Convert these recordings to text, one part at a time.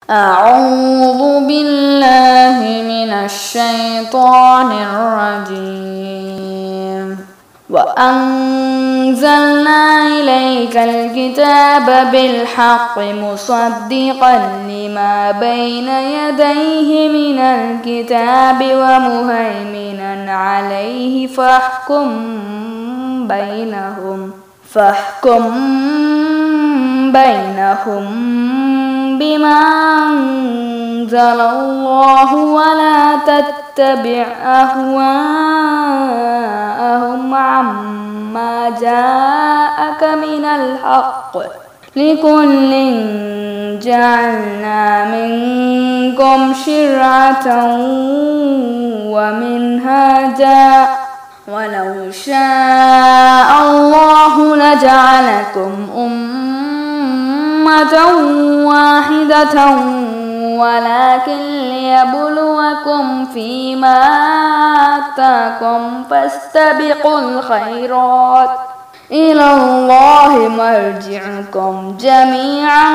أعوذ بالله من الشيطان الرجيم وأنزلنا إليك الكتاب بالحق مصدقا لما بين يديه من الكتاب ومهيمنا عليه فاحكم بينهم فاحكم بينهم بما أنزل الله ولا تتبع أهواءهم عما جاءك من الحق لكل جعلنا منكم شرعة ومنهاجا ولو شاء الله لجعلكم أمة واحدة ولكن ليبلوكم فيما آتاكم فاستبقوا الخيرات إلى الله مرجعكم جميعا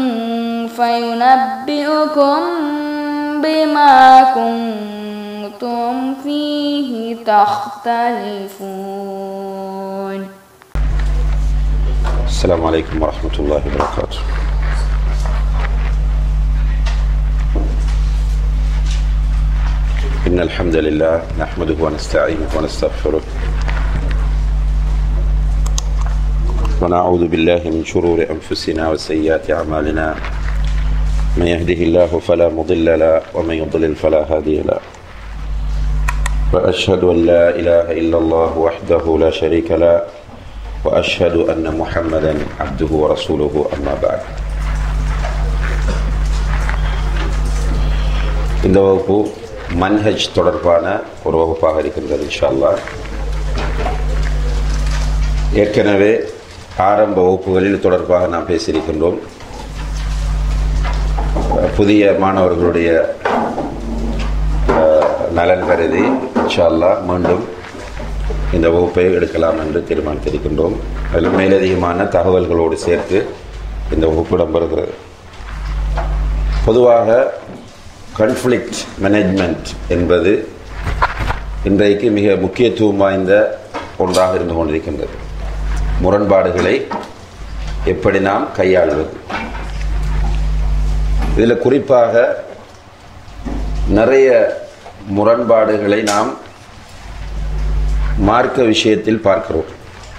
فينبئكم بما كنتم فيه تختلفون السلام عليكم ورحمة الله وبركاته إن الحمد لله نحمده ونستعينه ونستغفره ونعوذ بالله من شرور أنفسنا وسيئات أعمالنا من يهده الله فلا مضل له ومن يضلل فلا هادي له وأشهد أن لا إله إلا الله وحده لا شريك له وأشهد أن محمدا عبده ورسوله أما بعد இந்த வகுப்பு மன்ஹஜ் தொடர்பான ஒரு வகுப்பாக இருக்கின்றது இன்ஷா அல்லாஹ் ஏற்கனவே ஆரம்ப வகுப்புகளில் தொடர்பாக நாம் பேசியிருக்கின்றோம் புதிய மாணவர்களுடைய அஹ், நலன் கருதி இன்ஷா அல்லாஹ் மீண்டும் இந்த வகுப்பை எடுக்கலாம் என்று தீர்மானித்திருக்கின்றோம் அதில் மேலதிகமான தகவல்களோடு சேர்த்து இந்த வகுப்பு இடம்பெறுகிறது பொதுவாக கன்ஃப்ளிக்ட் மேனேஜ்மெண்ட் என்பது இன்றைக்கு மிக முக்கியத்துவம் வாய்ந்த ஒன்றாக இருந்து கொண்டிருக்கின்றது முரண்பாடுகளை எப்படி நாம் கையாள்வது இதில் குறிப்பாக நிறைய முரண்பாடுகளை நாம் மார்க்க விஷயத்தில் பார்க்கிறோம்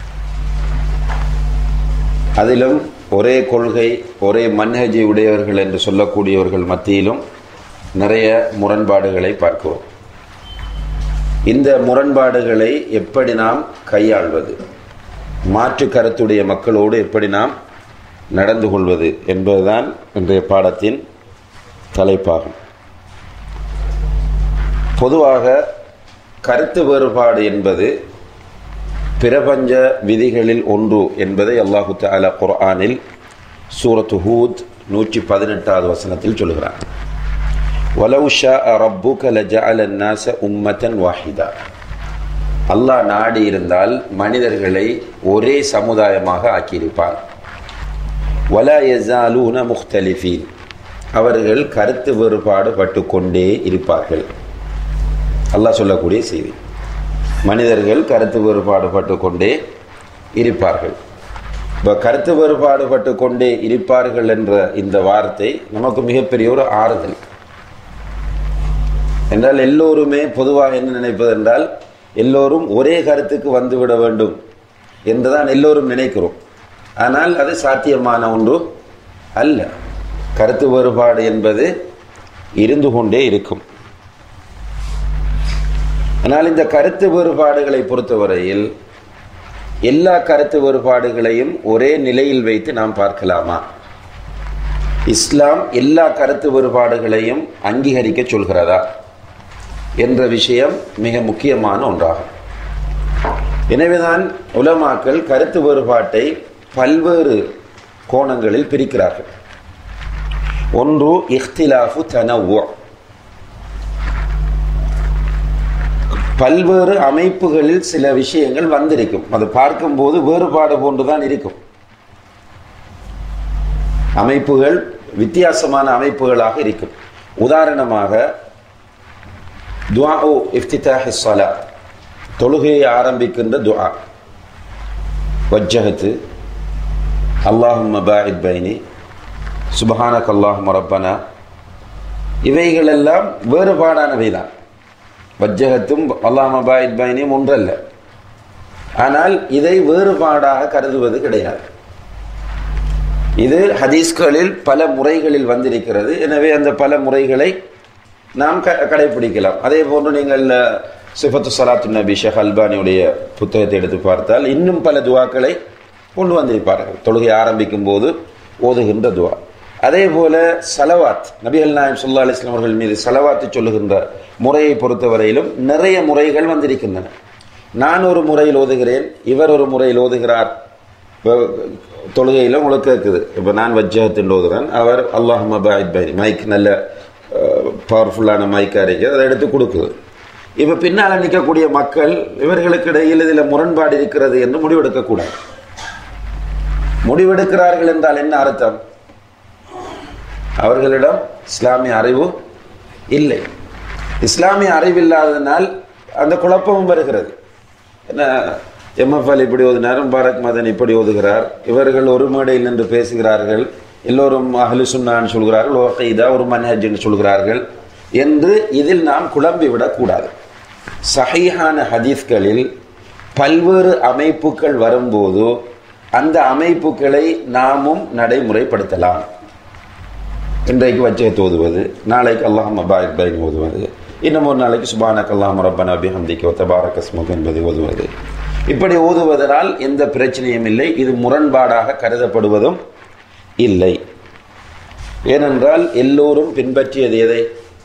அதிலும் ஒரே கொள்கை ஒரே மன்ஹஜை உடையவர்கள் என்று சொல்லக்கூடியவர்கள் மத்தியிலும் நிறைய முரண்பாடுகளை பார்க்கிறோம் இந்த முரண்பாடுகளை எப்படி நாம் கையாள்வது மாற்று கருத்துடைய மக்களோடு எப்படி நாம் நடந்து கொள்வது என்பதுதான் இன்றைய பாடத்தின் தலைப்பாகும் பொதுவாக கருத்து வேறுபாடு என்பது பிரபஞ்ச விதிகளில் ஒன்று என்பதை அல்லாஹு தஆலா குர்ஆனில் சூரத்து ஹூத் நூற்றி பதினெட்டாவது வசனத்தில் சொல்கிறான் وَلَوْ شَاءَ رَبُّكَ لَجَعَلَ النَّاسَ أُمَّةً وَاحِدًا அல்லாஹ் நாடி இருந்தால் மனிதர்களை ஒரே சமுதாயமாக ஆக்கியிருப்பார் وَلَا يَزَالُونَ مُخْتَلِفِينَ அவர்கள் கருத்து வேறுபாடு பட்டு கொண்டே இருப்பார்கள் அல்லாஹ் சொல்லக்கூடிய செய்தி மனிதர்கள் கருத்து வேறுபாடுபட்டு கொண்டே இருப்பார்கள் இப்போ கருத்து வேறுபாடுபட்டு கொண்டே இருப்பார்கள் என்ற இந்த வார்த்தை நமக்கு மிகப்பெரிய ஒரு ஆறுதல் என்றால் எல்லோருமே பொதுவாக என்ன நினைப்பது என்றால் எல்லோரும் ஒரே கருத்துக்கு வந்துவிட வேண்டும் என்றுதான் எல்லோரும் நினைக்கிறோம் ஆனால் அது சாத்தியமான ஒன்று அல்ல கருத்து வேறுபாடு என்பது இருந்து கொண்டே இருக்கும் ஆனால் இந்த கருத்து வேறுபாடுகளை பொறுத்தவரையில் எல்லா கருத்து வேறுபாடுகளையும் ஒரே நிலையில் வைத்து நாம் பார்க்கலாமா இஸ்லாம் எல்லா கருத்து வேறுபாடுகளையும் அங்கீகரிக்க சொல்கிறதா என்ற விஷயம் மிக முக்கியமான ஒன்றாகும் எனவேதான் உலமாக்கள் கருத்து வேறுபாட்டை பல்வேறு கோணங்களில் பிரிக்கிறார்கள் ஒன்று இஃப்திலாஃபு தனவு பல்வேறு அமைப்புகளில் சில விஷயங்கள் வந்திருக்கும் அது பார்க்கும்போது வேறுபாடு போன்றுதான் இருக்கும் அமைப்புகள் வித்தியாசமான அமைப்புகளாக இருக்கும் உதாரணமாக துஆ இஃப்திதாஹி ஸலா தொழுகையை ஆரம்பிக்கின்ற துஆ வஜ்ஜஹத்து அல்லாஹும்ம பாஇத் பைனி சுபஹானக் அல்லாஹும்ம ரப்பனா இவைகளெல்லாம் வேறுபாடானவை தான் வஜ்ஜகத்தும் அல்லாஹும்ம பாஇத் பைனியும் ஒன்றல்ல ஆனால் இதை வேறுபாடாக கருதுவது கிடையாது இது ஹதீஸ்களில் பல முறைகளில் வந்திருக்கிறது எனவே அந்த பல முறைகளை நாம் க- கடைபிடிக்கலாம் அதே போன்று நீங்கள் சிஃபத்து சலாத்து நபி ஷேக் அல்பானியுடைய புத்தகத்தை எடுத்து பார்த்தால் இன்னும் பல துவாக்களை கொண்டு வந்திருப்பார்கள் தொழுகை ஆரம்பிக்கும் போது ஓதுகின்ற துவா அதே போல சலவாத் நபிகள் நாயம் சொல்லா அலிஸ்லாம் அவர்கள் மீது சலவாத்து சொல்லுகின்ற முறையை பொறுத்தவரையிலும் நிறைய முறைகள் வந்திருக்கின்றன நான் ஒரு முறையில் ஓதுகிறேன் இவர் ஒரு முறையில் ஓதுகிறார் இப்போ தொழுகையில் உங்களுக்கு கேட்குது இப்போ நான் வஜ்ஜகத்தில் ஓதுறேன் அவர் அல்லாஹ் மபாயித் பை மைக் நல்ல பவர்ஃபுல்லான மைக்காக இருக்குது அதை எடுத்து கொடுக்குது இப்போ பின்னால் நிற்கக்கூடிய மக்கள் இவர்களுக்கு இடையில் இதில் முரண்பாடு இருக்கிறது என்று முடிவெடுக்கக்கூடாது முடிவெடுக்கிறார்கள் என்றால் என்ன அர்த்தம் அவர்களிடம் இஸ்லாமிய அறிவு இல்லை இஸ்லாமிய அறிவில்லாததனால் அந்த குழப்பமும் வருகிறது என்ன எம்எஃப்எல் இப்படி ஓதினார் முபாரக் மதன் இப்படி ஓதுகிறார் இவர்கள் ஒரு மேடையில் நின்று பேசுகிறார்கள் எல்லோரும் அஹ்லு சுன்னான்னு சொல்கிறார்கள் ஓகைதா ஒரு மன்ஹஜ் என்று சொல்கிறார்கள் என்று இதில் நாம் குழம்பி விடக்கூடாது சஹீஹான ஹதீஸ்களில் பல்வேறு அமைப்புகள் வரும்போது அந்த அமைப்புகளை நாமும் நடைமுறைப்படுத்தலாம் இன்றைக்கு வச்சகத்து ஓதுவது நாளைக்கு அல்லாஹ் மபாயிக் பைன் ஓதுவது இன்னும் ஒரு நாளைக்கு சுபானக் அல்லாஹ் ரப்பனா பிஹம்திக்கு தபாரக் அஸ்முக் என்பதை ஓதுவது இப்படி ஓதுவதனால் எந்த பிரச்சனையும் இல்லை இது முரண்பாடாக கருதப்படுவதும் இல்லை ஏனென்றால் எல்லோரும் பின்பற்றியது எதை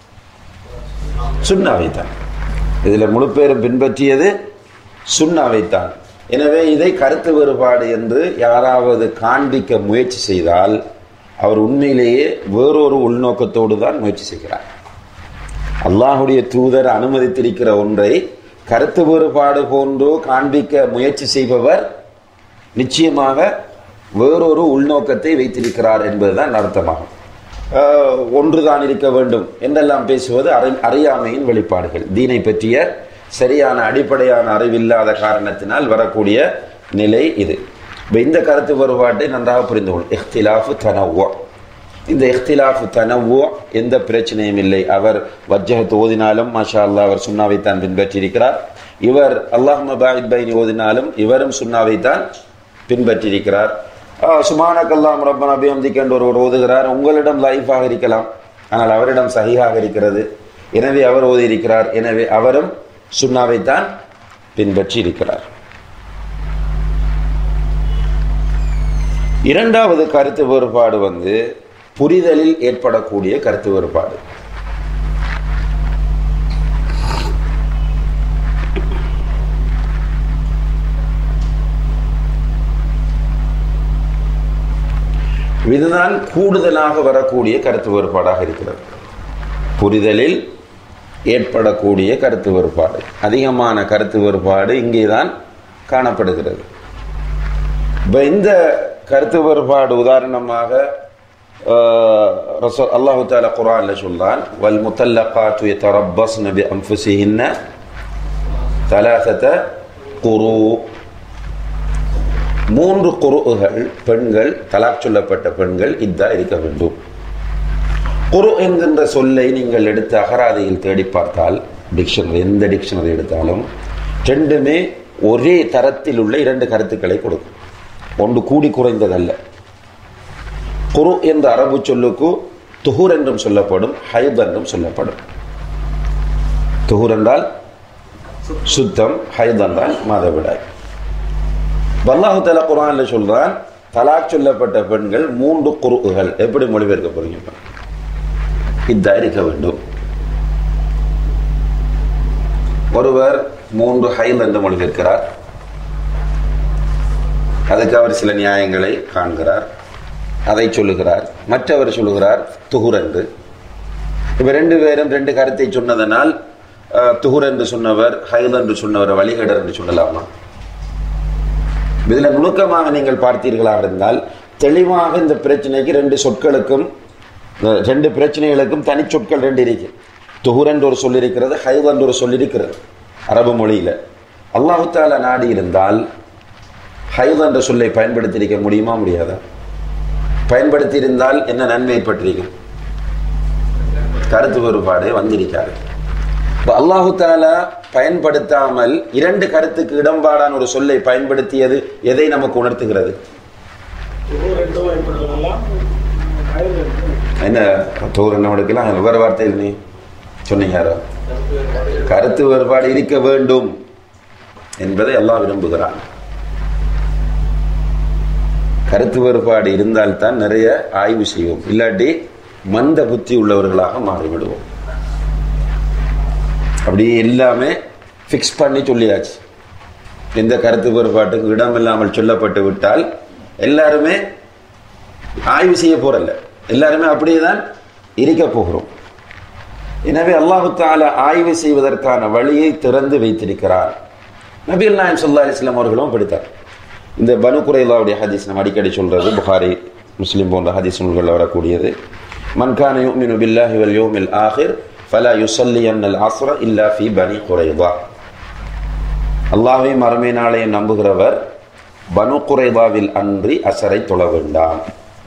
சுண்ணாவைத்தான் இதில் முழு பேரும் பின்பற்றியது சுண்ணாவைத்தான் எனவே இதை கருத்து வேறுபாடு என்று யாராவது காண்பிக்க முயற்சி செய்தால் அவர் உண்மையிலேயே வேறொரு உள்நோக்கத்தோடு தான் முயற்சி செய்கிறார் அல்லாஹுடைய தூதர் அனுமதித்திருக்கிற ஒன்றை கருத்து வேறுபாடு போன்றோ காண்பிக்க முயற்சி செய்பவர் நிச்சயமாக வேறொரு உள்நோக்கத்தை வைத்திருக்கிறார் என்பதுதான் அர்த்தமாகும் ஆஹ், ஒன்றுதான் இருக்க வேண்டும் என்றெல்லாம் பேசுவது அறி அறியாமையின் வெளிப்பாடுகள் தீனை பற்றிய சரியான அடிப்படையான அறிவில்லாத காரணத்தினால் வரக்கூடிய நிலை இது இப்ப இந்த கருத்து வேறுபாட்டை நன்றாக புரிந்து கொள்ளும் இஹ்திலாஃபு தனவோ இந்த இஹ்திலாஃபு தனவோ எந்த பிரச்சனையும் இல்லை அவர் வஜ்ஜகத் ஓதினாலும் மாஷா அல்லாஹ் அவர் சுண்ணாவைத்தான் பின்பற்றியிருக்கிறார் இவர் அல்லாஹ் மபாயித் பைனி ஓதினாலும் இவரும் சுண்ணாவைத்தான் பின்பற்றியிருக்கிறார் சுமானக் அல்லாம் ரப்பன் அபிஹம்திக் என்று ஒருவர் ஓதுகிறார் உங்களிடம் லைஃபாக இருக்கலாம் ஆனால் அவரிடம் சஹீஹாக இருக்கிறது எனவே அவர் ஓதியிருக்கிறார் எனவே அவரும் சுண்ணாவைத்தான் பின்பற்றி இருக்கிறார் இரண்டாவது கருத்து வேறுபாடு வந்து புரிதலில் ஏற்படக்கூடிய கருத்து வேறுபாடு இதுதான் கூடுதலாக வரக்கூடிய கருத்து வேறுபாடாக இருக்கிறது புரிதலில் ஏற்படக்கூடிய கருத்து வேறுபாடு அதிகமான கருத்து வேறுபாடு இங்கேதான் காணப்படுகிறது இப்போ இந்த கருத்து வேறுபாடு உதாரணமாக ரசூ அல்லாஹு தாலா குரான்ல சொல்றான் வல் முத்தல்லகாத்து யதரப்பஸ்ன பி அன்ஃபுசிஹின்ன தலாசத குரு மூன்று குருகள் பெண்கள் தலாக் சொல்லப்பட்ட பெண்கள் இதா இருக்க வேண்டும் குரு என்கின்ற சொல்லை நீங்கள் எடுத்து அகராதியில் தேடி பார்த்தால் டிக்ஷனரி எந்த டிக்ஷனரி எடுத்தாலும் ரெண்டுமே ஒரே தரத்தில் உள்ள இரண்டு கருத்துக்களை கொடுக்கும் ஒன்று கூடி குறைந்ததல்ல குரு என்ற அரபு சொல்லுக்கு துஹூர் என்றும் சொல்லப்படும் ஹைத் என்றும் சொல்லப்படும் துஹூர் என்றால் சுத்தம் ஹைத் என்றால் மாதவிடாய் அல்லாஹு தலா குரான்ல சொல்றான் தலாக் சொல்லப்பட்ட பெண்கள் மூன்று குருகள் எப்படி மொழிபெயர்க்க போறீங்க இதா இருக்க வேண்டும் ஒருவர் மூன்று ஹைல் என்று மொழிபெயர்க்கிறார் அதுக்கு அவர் சில நியாயங்களை காண்கிறார் அதை சொல்லுகிறார் மற்றவர் சொல்லுகிறார் துகுர் என்று இப்ப ரெண்டு பேரும் ரெண்டு கருத்தை சொன்னதனால் அஹ், துகுர் என்று சொன்னவர் ஹைல் என்று சொன்னவர் வழிகடர் என்று சொல்லலாமா இதுல நுணுக்கமாக நீங்கள் பார்த்தீர்களாக இருந்தால் தெளிவாக இந்த பிரச்சனைக்கு ரெண்டு சொற்களுக்கும் இந்த ரெண்டு பிரச்சனைகளுக்கும் தனிச்சொற்கள் ரெண்டு இருக்கு துஹுர் என்று ஒரு சொல் இருக்கிறது ஹைவ் என்று ஒரு சொல் இருக்கிறது அரபு மொழியில அல்லாஹு தாலா நாடி இருந்தால் ஹைவ் என்ற சொல்லை பயன்படுத்தியிருக்க முடியுமா முடியாதா பயன்படுத்தி இருந்தால் என்ன நன்மை பற்றிருக்கும் கருத்து வேறுபாடு வந்திருக்காது இப்ப அல்லாஹு தாலா பயன்படுத்தாமல் இரண்டு கருத்துக்கு இடம்பாடான ஒரு சொல்லை பயன்படுத்தியது எதை நமக்கு உணர்த்துகிறது என்ன தோறு என்ன எடுக்கலாம் வேறு வார்த்தையில் நீ சொன்னீங்க யாரோ கருத்து வேறுபாடு இருக்க வேண்டும் என்பதை எல்லாம் விரும்புகிறான் கருத்து வேறுபாடு இருந்தால்தான் நிறைய ஆய்வு செய்வோம் இல்லாட்டி மந்த புத்தி உள்ளவர்களாக மாறிவிடுவோம் அப்படியே எல்லாமே ஃபிக்ஸ் பண்ணி சொல்லியாச்சு எந்த கருத்து வேறுபாட்டுக்கு இடம் இல்லாமல் சொல்லப்பட்டு விட்டால் எல்லாருமே ஆய்வு செய்ய போறல்ல எல்லாருமே அப்படியே தான் இருக்க போகிறோம் எனவே அல்லாஹு தாலா ஆய்வு செய்வதற்கான வழியை திறந்து வைத்திருக்கிறார் நபிகள் நாயம் சொல்லா அலிஸ்லாம் அவர்களும் படித்தார் இந்த பனு குறைலாவுடைய ஹதீஸ் நம்ம அடிக்கடி சொல்றது புகாரி முஸ்லிம் போன்ற ஹதீஸ் நூல்களில் வரக்கூடியது மன்கான யூமினு பில்லாஹி வல் யோமில் ஆஹிர் ஃபலா யுசல்லி அன்னல் அஸ்ர இல்லா ஃபி பனி குறைதா அல்லாஹையும் மறுமை நாளையும் நம்புகிறவர் பனு குறைதாவில் அன்றி அசரை தொழ வேண்டாம்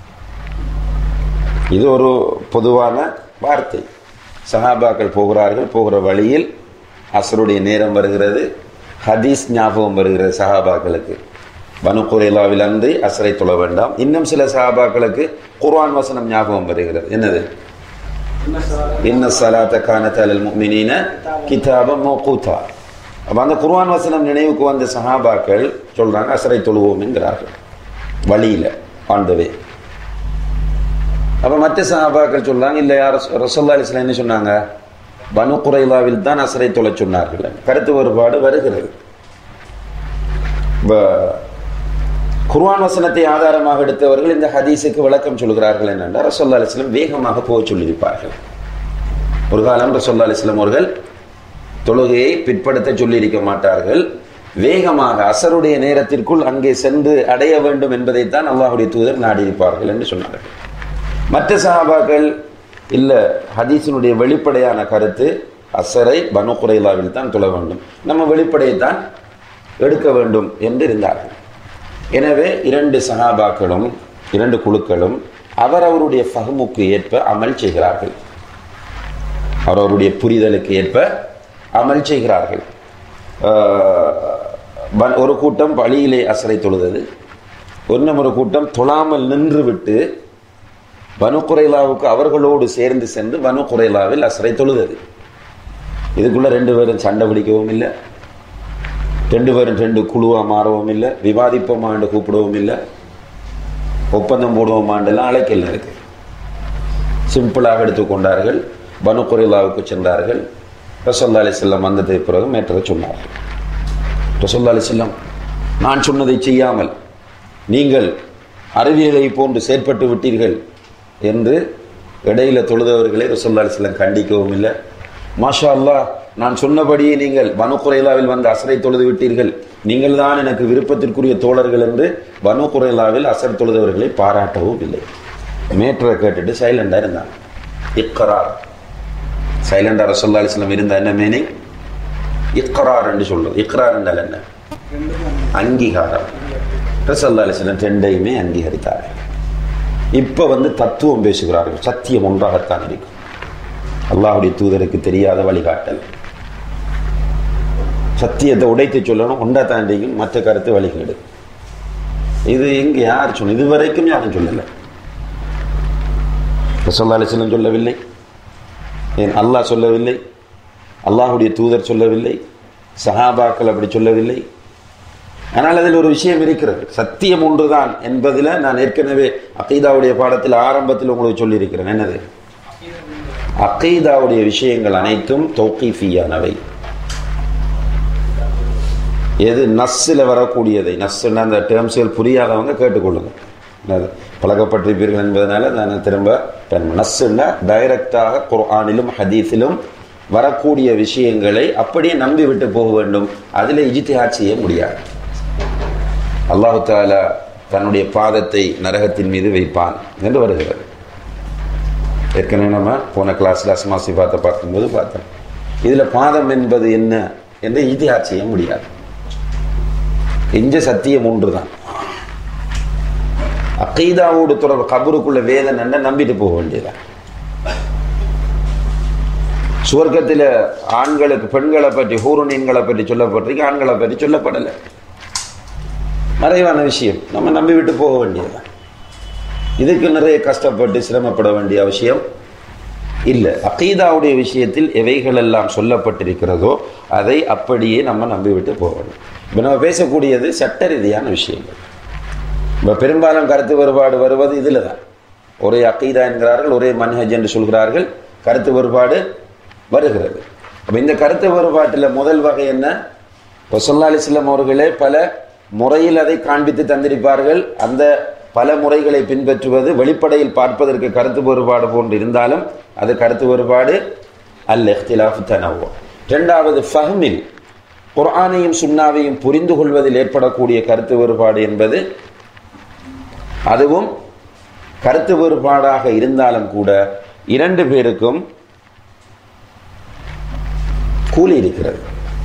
இது ஒரு பொதுவான வார்த்தை சஹாபாக்கள் போகிறார்கள் போகிற வழியில் அசருடைய நேரம் வருகிறது ஹதீஸ் ஞாபகம் வருகிறது சஹாபாக்களுக்கு பனு குறைலாவில் அன்றி அசரை தொழ வேண்டாம் இன்னும் சில சஹாபாக்களுக்கு குர்ஆன் வசனம் ஞாபகம் வருகிறது என்னது இன்ன சலாத்த கானத் அலல் முஃமினீன கிதாபம் மௌகூதா அப்ப அந்த குர்ஆன் வசனம் நினைவுக்கு வந்த சஹாபாக்கள் சொல்றாங்க அசரை தொழுவோம் என்கிறார்கள் வழியில ஆண்டவே அப்ப மற்ற சஹாபாக்கள் சொல்றாங்க இல்ல யார் ரசல்லா அலிஸ்லாம் என்ன சொன்னாங்க பனு குறைலாவில் தான் அசரை தொலை சொன்னார்கள் கருத்து வேறுபாடு வருகிறது குர்ஆன் வசனத்தை ஆதாரமாக எடுத்தவர்கள் இந்த ஹதீஸுக்கு விளக்கம் சொல்கிறார்கள் என்னென்றால் ரசோல்லா அலிஸ்லாம் வேகமாக போக சொல்லியிருப்பார்கள் ஒரு காலம் ரசோல்லா அலிஸ்லாம் அவர்கள் தொழுகையை பிற்படுத்த சொல்லியிருக்க மாட்டார்கள் வேகமாக அசருடைய நேரத்திற்குள் அங்கே சென்று அடைய வேண்டும் என்பதைத்தான் அல்லாஹுடைய தூதர் நாடியிருப்பார்கள் என்று சொன்னார்கள் மற்ற சஹாபாக்கள் இல்ல ஹதீஸினுடைய வெளிப்படையான கருத்து அசரை பனு குறைலாவில் தான் தொழ வேண்டும் நம்ம வெளிப்படையைத்தான் எடுக்க வேண்டும் என்று இருந்தார்கள் எனவே இரண்டு சஹாபாக்களும் இரண்டு குழுக்களும் அவரவருடைய ஃபஹமுக்கு ஏற்ப அமல் செய்கிறார்கள் அவரவருடைய புரிதலுக்கு ஏற்ப அமல் செய்கிறார்கள் ஒரு கூட்டம் வழியிலே அசரை தொழுதது இன்னும் ஒரு கூட்டம் தொழாமல் நின்று விட்டு பனு குறைலாவுக்கு அவர்களோடு சேர்ந்து சென்று பனு குறைலாவில் அசரை தொழுதது இதுக்குள்ள ரெண்டு பேரும் சண்டை பிடிக்கவும் இல்லை ரெண்டு பேரும் ரெண்டு குழுவா மாறவும் இல்லை விவாதிப்போமாண்டு கூப்பிடவும் இல்லை ஒப்பந்தம் போடுவோமாண்டெல்லாம் அழைக்கல இருக்கு சிம்பிளாக எடுத்துக்கொண்டார்கள் பனு குறைலாவுக்கு சென்றார்கள் ரசோல்லா அலி செல்லம் வந்ததுக்கு பிறகு மேற்றதை சொன்னார்கள் ரசோல்லா அலி செல்லம் நான் சொன்னதை செய்யாமல் நீங்கள் அறிவியலை போன்று செயற்பட்டு விட்டீர்கள் என்று இடையில தொழுதவர்களை ரசோல்லா அலி செல்லம் கண்டிக்கவும் இல்லை மாஷா அல்லா நான் சொன்னபடியே நீங்கள் பனு குறைலாவில் வந்து அசரை தொழுது விட்டீர்கள் நீங்கள் தான் எனக்கு விருப்பத்திற்குரிய தோழர்கள் என்று பனு குறைலாவில் அசர் தொழுதவர்களை பாராட்டவும் இல்லை மேற்றரை கேட்டுட்டு சைலண்டா இருந்தாங்க இக்கரார் சைலண்டா ரசோல்லா அலிஸ்லாம் இருந்தா என்ன மீனிங் இக்கரார் என்று சொல்றது இக்ரார் என்றால் என்ன அங்கீகாரம் ரசல்லா அலிஸ்லாம் ரெண்டையுமே அங்கீகரித்தார்கள் இப்ப வந்து தத்துவம் பேசுகிறார்கள் சத்தியம் ஒன்றாகத்தான் இருக்கும் அல்லாஹுடைய தூதருக்கு தெரியாத வழிகாட்டல் சத்தியத்தை உடைத்து சொல்லணும் ஒன்றா தாண்டிக்கும் மற்ற கருத்து வழிகேடு இது எங்க யார் சொன்ன இது வரைக்கும் யாரும் சொல்லலை ரசல்லா அலிஸ்லம் சொல்லவில்லை ஏன் அல்லாஹ் சொல்லவில்லை அல்லாஹுடைய தூதர் சொல்லவில்லை சஹாபாக்கள் அப்படி சொல்லவில்லை ஆனால் அதில் ஒரு விஷயம் இருக்கிறது சத்தியம் ஒன்றுதான் என்பதில் நான் ஏற்கனவே அகீதாவுடைய பாடத்தில் ஆரம்பத்தில் உங்களுக்கு சொல்லியிருக்கிறேன் என்னது அகீதாவுடைய விஷயங்கள் அனைத்தும் தௌகீஃபியானவை எது நஸ்ஸில் வரக்கூடியதை நஸ்ஸுன்னா அந்த டேர்ம்ஸ்கள் புரியாதவங்க கேட்டுக்கொள்ளுங்க என்னது பழக்கப்பட்டிருப்பீர்கள் என்பதனால நான் திரும்ப நஸ்ஸுன்னா டைரக்டாக குர்ஆனிலும் ஹதீஸிலும் வரக்கூடிய விஷயங்களை அப்படியே நம்பி விட்டு போக வேண்டும் அதில் இஜித்திஹாட் செய்ய முடியாது அல்லாஹு தாலா தன்னுடைய பாதத்தை நரகத்தின் மீது வைப்பான் என்று வருகிறது ஏற்கனவே நம்ம போன கிளாஸ்ல அஸ்மா சிபாத்தை பார்க்கும்போது பார்த்தோம் இதுல பாதம் என்பது என்ன என்று இதிஹாத் செய்ய முடியாது எஞ்ச சத்தியம் ஒன்றுதான் அக்கீதாவோடு தொடர்பு கபருக்குள்ள வேதனை என்ன நம்பிட்டு போக வேண்டியதான் சுவர்க்கத்தில் ஆண்களுக்கு பெண்களை பற்றி ஹூருனீன்களை பற்றி சொல்லப்பட்டிருக்கு ஆண்களை பற்றி சொல்லப்படலை மறைவான விஷயம் நம்ம நம்பி விட்டு போக வேண்டியதுதான் இதுக்கு நிறைய கஷ்டப்பட்டு சிரமப்பட வேண்டிய அவசியம் இல்லை அகீதாவுடைய விஷயத்தில் எவைகள் எல்லாம் சொல்லப்பட்டிருக்கிறதோ அதை அப்படியே நம்ம நம்பிவிட்டு போக வேண்டும் இப்போ நம்ம பேசக்கூடியது சட்ட ரீதியான விஷயங்கள் இப்போ பெரும்பாலும் கருத்து வேறுபாடு வருவது இதில் தான் ஒரே அக்கீதா என்கிறார்கள் ஒரே மன்ஹஜ் என்று சொல்கிறார்கள் கருத்து வேறுபாடு வருகிறது அப்போ இந்த கருத்து வேறுபாட்டில் முதல் வகை என்ன இப்போ சொல்லா அலிஸ்லாம் அவர்களே பல முறையில் அதை காண்பித்து தந்திருப்பார்கள் அந்த பல முறைகளை பின்பற்றுவது வெளிப்படையில் பார்ப்பதற்கு கருத்து வேறுபாடு போன்று இருந்தாலும் அது கருத்து வேறுபாடு அல் இஹ்திலாஃபு தனவோ இரண்டாவது ஃபஹ்மில் குர்ஆனையும் சுன்னாவையும் புரிந்து கொள்வதில் ஏற்படக்கூடிய கருத்து வேறுபாடு என்பது அதுவும் கருத்து வேறுபாடாக இருந்தாலும் கூட இரண்டு பேருக்கும் கூலி இருக்கிறது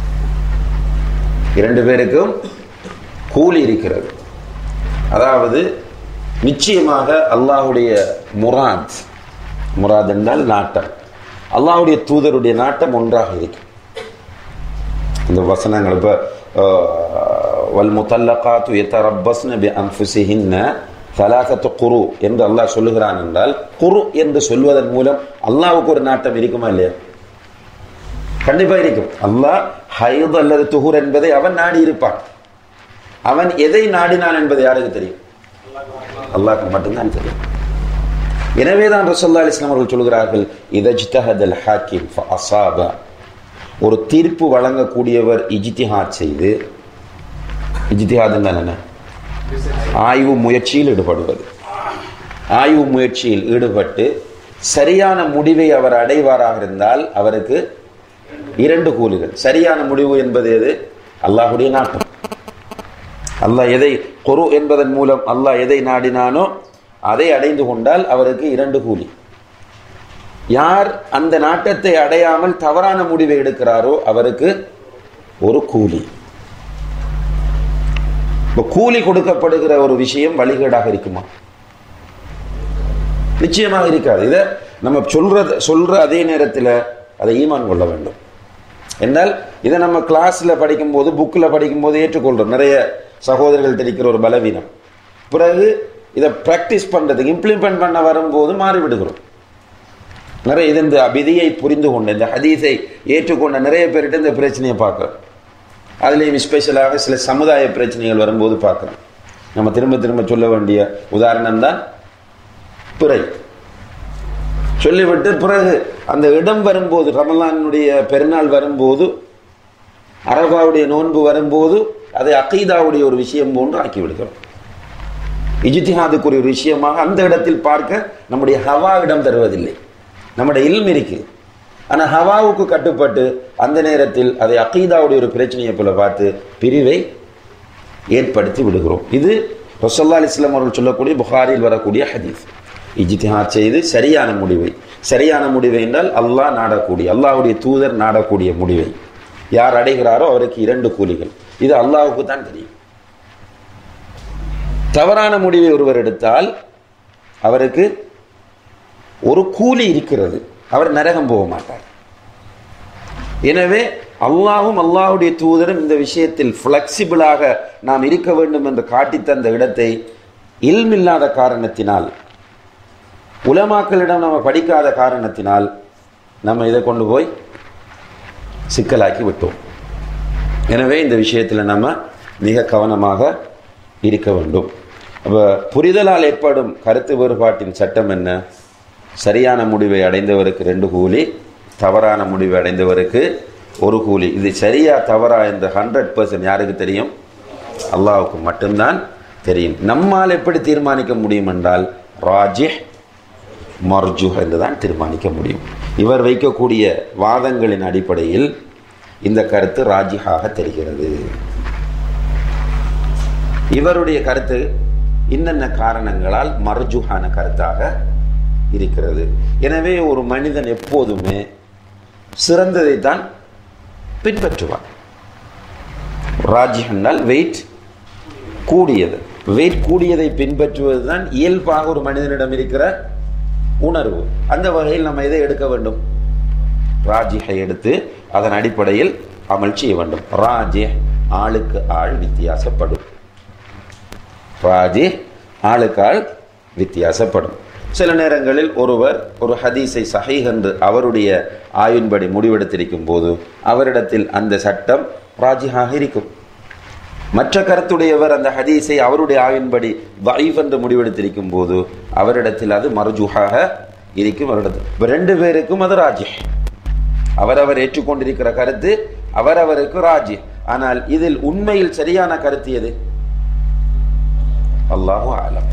இரண்டு பேருக்கும் கூலி இருக்கிறது அதாவது நிச்சயமாக அல்லாஹுடைய முராத் முராத் என்றால் நாட்டம் அல்லாஹுடைய தூதருடைய நாட்டம் ஒன்றாக இருக்கும் இந்த வசனங்கள் இப்போ வல் முத்தல்லகாத்து எத்தரப்பஸ்ன பி அன்ஃபுசிஹின்ன தலாகத்து குரு என்று அல்லாஹ் சொல்லுகிறான் என்றால் குரு என்று சொல்வதன் மூலம் அல்லாவுக்கு ஒரு நாட்டம் இருக்குமா இல்லையா கண்டிப்பா இருக்கும் அல்லாஹ் ஹைது அல்லது துஹூர் என்பதை அவன் நாடி இருப்பான் அவன் எதை நாடினான் என்பது யாருக்கு தெரியும் அல்லாஹ்க்கு மட்டும்தான் தெரியும் எனவேதான் ரசல்லா அலிஸ்லாம் அவர்கள் சொல்கிறார்கள் இதஜ்தஹதல் ஹாக்கிம் அசாப ஒரு தீர்ப்பு வழங்கக்கூடியவர் இஜ்திஹாத் செய்து இஜ்திஹாத் என்ன ஆய்வு முயற்சியில் ஈடுபடுவது ஆய்வு முயற்சியில் ஈடுபட்டு சரியான முடிவை அவர் அடைவாராக இருந்தால் அவருக்கு இரண்டு கூலிகள் சரியான முடிவு என்பது எது அல்லாஹுடைய நாட்டம் அல்லாஹ் எதை கொரு என்பதன் மூலம் அல்லாஹ் எதை நாடினானோ அதை அடைந்து கொண்டால் அவருக்கு இரண்டு கூலி யார் அந்த நாட்டத்தை அடையாமல் தவறான முடிவை எடுக்கிறாரோ அவருக்கு ஒரு கூலி இப்போ கூலி கொடுக்கப்படுகிற ஒரு விஷயம் வழிகேடாக இருக்குமா நிச்சயமாக இருக்காது இதை நம்ம சொல்ற சொல்ற அதே நேரத்தில் அதை ஈமான் கொள்ள வேண்டும் என்றால் இதை நம்ம கிளாஸில் படிக்கும்போது புக்கில் படிக்கும்போது ஏற்றுக்கொள்கிறோம் நிறைய சகோதரர்கள் தெரிக்கிற ஒரு பலவீனம் பிறகு இதை ப்ராக்டிஸ் பண்ணுறதுக்கு இம்ப்ளிமெண்ட் பண்ண வரும்போது மாறிவிடுகிறோம் நிறைய இது இந்த விதியை புரிந்து கொண்ட இந்த ஹதீஸை ஏற்றுக்கொண்ட நிறைய பேர்கிட்ட இந்த பிரச்சனையை பார்க்குறோம் அதுலேயும் ஸ்பெஷலாக சில சமுதாய பிரச்சனைகள் வரும்போது பார்க்குறோம் நம்ம திரும்ப திரும்ப சொல்ல வேண்டிய உதாரணம் தான் பிறை சொல்லிவிட்டு பிறகு அந்த இடம் வரும்போது ரமலானுடைய பெருநாள் வரும்போது அரபாவுடைய நோன்பு வரும்போது அதை அகீதாவுடைய ஒரு விஷயம் போன்று ஆக்கி விடுகிறோம் இஜித்திஹாதுக்குரிய ஒரு விஷயமாக அந்த இடத்தில் பார்க்க நம்முடைய ஹவா இடம் தருவதில்லை நம்முடைய இல்ம் இருக்கு ஆனால் ஹவாவுக்கு கட்டுப்பட்டு அந்த நேரத்தில் அதை அகீதாவுடைய ஒரு பிரச்சனையை போல பார்த்து பிரிவை ஏற்படுத்தி விடுகிறோம் இது ரசல்லா அலிஸ்லாம் அவர்கள் சொல்லக்கூடிய புகாரில் வரக்கூடிய ஹதீஸ் இஜித்திஹாத் செய்து சரியான முடிவை சரியான முடிவை என்றால் அல்லாஹ் நாடக்கூடிய அல்லாஹுடைய தூதர் நாடக்கூடிய முடிவை யார் அடைகிறாரோ அவருக்கு இரண்டு கூலிகள் இது அல்லாஹுக்கு தான் தெரியும் தவறான முடிவை ஒருவர் எடுத்தால் அவருக்கு ஒரு கூலி இருக்கிறது அவர் நரகம் போக மாட்டார் எனவே அல்லாஹும் அல்லாஹுடைய தூதரும் இந்த விஷயத்தில் ஃப்ளெக்சிபிளாக நாம் இருக்க வேண்டும் என்று காட்டித்தந்த இடத்தை இல்மில்லாத காரணத்தினால் உலமாக்களிடம் நம்ம படிக்காத காரணத்தினால் நம்ம இதை கொண்டு போய் சிக்கலாக்கி விட்டோம் எனவே இந்த விஷயத்தில் நம்ம மிக கவனமாக இருக்க வேண்டும் அப்போ புரிதலால் ஏற்படும் கருத்து வேறுபாட்டின் சட்டம் என்ன சரியான முடிவை அடைந்தவருக்கு ரெண்டு கூலி தவறான முடிவை அடைந்தவருக்கு ஒரு கூலி இது சரியா தவறா என்ற ஹண்ட்ரட் பர்சன்ட் யாருக்கு தெரியும் அல்லாவுக்கு மட்டும்தான் தெரியும் நம்மால் எப்படி தீர்மானிக்க முடியும் என்றால் ராஜிஹ் மர்ஜு என்றுதான் தீர்மானிக்க முடியும் இவர் வைக்கக்கூடிய வாதங்களின் அடிப்படையில் இந்த கருத்து ராஜிஹாக தெரிகிறது இவருடைய கருத்து இன்னென்ன காரணங்களால் மர்ஜுஹான கருத்தாக இருக்கிறது எனவே ஒரு மனிதன் எப்போதுமே சிறந்ததை தான் பின்பற்றுவான் ராஜ்யங்கள் வெயிட் கூடியது வெயிட் கூடியதை பின்பற்றுவது தான் இயல்பாக ஒரு மனிதனிடம் இருக்கிற உணர்வு அந்த வகையில் நம்ம எதை எடுக்க வேண்டும் ராஜிகை எடுத்து அதன் அடிப்படையில் அமல் செய்ய வேண்டும் ராஜி ஆளுக்கு ஆள் வித்தியாசப்படும் ராஜி ஆளுக்கு ஆள் வித்தியாசப்படும் சில நேரங்களில் ஒருவர் ஒரு ஹதீஸை சஹீஹ் என்று அவருடைய ஆய்வின்படி முடிவெடுத்திருக்கும் போது அவரிடத்தில் அந்த சட்டம் ராஜிஹாக இருக்கும் மற்ற கருத்துடையவர் அந்த ஹதீஸை அவருடைய ஆய்வின்படி வைஃப் என்று முடிவெடுத்திருக்கும் போது அவரிடத்தில் அது மர்ஜுஹாக இருக்கும் அவரிடத்தில் இப்ப ரெண்டு பேருக்கும் அது ராஜி அவரவர் ஏற்றுக்கொண்டிருக்கிற கருத்து அவரவருக்கு ராஜி ஆனால் இதில் உண்மையில் சரியான கருத்து எது அல்லாஹு ஆலம்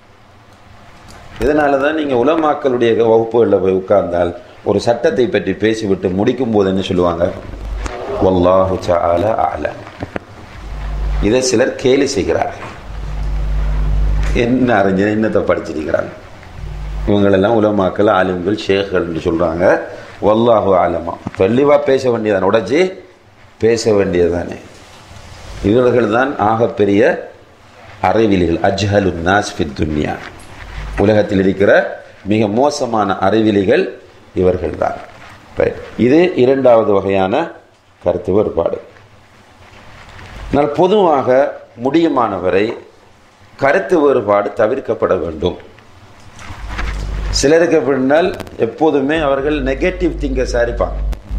இதனால தான் நீங்கள் உலமாக்களுடைய வகுப்புகளில் போய் உட்கார்ந்தால் ஒரு சட்டத்தை பற்றி பேசிவிட்டு முடிக்கும் போது என்ன சொல்லுவாங்க வல்லாஹு தஆலா அலம் இதை சிலர் கேலி செய்கிறார்கள் என்ன அறிஞர் என்னத்தை படிச்சிருக்கிறாங்க இவங்களெல்லாம் உலமாக்கள் ஆலிம்கள் ஷேக்கள் என்று சொல்கிறாங்க வல்லாஹு ஆலமா தெளிவாக பேச வேண்டியதானே உடைச்சி பேச வேண்டியதானே இவர்கள் தான் ஆகப்பெரிய அறிவிலிகள் அஜ்ஹலு நாஸ் ஃபித் துன்யா உலகத்தில் இருக்கிற மிக மோசமான அறிவிலிகள் இவர்கள் தான் இது இரண்டாவது வகையான கருத்து வேறுபாடு ஆனால் பொதுவாக முடியுமானவரை கருத்து வேறுபாடு தவிர்க்கப்பட வேண்டும் சிலருக்கு பின்னால் எப்போதுமே அவர்கள் நெகட்டிவ் திங்கர்ஸாக இருப்பாங்க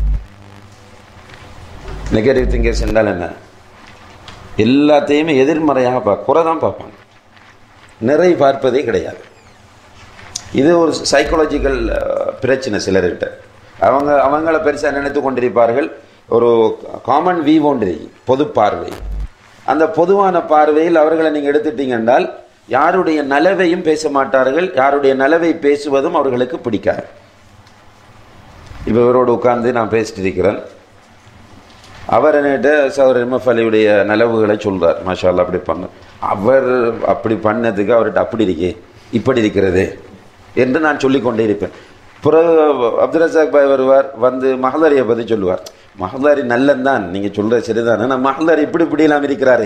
நெகட்டிவ் திங்கர்ஸ் என்றால் என்ன எல்லாத்தையுமே எதிர்மறையாக பார்க்க குறை தான் பார்ப்பாங்க நிறை பார்ப்பதே கிடையாது இது ஒரு சைக்காலஜிக்கல் பிரச்சனை சிலர்கிட்ட அவங்க அவங்கள பெருசாக நினைத்து கொண்டிருப்பார்கள் ஒரு காமன் வியூ ஒன்று பொது பார்வை அந்த பொதுவான பார்வையில் அவர்களை நீங்கள் எடுத்துட்டீங்க என்றால் யாருடைய நலவையும் பேச மாட்டார்கள் யாருடைய நலவை பேசுவதும் அவர்களுக்கு பிடிக்காது இப்போ இவரோடு உட்கார்ந்து நான் பேசிட்டு இருக்கிறேன் அவர் என்கிட்ட சௌர் எம்எஃப் அலியுடைய நலவுகளை சொல்றார் மாஷா அல்லாஹ் அப்படி பண்ண அவர் அப்படி பண்ணதுக்கு அவர்கிட்ட அப்படி இருக்கே இப்படி இருக்கிறது என்று நான் சொல்லிக்கொண்டே இருப்பேன் பிறகு அப்துல் ரசாக் பாய் வருவார் வந்து மஹதாரியை பற்றி சொல்லுவார் மஹதாரி நல்லந்தான் நீங்க சொல்றது சரிதான் ஆனால் மஹதாரி இப்படி இப்படி எல்லாம் இருக்கிறாரே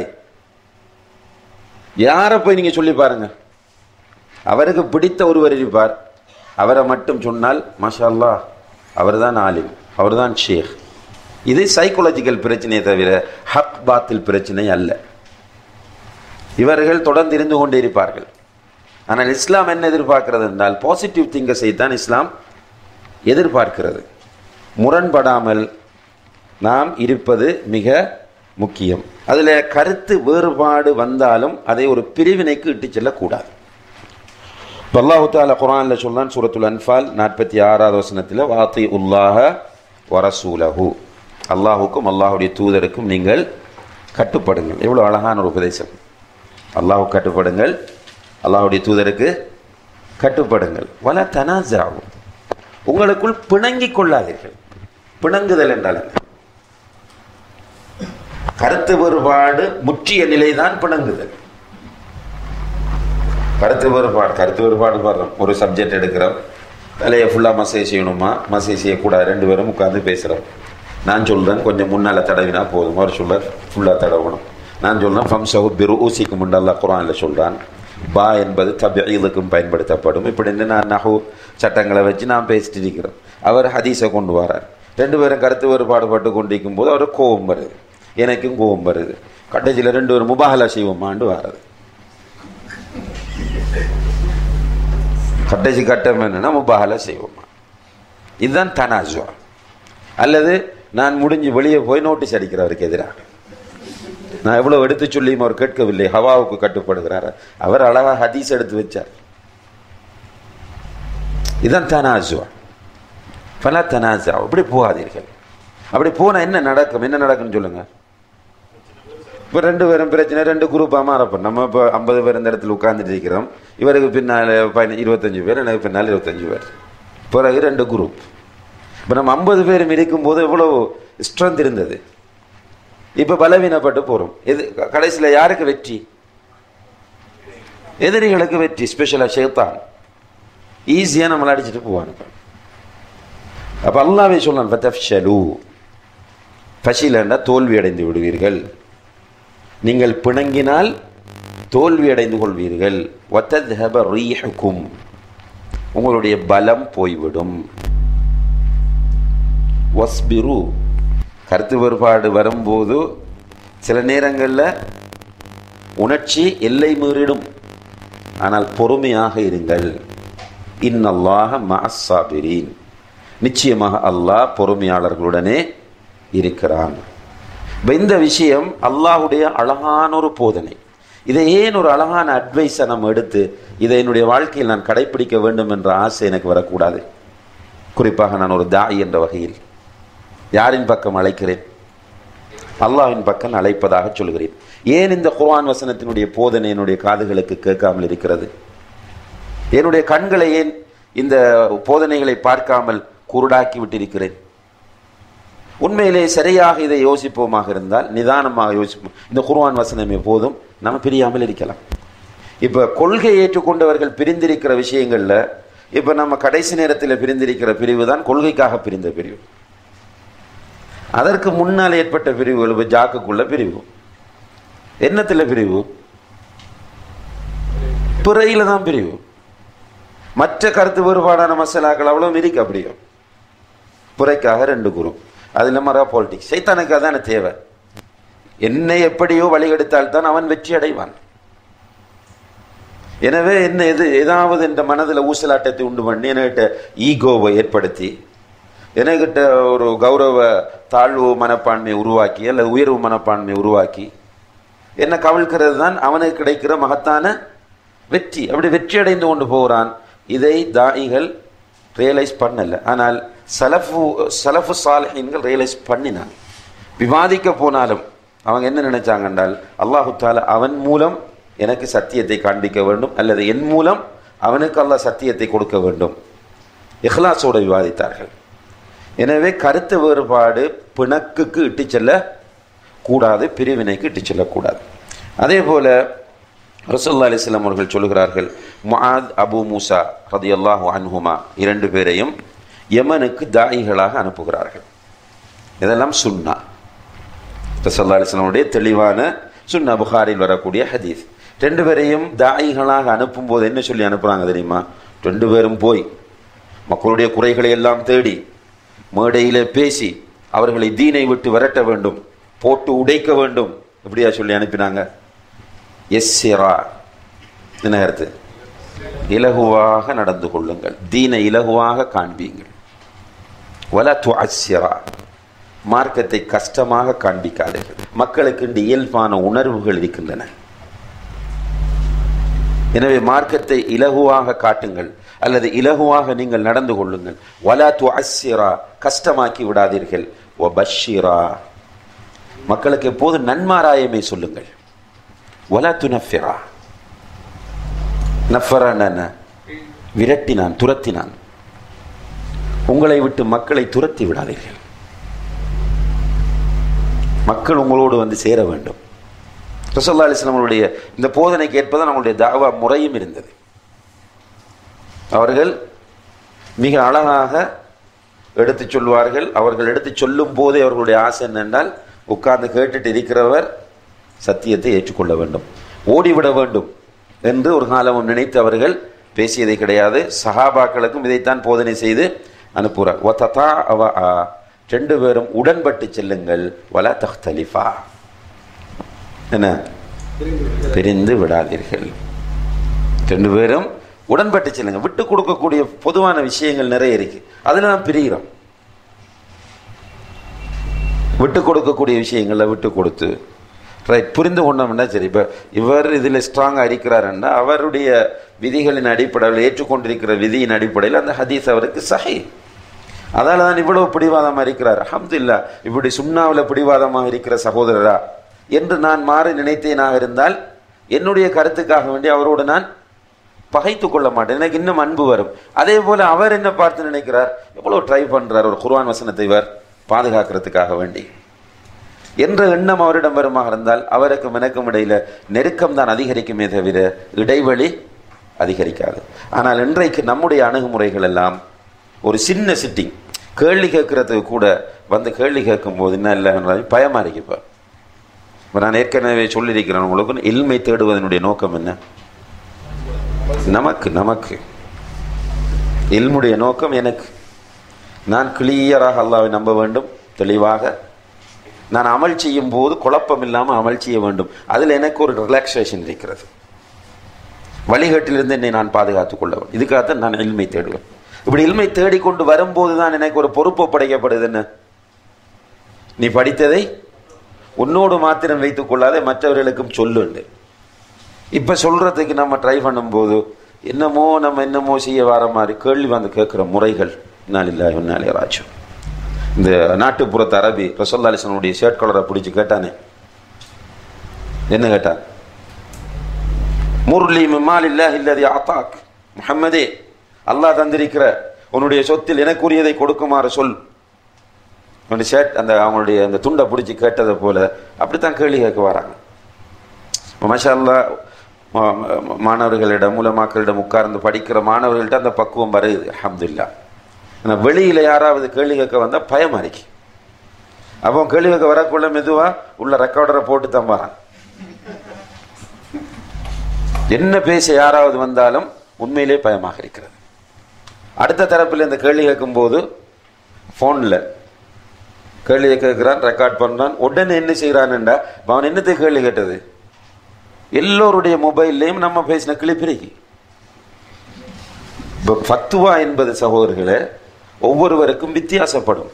யாரை போய் நீங்க சொல்லி பாருங்க அவருக்கு பிடித்த ஒருவர் இருப்பார் அவரை மட்டும் சொன்னால் மாஷா அல்லாஹ் அவர்தான் ஆலிம் அவர்தான் ஷேக் இது சைக்காலஜிக்கல் பிரச்சனையை தவிர ஹக் பாத்தில் பிரச்சனை அல்ல இவர்கள் தொடர்ந்து இருந்து கொண்டே இருப்பார்கள் ஆனால் இஸ்லாம் என்ன எதிர்பார்க்கிறது என்றால் பாசிட்டிவ் திங்கஸை தான் இஸ்லாம் எதிர்பார்க்கிறது முரண்படாமல் நாம் இருப்பது மிக முக்கியம் அதில் கருத்து வேறுபாடு வந்தாலும் அதை ஒரு பிரிவினைக்கு இட்டு செல்லக்கூடாது அல்லாஹு தாலா குரானில் சொல்லான் சூரத்துல் அன்ஃபால் நாற்பத்தி ஆறாவது வசனத்தில் வாத்தி உல்லாஹ வரசூலஹு அல்லாஹுக்கும் அல்லாஹுடைய தூதருக்கும் நீங்கள் கட்டுப்படுங்கள் எவ்வளோ அழகான ஒரு உபதேசம் அல்லாஹு கட்டுப்படுங்கள் அல்லாஹுடைய தூதருக்கு கட்டுப்படுங்கள் வல தனாஜாவும் உங்களுக்குள் பிணங்கிக் கொள்ளாதீர்கள் பிணங்குதல் என்றால் என்ன கருத்து வேறுபாடு முற்றிய நிலைதான் பிணங்குதல் கருத்து வேறுபாடு கருத்து வேறுபாடு பாடுறோம் ஒரு சப்ஜெக்ட் எடுக்கிறோம் தலையை ஃபுல்லாக மசேஜ் செய்யணுமா மசேஜ் செய்யக்கூடாது ரெண்டு பேரும் உட்காந்து பேசுகிறோம் நான் சொல்கிறேன் கொஞ்சம் முன்னால் தடவினா போதும் அவர் சொல்ல ஃபுல்லாக தடவணும் நான் சொல்கிறேன் ஃபம்சஹு பிரு ஊசிக்கு முண்டல்லா குரானில் சொல்கிறான் பா என்பது தபீதுக்கும் பயன்படுத்தப்படும் இப்படி நான் நகு சட்டங்களை வச்சு நான் பேசிட்டு இருக்கிறேன் அவர் ஹதீஸை கொண்டு வரார் ரெண்டு பேரும் கருத்து வேறுபாடுபட்டு கொண்டிருக்கும் போது அவர் கோபம் வருது எனக்கும் கோபம் வருது கட்டச்சியில் ரெண்டு பேரும் முபாகலா செய்வோமாண்டு வர்றது கட்டச்சி கட்டம் என்னன்னா முபாகலா செய்வோமா இதுதான் தனாஜுவா அல்லது நான் முடிஞ்சு வெளியே போய் நோட்டீஸ் அடிக்கிறவருக்கு எதிராக நான் எவ்வளவு எடுத்து சொல்லியும் அவர் கேட்கவில்லை ஹவாவுக்கு கட்டுப்படுகிறார் அவர் அழகா ஹதீஸ் எடுத்து வச்சார் இதான் தனாஜுவா பல தனாஜா அப்படி போகாதீர்கள் அப்படி போனா என்ன நடக்கும் என்ன நடக்கும்னு சொல்லுங்க இப்போ ரெண்டு பேரும் பிரச்சனை ரெண்டு குரூப்பாக மாறப்போம் நம்ம இப்போ ஐம்பது பேர் இந்த இடத்துல உட்கார்ந்துட்டு இருக்கிறோம் இவருக்கு பின்னால் பதின இருபத்தஞ்சு பேர் எனக்கு பின்னால் இருபத்தஞ்சு பேர் பிறகு ரெண்டு குரூப் இப்போ நம்ம ஐம்பது பேரும் இருக்கும்போது எவ்வளோ ஸ்ட்ரென்த் இருந்தது இப்போ பலவீனப்பட்டு போகிறோம் எது கடைசியில் யாருக்கு வெற்றி எதிரிகளுக்கு வெற்றி ஸ்பெஷலாக ஷேத்தான் ஈஸியாக நம்மளை அடிச்சுட்டு போவானுங்க அப்போ அல்லாவே சொல்றான் ஃபதஃப்ஷலு ஃபஷிலண்டா தோல்வி அடைந்து விடுவீர்கள் நீங்கள் பிணங்கினால் தோல்வி அடைந்து கொள்வீர்கள் வத்தத்ஹப ரீஹுக்கும் உங்களுடைய பலம் போய்விடும் வஸ்பிரு கருத்து வேறுபாடு வரும்போது சில நேரங்களில் உணர்ச்சி எல்லை மீறிடும் ஆனால் பொறுமையாக இருங்கள் இன்னல்லாஹ மஅஸ்ஸாபிரீன் நிச்சயமாக அல்லாஹ் பொறுமையாளர்களுடனே இருக்கிறான் இப்ப இந்த விஷயம் அல்லாஹுடைய அழகான ஒரு போதனை இதை ஏன் ஒரு அழகான அட்வைஸை நம்ம எடுத்து இதை என்னுடைய வாழ்க்கையில் நான் கடைப்பிடிக்க வேண்டும் என்ற ஆசை எனக்கு வரக்கூடாது குறிப்பாக நான் ஒரு தாய் என்ற வகையில் யாரின் பக்கம் அழைக்கிறேன் அல்லாஹ்வின் பக்கம் அழைப்பதாக சொல்கிறேன் ஏன் இந்த குர்ஆன் வசனத்தினுடைய போதனை என்னுடைய காதுகளுக்கு கேட்காமல் இருக்கிறது என்னுடைய கண்களை ஏன் இந்த போதனைகளை பார்க்காமல் குருடாக்கி விட்டிருக்கிறேன் உண்மையிலே சரியாக இதை யோசிப்போமாக இருந்தால் நிதானமாக யோசிப்போம் இந்த குர்ஆன் வசனமே போதும் நம்ம பிரியாமல் இருக்கலாம் இப்போ கொள்கை ஏற்றுக்கொண்டவர்கள் பிரிந்திருக்கிற விஷயங்கள்ல இப்போ நம்ம கடைசி நேரத்தில் பிரிந்திருக்கிற பிரிவு தான் கொள்கைக்காக பிரிந்த பிரிவு அதற்கு முன்னால் ஏற்பட்ட பிரிவுகள் இப்போ ஜாக்குக்குள்ள பிரிவு என்னத்தில் பிரிவு பிறையில தான் பிரிவு மற்ற கருத்து வேறுபாடான மசாலாக்கள் அவ்வளோ மிதிக்க அப்படியும் புறைக்காக ரெண்டு குரு அதில் மரா பாலிட்டிக்ஸ் சைத்தானுக்கு அதான தேவை என்னை எப்படியோ வழிகெடுத்தால் தான் அவன் வெற்றி அடைவான் எனவே என்ன எது ஏதாவது இந்த மனதில் ஊசலாட்டத்தை உண்டு பண்ணி என்கிட்ட ஈகோவை ஏற்படுத்தி என்கிட்ட ஒரு கௌரவ தாழ்வு மனப்பான்மையை உருவாக்கி அல்லது உயர்வு மனப்பான்மையை உருவாக்கி என்ன கவிழ்க்கிறது தான் அவனுக்கு கிடைக்கிற மகத்தான வெற்றி அப்படி வெற்றி அடைந்து கொண்டு போகிறான் இதை தாயிகள் ரியலைஸ் பண்ணல ஆனால் சலஃபு சலஃபு சாலிஹீன்கள் ரியலைஸ் பண்ணினான் விவாதிக்க போனாலும் அவங்க என்ன நினைச்சாங்க என்றால் அல்லாஹு தாலா அவன் மூலம் எனக்கு சத்தியத்தை காண்பிக்க வேண்டும் அல்லது என் மூலம் அவனுக்கு அல்லாஹ் சத்தியத்தை கொடுக்க வேண்டும் இஹ்லாஸோடு விவாதித்தார்கள் எனவே கருத்து வேறுபாடு பிணக்குக்கு இட்டு செல்ல கூடாது பிரிவினைக்கு இட்டு செல்லக்கூடாது அதே போல ரசல்லா அலிஸ்லாம் அவர்கள் சொல்லுகிறார்கள் முஆத் அபு மூசா ரதியல்லாஹு அன்ஹுமா இரண்டு பேரையும் யமனுக்கு தாயிகளாக அனுப்புகிறார்கள் இதெல்லாம் சுன்னா ரசல்லா அலிஸ்லாமுடைய தெளிவான சுன்னா புகாரில் வரக்கூடிய ஹதீஸ் ரெண்டு பேரையும் தாயிகளாக அனுப்பும்போது என்ன சொல்லி அனுப்புறாங்க தெரியுமா ரெண்டு பேரும் போய் மக்களுடைய குறைகளை எல்லாம் தேடி மேடையிலே பேசி அவர்களை தீனை விட்டு விரட்ட வேண்டும் போட்டு உடைக்க வேண்டும் எப்படியா சொல்லி அனுப்பினாங்க எஸ்ஸிரா என்ன கருத்து இலகுவாக நடந்து கொள்ளுங்கள் தீனை இலகுவாக காண்பீங்கள் வல துஅஸ்ஸிரா மார்க்கத்தை கஷ்டமாக காண்பிக்காதீர்கள் மக்களுக்கு இந்த இயல்பான உணர்வுகள் இருக்கின்றன எனவே மார்க்கத்தை இலகுவாக காட்டுங்கள் அல்லது இலகுவாக நீங்கள் நடந்து கொள்ளுங்கள் வலா துஅஸ்ஸிரா கஷ்டமாக்கி விடாதீர்கள் வபஷ்ஷிரா மக்களுக்கு எப்போது நன்மாராயமே சொல்லுங்கள் வலா துனஃபிரா நஃபரான விரட்டினான் துரத்தினான் உங்களை விட்டு மக்களை துரத்தி விடாதீர்கள் மக்கள் உங்களோடு வந்து சேர வேண்டும் ரசல்லா அலிஸ்லாமனுடைய இந்த போதனைக்கு ஏற்பதான் அவங்களுடைய தாவா முறையும் இருந்தது அவர்கள் மிக அழகாக எடுத்து சொல்வார்கள் அவர்கள் எடுத்து சொல்லும் போதே அவர்களுடைய ஆசை என்னென்றால் உட்கார்ந்து கேட்டுட்டு இருக்கிறவர் சத்தியத்தை ஏற்றுக்கொள்ள வேண்டும் ஓடிவிட வேண்டும் என்று ஒரு காலமும் நினைத்து அவர்கள் பேசியதை கிடையாது சஹாபாக்களுக்கும் இதைத்தான் போதனை செய்து அனுப்புகிறார் ஒத்ததா அவ ஆ. ரெண்டு பேரும் உடன்பட்டு செல்லுங்கள் வல தஹ்தலிஃபா என்ன பிரிந்து விடாதீர்கள் ரெண்டு பேரும் உடன்பட்டு செல்லுங்க விட்டு கொடுக்கக்கூடிய பொதுவான விஷயங்கள் நிறைய இருக்கு அதுல தான் பிரிகிறோம் விட்டு கொடுக்கக்கூடிய விஷயங்களை விட்டு கொடுத்து ரைட் புரிந்து கொண்டோம்னா சரி இப்போ இவர் இதில் ஸ்ட்ராங்காக இருக்கிறாருன்னா அவருடைய விதிகளின் அடிப்படையில் ஏற்றுக்கொண்டிருக்கிற விதியின் அடிப்படையில் அந்த ஹதீஸ் அவருக்கு சஹி அதால தான் இவ்வளவு பிடிவாதமாக இருக்கிறார் அஹம்துல்லா இப்படி சுண்ணாவில் பிடிவாதமாக இருக்கிற சகோதரரா என்று நான் மாறி நினைத்தேனாக இருந்தால் என்னுடைய கருத்துக்காக வேண்டி அவரோடு நான் பகைத்து கொள்ள மாட்டேன் எனக்கு இன்னும் அன்பு வரும் அதே போல அவர் என்ன பார்த்து நினைக்கிறார் எவ்வளவு ட்ரை பண்றார் ஒரு குர்ஆன் வசனத்தை இவர் பாதுகாக்கிறதுக்காக வேண்டி என்ற எண்ணம் அவரிடம் வருமாக இருந்தால் அவருக்கும் எனக்கும் இடையில நெருக்கம் தான் அதிகரிக்குமே தவிர இடைவெளி அதிகரிக்காது ஆனால் இன்றைக்கு நம்முடைய அணுகுமுறைகள் எல்லாம் ஒரு சின்ன சிட்டிங் கேள்வி கேட்கறதுக்கு கூட வந்து கேள்வி கேட்கும் போது என்ன இல்லை பயமா இருக்கு இப்போ இப்போ நான் ஏற்கனவே சொல்லியிருக்கிறேன் உங்களுக்கு இல்மை தேடுவதனுடைய நோக்கம் என்ன நமக்கு நமக்கு இல்முடைய நோக்கம் எனக்கு நான் கிளியராக அல்லாவை நம்ப வேண்டும் தெளிவாக நான் அமல் செய்யும் போது குழப்பம் இல்லாமல் அமல் செய்ய வேண்டும் அதில் எனக்கு ஒரு ரிலாக்ஸேஷன் இருக்கிறது வழிகாட்டிலிருந்து என்னை நான் பாதுகாத்துக் கொள்ள வேண்டும் இதுக்காகத்தான் நான் இல்மை தேடுவேன் இப்படி இல்மை தேடிக்கொண்டு வரும்போது தான் எனக்கு ஒரு பொறுப்பு படைக்கப்படுது என்ன நீ படித்ததை உன்னோடு மாத்திரம் வைத்துக் கொள்ளாதே மற்றவர்களுக்கும் சொல்லுண்டு இப்ப சொல்றதுக்கு நம்ம ட்ரை பண்ணும்போது என்னமோ நம்ம என்னமோ செய்ய வர மாதிரி கேள்வி வந்து கேட்கிற முறைகள் நாளில்லா நாளே ராஜ்யம் இந்த நாட்டுப்புறத்து அரபி ரசோல்லா அலிசனுடைய ஷர்ட் கலரை பிடிச்சி கேட்டானே என்ன கேட்டான் முர்லி மிமால் இல்லா இல்லதி ஆத்தாக் முஹம்மதே அல்லாஹ் தந்திருக்கிற உன்னுடைய சொத்தில் எனக்குரியதை கொடுக்குமாறு சொல் அந்த ஷர்ட் அந்த அவங்களுடைய அந்த துண்டை பிடிச்சி கேட்டதை போல அப்படித்தான் கேள்வி கேட்க வராங்க மஷா அல்லா மாணவர்களிடம் மூலமாக்களிடம் உட்கார்ந்து படிக்கிற மாணவர்கள்ட்ட அந்த பக்குவம் வருது அஹமதுல்லா ஆனால் வெளியில் யாராவது கேள்வி கேட்க வந்தால் பயம் அறிக்கை அப்போ கேள்வி கேட்க வரக்குள்ள மெதுவாக உள்ள ரெக்கார்டரை போட்டு தான் வரான் என்ன பேச யாராவது வந்தாலும் உண்மையிலே பயமாக இருக்கிறது அடுத்த தரப்பில் இந்த கேள்வி கேட்கும்போது ஃபோனில் கேள்வியை கேட்கிறான் ரெக்கார்ட் பண்றான் உடனே என்ன செய்யறான்டா அவன் என்னத்தை கேள்வி கேட்டது எல்லோருடைய மொபைல்லையும் நம்ம பேசின கிளிப்பிரிக்கு இப்போ ஃபத்துவா என்பது சகோதரர்களே ஒவ்வொருவருக்கும் வித்தியாசப்படும்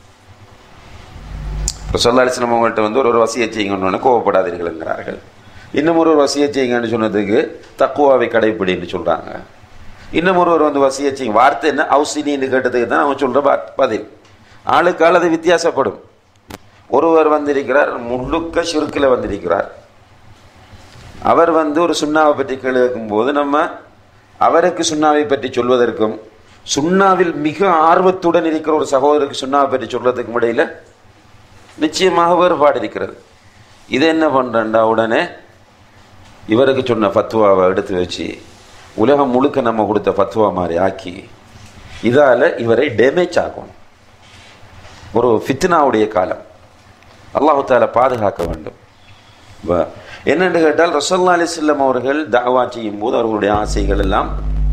இப்போ சொல்லாலிசனம் அவங்கள்ட்ட வந்து ஒரு ஒரு வசியை செய்யுங்கன்னு கோவப்படாதீர்கள்ங்கிறார்கள் இன்னும் ஒரு வசியை செய்யுங்கன்னு சொன்னதுக்கு தக்குவாவை கடைப்பிடின்னு சொல்றாங்க இன்னும் ஒருவர் வந்து வசியை செய்யுங்க வார்த்தை என்ன அவுசினின்னு கேட்டதுக்கு தான் அவன் சொல்ற பதில் ஆளுக்கு ஆள் அது வித்தியாசப்படும் ஒருவர் வந்திருக்கிறார் முழுக்க சுருக்கில் வந்திருக்கிறார் அவர் வந்து ஒரு சுண்ணாவை பற்றி கேள்வி கேட்கும்போது நம்ம அவருக்கு சுண்ணாவை பற்றி சொல்வதற்கும் சுண்ணாவில் மிக ஆர்வத்துடன் இருக்கிற ஒரு சகோதரருக்கு சுண்ணாவை பற்றி சொல்றதுக்கும் இடையில நிச்சயமாக வேறுபாடு இருக்கிறது இதை என்ன பண்றேன்டா உடனே இவருக்கு சொன்ன ஃபத்துவாவை எடுத்து வச்சு உலகம் முழுக்க நம்ம கொடுத்த ஃபத்துவா மாதிரி ஆக்கி இதால இவரை டேமேஜ் ஆகும் ஒரு ஃபித்னாவுடைய காலம் அல்லாஹு தால பாதுகாக்க வேண்டும் என்னென்று கேட்டால் ரசல்லா அலிஸ்லம் அவர்கள் தாவா செய்யும் போது அவர்களுடைய ஆசைகள் எல்லாம்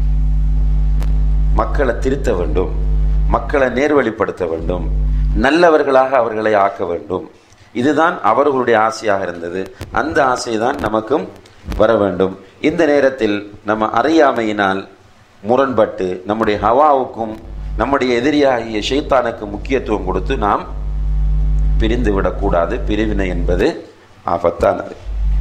மக்களை திருத்த வேண்டும் மக்களை நேர்வழிப்படுத்த வேண்டும் நல்லவர்களாக அவர்களை ஆக்க வேண்டும் இதுதான் அவர்களுடைய ஆசையாக இருந்தது அந்த ஆசை தான் நமக்கும் வர வேண்டும் இந்த நேரத்தில் நம்ம அறியாமையினால் முரண்பட்டு நம்முடைய ஹவாவுக்கும் நம்முடைய எதிரியாகிய ஷைத்தானுக்கு முக்கியத்துவம் கொடுத்து நாம் பிரிந்து விடக்கூடாது பிரிவினை என்பது ஆபத்தானது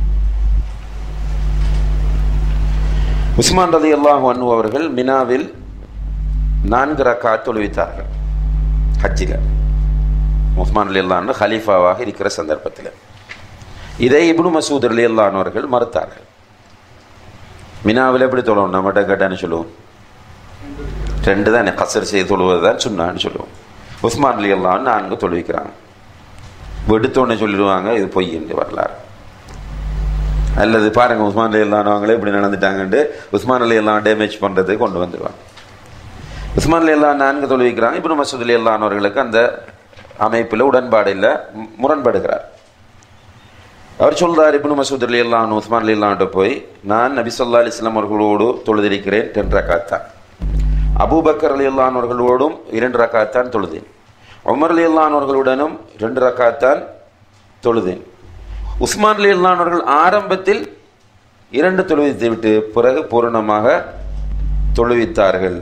உஸ்மான் ரதி அல்லாஹ் அனு அவர்கள் மினாவில் நான்கு ரக்கா தொழுவித்தார்கள் ஹஜ்ஜில் உஸ்மான் அலி அல்லான்னு ஹலீஃபாவாக இருக்கிற சந்தர்ப்பத்தில் இதை இப்னு மசூத் அலி அல்லானவர்கள் மறுத்தார்கள் மினாவில் எப்படி தொழுவோம் நம்மகிட்ட கேட்டான்னு சொல்லுவோம் ரெண்டு தான் கசர் செய்து தொழுவது தான் சொன்னான்னு சொல்லுவோம் உஸ்மான் அலி அல்லான்னு நான்கு தொழுவிக்கிறாங்க வெடுத்தோடனே சொல்லிடுவாங்க இது பொய் என்று வரலாறு அல்லது பாருங்க உஸ்மான் அலி அல்லானவங்களே இப்படி நடந்துட்டாங்கன்ட்டு உஸ்மான் அலி எல்லாம் டேமேஜ் பண்ணுறது கொண்டு வந்துடுவாங்க உஸ்மான் அலி அல்லா நான்கு தொழுவிக்கிறாங்க இப்போ மசூத் அலி அல்லானவர்களுக்கு அந்த அமைப்பில் உடன்பாடு இல்லை முரண்படுகிறார் அவர் சொல்றார் இப்னு மசூத் அலி அல்லான் உஸ்மான் அலி அல்லான்ட்ட போய் நான் நபி சொல்லா அலிஸ்லாம் அவர்களோடு தொழுதிருக்கிறேன் ரெண்டு ரக்காத்தான் அபூபக்கர் அலி அல்லான் அவர்களோடும் இரண்டு ரக்காத்தான் தொழுதேன் உமர் அலி அல்லான் அவர்களுடனும் ரெண்டு ரக்காத்தான் தொழுதேன் உஸ்மான் அலி அல்லான் அவர்கள் ஆரம்பத்தில் இரண்டு தொழுவித்து விட்டு பிறகு பூரணமாக தொழுவித்தார்கள்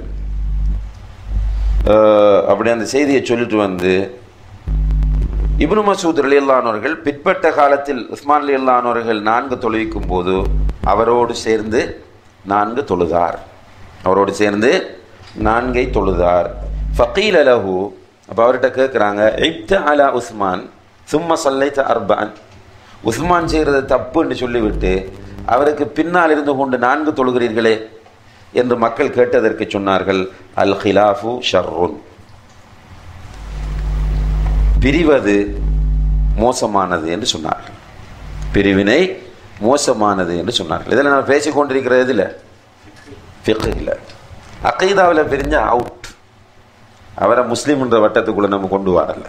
அப்படி அந்த செய்தியை சொல்லிட்டு வந்து இப்னு மசூத் அலி அல்லானவர்கள் பிற்பட்ட காலத்தில் உஸ்மான் அலி அல்லானவர்கள் நான்கு தொழுவிக்கும் போது அவரோடு சேர்ந்து நான்கு தொழுதார் அவரோடு சேர்ந்து நான்கை தொழுதார் ஃபகீல் அலஹு அப்போ அவர்கிட்ட கேட்குறாங்க இப்த அலா உஸ்மான் சும்மா சல்லைத்த அர்பான் உஸ்மான் செய்கிறது தப்புன்னு சொல்லிவிட்டு அவருக்கு பின்னால் இருந்து கொண்டு நான்கு தொழுகிறீர்களே என்று மக்கள் கேட்டதற்கு சொன்னார்கள் அல் ஹிலாஃபு ஷர்ருன் பிரிவது மோசமானது என்று சொன்னார்கள் பிரிவினை மோசமானது என்று சொன்னார்கள் இதில் நான் பேசிக் கொண்டிருக்கிற இதில் ஃபிக்ஹில் அகைதாவில் பிரிஞ்ச அவுட் அவரை முஸ்லீம்ன்ற வட்டத்துக்குள்ள நம்ம கொண்டு வரல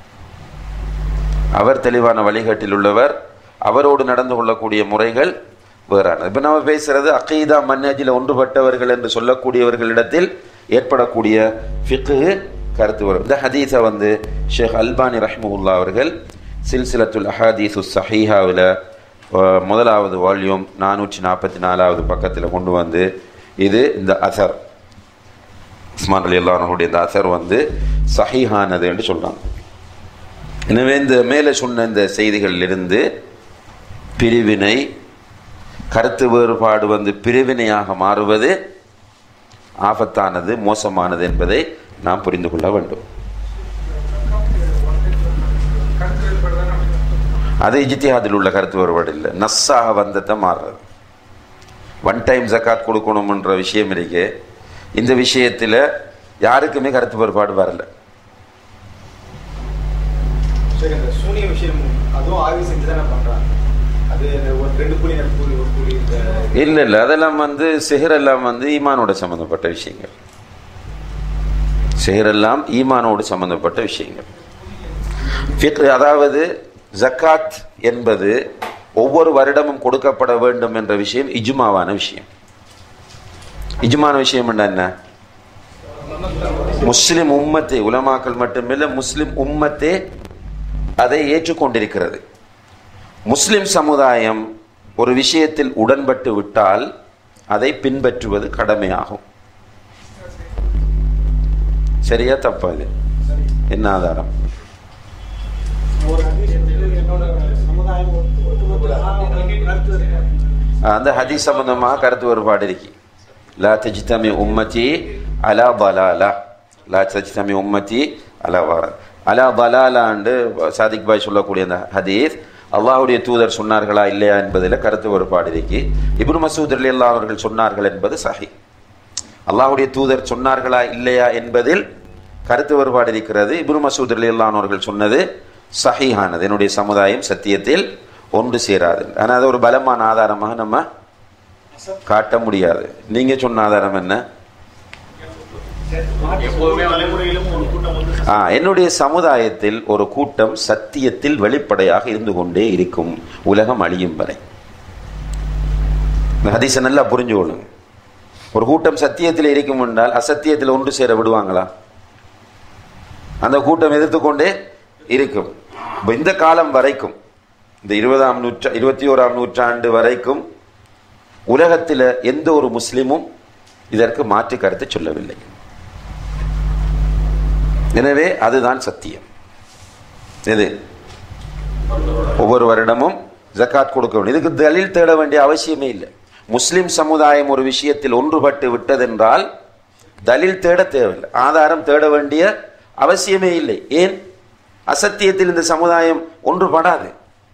அவர் தெளிவான வழிகாட்டில் உள்ளவர் அவரோடு நடந்து கொள்ளக்கூடிய முறைகள் வேறான இப்போ நம்ம பேசுறது அகீதா மன்னஜில் ஒன்றுபட்டவர்கள் என்று சொல்லக்கூடியவர்களிடத்தில் ஏற்படக்கூடிய ஃபிக்கு கருத்து வரும் இந்த ஹதீஸை வந்து ஷேக் அல்பானி ரஹ்முல்லா அவர்கள் சில்சிலத்துல் அஹாதீசு சஹீஹாவில் முதலாவது வால்யூம் நானூற்றி நாற்பத்தி நாலாவது பக்கத்தில் கொண்டு வந்து இது இந்த அசர் உஸ்மான் அலி அல்லாஹனுடைய இந்த அசர் வந்து சஹீஹானது என்று சொல்கிறாங்க எனவே இந்த மேலே சொன்ன இந்த செய்திகளிலிருந்து பிரிவினை கருத்து வேறுபாடு வந்து பிரிவினையாக மாறுவது ஆபத்தானது மோசமானது என்பதை நாம் புரிந்து கொள்ள வேண்டும் அது இஜித்திஹாதில் உள்ள கருத்து வேறுபாடு இல்லை நஸ்ஸாக வந்ததை மாறுறது ஒன் டைம் ஜக்காத் கொடுக்கணும்ன்ற விஷயம் இருக்கு இந்த விஷயத்தில் யாருக்குமே கருத்து வேறுபாடு வரல சரி இந்த சூனிய விஷயம் அதுவும் ஆய்வு செஞ்சு தானே பண்றாங்க அது ஒரு ரெண்டு புள்ளி ரெண்டு புள்ளி ஒரு புள்ளி இந்த இல்லை இல்லை அதெல்லாம் வந்து சிஹர் எல்லாம் வந்து ஈமானோட சம்மந்தப்பட்ட விஷயங்கள் சிஹர் எல்லாம் ஈமானோடு சம்பந்தப்பட்ட விஷயங்கள் ஃபிக்ர் அதாவது ஜக்காத் என்பது ஒவ்வொரு வருடமும் கொடுக்கப்பட வேண்டும் என்ற விஷயம் இஜ்மாவான விஷயம் இஜ்மான விஷயம் என்ன முஸ்லிம் உம்மத்தே உலமாக்கள் மட்டுமில்லை முஸ்லிம் உம்மத்தே அதை ஏற்றுக்கொண்டிருக்கிறது முஸ்லிம் சமுதாயம் ஒரு விஷயத்தில் உடன்பட்டு விட்டால் அதை பின்பற்றுவது கடமையாகும் சரியா தப்பா இது என்ன ஆதாரம் ஒரு என்னோட சமுதாயம் கருத்து அந்த ஹதீஸ் சம்பந்தமாக கருத்து வேறுபாடு இருக்கு லா தஜ்தமி உம்மதி அலா பலாலா லா தஜ்தமி உம்மதி அலா வர அலா பலாலாண்டு சாதிக் பாய் சொல்லக்கூடிய அந்த ஹதீஸ் அல்லாஹ்வுடைய தூதர் சொன்னார்களா இல்லையா என்பதில் கருத்து வேறுபாடு இருக்கு இப்னு மசூத் ரலியல்லாஹு அவர்கள் சொன்னார்கள் என்பது சஹி அல்லாஹ்வுடைய தூதர் சொன்னார்களா இல்லையா என்பதில் கருத்து வேறுபாடு இருக்கிறது இப்னு மசூத் ரலியல்லாஹு அவர்கள் சொன்னது சஹீஹானது என்னுடைய சமுதாயம் சத்தியத்தில் ஒன்று சேராது ஆனால் அது ஒரு பலமான ஆதாரமாக நம்ம காட்ட முடியாது நீங்க சொன்ன ஆதாரம் என்ன எப்போதுமே தலைமுறையிலும் ஒரு கூட்டம் வந்து ஆ, என்னுடைய சமுதாயத்தில் ஒரு கூட்டம் சத்தியத்தில் வெளிப்படையாக இருந்து கொண்டே இருக்கும் உலகம் அழியும் வரை இந்த ஹதீஸை நல்லா புரிஞ்சு கொள்ளுங்க ஒரு கூட்டம் சத்தியத்தில் இருக்கும் என்றால் அசத்தியத்தில் ஒன்று சேர விடுவாங்களா அந்த கூட்டம் எதிர்த்து கொண்டே இருக்கும் இப்ப இந்த காலம் வரைக்கும் இந்த இருபதாம் நூற்றா இருபத்தி ஓராம் நூற்றாண்டு வரைக்கும் உலகத்தில் எந்த ஒரு முஸ்லிமும் இதற்கு மாற்று கருத்து சொல்லவில்லை எனவே அதுதான் சத்தியம் எது ஒவ்வொரு வருடமும் ஜக்காத் கொடுக்க வேண்டும் இதுக்கு தலில் தேட வேண்டிய அவசியமே இல்லை முஸ்லிம் சமுதாயம் ஒரு விஷயத்தில் ஒன்றுபட்டு விட்டதென்றால் தலில் தேட தேவையில்லை ஆதாரம் தேட வேண்டிய அவசியமே இல்லை ஏன் அசத்தியத்தில் இந்த சமுதாயம் ஒன்றுபடாது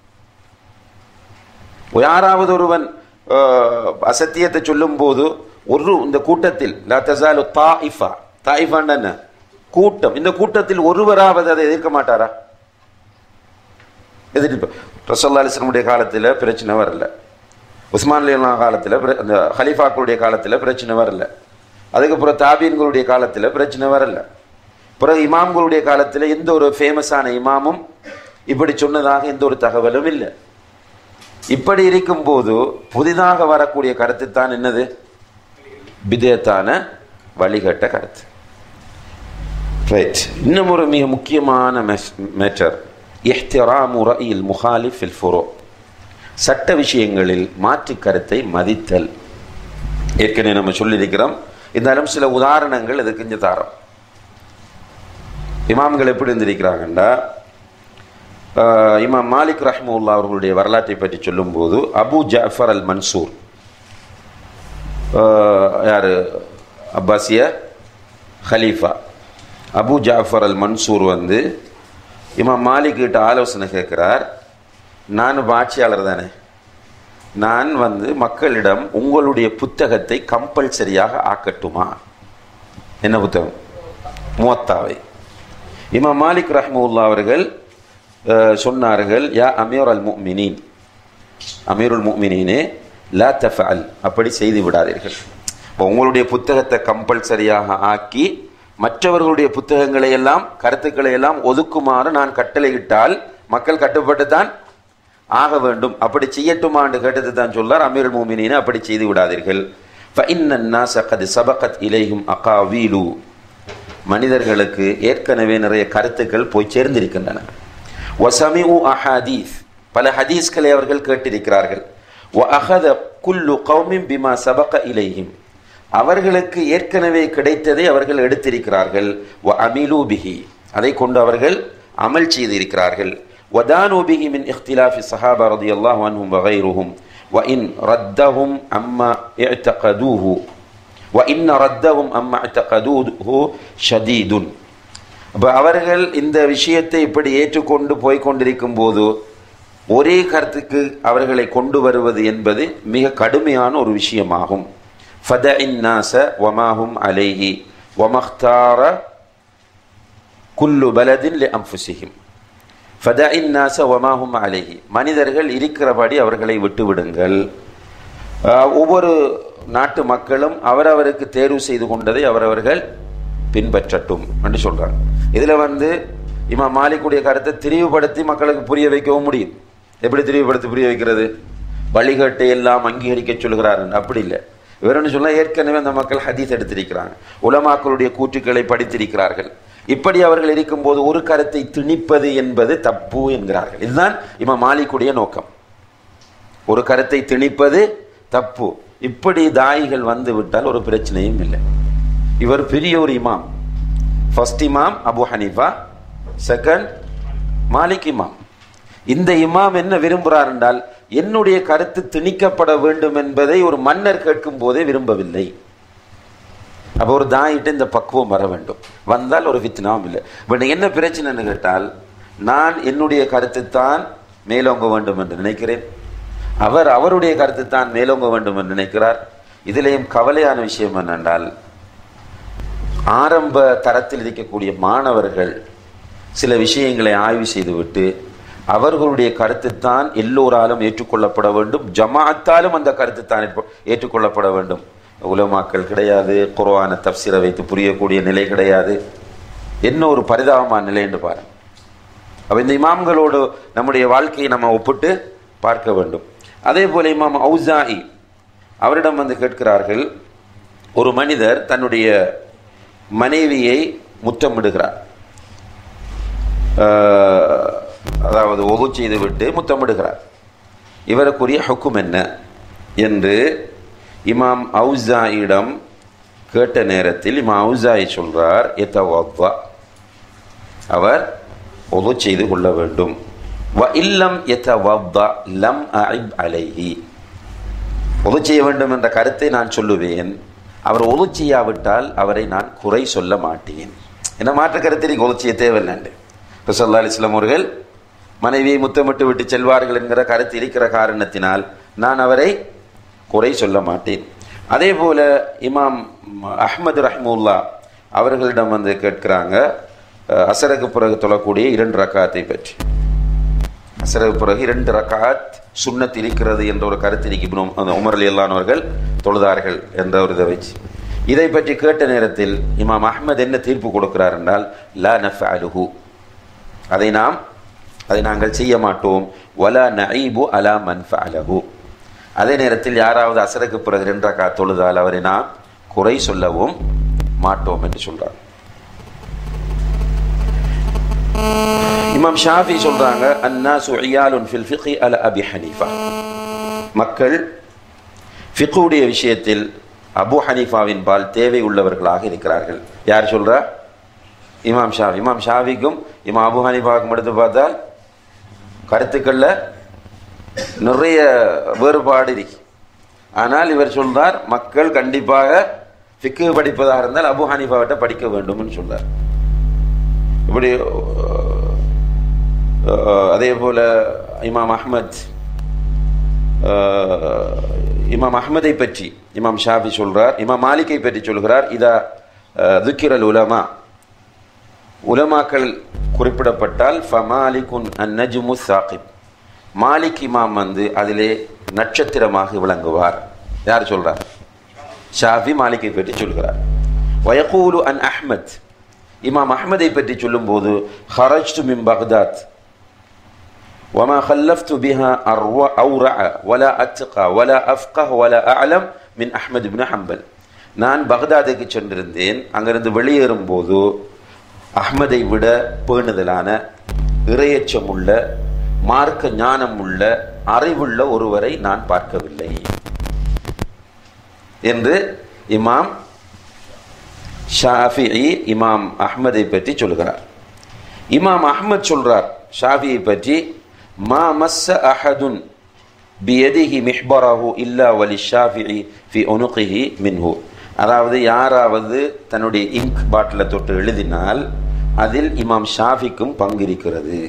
யாராவது ஒருவன் அஹ், அசத்தியத்தை சொல்லும் போது ஒரு இந்த கூட்டத்தில் லா தஸாலு தாயிஃபா தாயிஃபான்னு என்ன கூட்டம் இந்த கூட்டத்தில் ஒருவராவது அதை எதிர்க்க மாட்டாரா எதிர்ப்பு ரசல்லா அலிஸ்லமுடைய காலத்தில் பிரச்சனை வரல உஸ்மான் அலிலா காலத்தில் அந்த ஹலீஃபாக்களுடைய காலத்தில் பிரச்சனை வரல அதுக்கப்புறம் தாபீன்களுடைய காலத்தில் பிரச்சனை வரல பிறகு இமாம்களுடைய காலத்தில் எந்த ஒரு ஃபேமஸான இமாமும் இப்படி சொன்னதாக எந்த ஒரு தகவலும் இல்லை இப்படி இருக்கும்போது புதிதாக வரக்கூடிய கருத்து தான் என்னது பிதேத்தான வழிகட்ட கருத்து ரைட் இன்னும் ஒரு மிக முக்கியமான மேட்டர் இஹ்திராமு ரயில் முஹாலிஃப் ஃபில் ஃபுரோ சட்ட விஷயங்களில் மாற்று கருத்தை மதித்தல் ஏற்கனவே நம்ம சொல்லியிருக்கிறோம் இருந்தாலும் சில உதாரணங்கள் இதுக்கு இங்கே தாரோம் இமாம்கள் எப்படி இருந்திருக்கிறாங்கண்டா ஆஹ், இமாம் மாலிக் ரஹ்முல்லா அவர்களுடைய வரலாற்றை பற்றி சொல்லும்போது அபு ஜாஃபர் அல் மன்சூர் ஆஹ், யாரு அப்பாசிய ஹலீஃபா அபு ஜாஃபர் அல் மன்சூர் வந்து இமாம் மாலிக் கிட்ட ஆலோசனை கேட்கிறார் நான் ஆட்சியாளர் தானே நான் வந்து மக்களிடம் உங்களுடைய புத்தகத்தை கம்பல்சரியாக ஆக்கட்டுமா என்ன புத்தகம் முவத்தாவை இமாம் மாலிக் ரஹ்முல்லா அவர்கள் அஹ், சொன்னார்கள் யா அமீர் அல் முஃமினீன் அமீருல் முஃமினீனே லா தஃஅல் அப்படி செய்து விடாதீர்கள் உங்களுடைய புத்தகத்தை கம்பல்சரியாக ஆக்கி மற்றவர்களுடைய புத்தகங்களை எல்லாம் கருத்துக்களை எல்லாம் ஒதுக்குமாறு நான் கட்டளையிட்டால் மக்கள் கட்டுப்பட்டு தான் ஆக வேண்டும் அப்படி செய்யட்டுமா என்று கேட்டது தான் சொல்லார் அமீர் மூமினின் அப்படி செய்து விடாதீர்கள் فَإِنَّ النَّاسَ قَدْ سَبَقَتْ إِلَيْهِمْ أَقَاوِيلُ மனிதர்களுக்கு ஏற்கனவே நிறைய கருத்துக்கள் போய் சேர்ந்திருக்கின்றன وَسَمِعُوا أَحَادِيث பல ஹதீஸ்களை அவர்கள் கேட்டிருக்கிறார்கள் وَأَخَذَ كُلُّ قَوْمٍ بِمَا سَبَقَ إِلَيْهِمْ அவர்களுக்கு ஏற்கனவே கிடைத்ததை அவர்கள் எடுத்திருக்கிறார்கள் وَأَمِلُوا بِهِ அதை கொண்டு அவர்கள் அமல் செய்திருக்கிறார்கள் وَدَانُوا بِهِ مِنْ اخْتِلَافِ الصَّحَابَةِ رضي الله عنهم وغيرهم وإن ردهم أما اعتقدوه وإن ردهم أما اعتقدوه شديد அப்போ அவர்கள் இந்த விஷயத்தை இப்படி ஏற்றுக்கொண்டு போய் கொண்டிருக்கும் போது ஒரே கருத்துக்கு அவர்களை கொண்டு வருவது என்பது மிக கடுமையான ஒரு விஷயமாகும் ஃபதஇன் நாச வமாஹும் அலைஹி வமஹ்தார குல்லு பலதின் லி அம்ஃபுசிஹிம் ஃபதஇன் நாச வமாஹும் அலைஹி மனிதர்கள் இருக்கிறபடி அவர்களை விட்டுவிடுங்கள் ஆஹ், ஒவ்வொரு நாட்டு மக்களும் அவரவருக்கு தேர்வு செய்து கொண்டதை அவரவர்கள் பின்பற்றட்டும் என்று சொல்றாங்க இதுல வந்து இமாம் மாலிக்குடைய கருத்தை திரிவுபடுத்தி மக்களுக்கு புரிய வைக்கவும் முடியும் எப்படி திரிவுபடுத்தி புரிய வைக்கிறது வழிகாட்டை எல்லாம் அங்கீகரிக்க சொல்கிறார் அப்படி இல்லை இவர் என்ன சொல்ல ஏற்கனவே அந்த மக்கள் ஹதீஸ் எடுத்திருக்கிறாங்க உலமாக்களுடைய கூற்றுக்களை படித்திருக்கிறார்கள் இப்படி அவர்கள் இருக்கும்போது ஒரு கருத்தை திணிப்பது என்பது தப்பு என்கிறார்கள் இதுதான் இமாம் மாலிக்குடைய நோக்கம் ஒரு கருத்தை திணிப்பது தப்பு இப்படி தாயிகள் வந்து விட்டால் ஒரு பிரச்சனையும் இல்லை இவர் பெரிய ஒரு இமாம் ஃபர்ஸ்ட் இமாம் அபு ஹனீஃபா செகண்ட் மாலிக் இமாம் இந்த இமாம் என்ன விரும்புகிறார் என்றால் என்னுடைய கருத்து திணிக்கப்பட வேண்டும் என்பதை ஒரு மன்னர் கேட்கும் போதே விரும்பவில்லை அப்போ ஒரு தாயிட்ட இந்த பக்குவம் வர வேண்டும் வந்தால் ஒரு ஃபித்னாவும் இல்லை பட் என்ன பிரச்சனைன்னு கேட்டால் நான் என்னுடைய கருத்து தான் மேலோங்க வேண்டும் என்று நினைக்கிறேன் அவர் அவருடைய கருத்து தான் மேலோங்க வேண்டும் என்று நினைக்கிறார் இதிலேயும் கவலையான விஷயம் என்னென்றால் ஆரம்ப தரத்தில் இருக்கக்கூடிய மாணவர்கள் சில விஷயங்களை ஆய்வு செய்துவிட்டு அவர்களுடைய கருத்துத்தான் எல்லோராலும் ஏற்றுக்கொள்ளப்பட வேண்டும் ஜமாத்தாலும் அந்த கருத்துத்தான் ஏற்ப- ஏற்றுக்கொள்ளப்பட வேண்டும் உலமாக்கள் கிடையாது குர்ஆனை தப்சீரை வைத்து புரியக்கூடிய நிலை கிடையாது என்ன ஒரு பரிதாபமான நிலை என்று பாருங்க அப்ப இந்த இமாம்களோடு நம்முடைய வாழ்க்கையை நம்ம ஒப்பிட்டு பார்க்க வேண்டும் அதே போல இமாம் ஔசாஇ அவரிடம் வந்து கேட்கிறார்கள் ஒரு மனிதர் தன்னுடைய மனைவியை முத்தமிடுகிறார் ஆஹ், அதாவது ஒது செய்து விட்டு முத்தமிடுகிறார் இவருக்குரிய ஹுக்கும் என்ன என்று இமாம் ஔசாயிடம் கேட்ட நேரத்தில் இமாம் ஔசாயி சொல்றார் எத்தவா அவர் ஒது செய்து கொள்ள வேண்டும் வ இல்லம் எத்தவா லம் அஇப் அலைஹி ஒது செய்ய வேண்டும் என்ற கருத்தை நான் சொல்லுவேன் அவர் ஒது செய்யாவிட்டால் அவரை நான் குறை சொல்ல மாட்டேன் என்ன மாற்று கருத்தை நீங்க ஒது செய்ய தேவையில்லைண்டு ரசல்லா அலிஸ்லாம் அவர்கள் மனைவியை முத்தமிட்டு விட்டு செல்வார்கள் என்கிற கருத்து இருக்கிற காரணத்தினால் நான் அவரை குறை சொல்ல மாட்டேன் அதே போல இமாம் அஹ்மது ரஹ்முல்லா அவர்களிடம் வந்து கேட்கிறாங்க அஹ், அசருக்கு பிறகு தொழக்கூடிய இரண்டு ரக்காத்தை பற்றி அசருக்கு பிறகு இரண்டு ரக்காத் சுன்னத் இருக்கிறது என்ற ஒரு கருத்து இப்னு அந்த உமர் அலி அல்லானவர்கள் தொழுதார்கள் என்ற ஒரு இதை வச்சு இதை பற்றி கேட்ட நேரத்தில் இமாம் அஹ்மத் என்ன தீர்ப்பு கொடுக்கிறார் என்றால் லா நஃபஅலுஹு அதை நாம் அதை நாங்கள் செய்ய மாட்டோம் வலா நஈபு அலா மன் ஃபஅலஹு அதே நேரத்தில் யாராவது அசருக்கு பிறகு ரெண்டு ரக்காத் தொழுதால் அவரை நாம் குறை சொல்லவும் மாட்டோம் என்று சொல்றார் இமாம் ஷாஃபி சொல்றாங்க அன்னாசு இயாலுன் ஃபில் ஃபிக்ஹி அல அபி ஹனீஃபா மக்கள் ஃபிக்குடைய விஷயத்தில் அபு ஹனீஃபாவின் பால் தேவை உள்ளவர்களாக இருக்கிறார்கள் யார் சொல்றா இமாம் ஷாஃபி இமாம் ஷாஃபிக்கும் இமாம் அபு ஹனீஃபாவுக்கும் எடுத்து பார்த்தால் கருத்துக்கள்ல நிறைய வேறுபாடு இருக்கு ஆனால் இவர் சொல்றார் மக்கள் கண்டிப்பாக ஃபிக்கு படிப்பதாக இருந்தால் அபு ஹனீஃபாவிட்ட படிக்க வேண்டும்னு சொல்றார் இப்படி அஹ், அதே போல இமாம் அஹ்மத் அஹ், இமாம் அஹ்மதை பற்றி இமாம் ஷாஃபி சொல்றார் இமாம் மாலிக்கை பற்றி சொல்கிறார் இதா துக்கிரல் உலமா உலமாக்கள் குறிப்பிடப்பட்டால் ஃபமாலிகுன் அந்நஜ்மு சாகிப் மாலிக் இமாம் வந்து அதிலே நட்சத்திரமாக விளங்குவார் யார் சொல்றார் ஷாஃபி மாலிக்கை பற்றி சொல்கிறார் வயகூலு அன் அஹ்மத் இமாம் அஹ்மதை பற்றி சொல்லும்போது ஹரஜ்டு மின் பக்தாத் وما خلفت بها أروع أورع ولا أتقى ولا أفقه ولا أعلم من أحمد بن حنبل நான் பக்தாதுக்கு சென்றிருந்தேன் அங்கிருந்து வெளியேறும் போது அஹ்மதை விட பேணுதலான இறையச்சமுள்ள மார்க்க ஞானமுள்ள அறிவுள்ள ஒருவரை நான் பார்க்கவில்லை என்று இமாம் ஷாஃபிஇ இமாம் அஹ்மதை பற்றி சொல்கிறார் இமாம் அஹ்மத் சொல்றார் ஷாஃபியை பற்றி மா மஸ்ஸ அஹதுன் பியதிஹி மிஹ்பரஹு இல்லா வலி ஷாஃபிஇ ஃபி உனுகிஹி மின்ஹு அதாவது யாராவது தன்னுடைய இங்க் பாட்டில தொட்டு எழுதினால் அதில் இமாம் ஷாஃபிக்கும் பங்கிருக்கிறது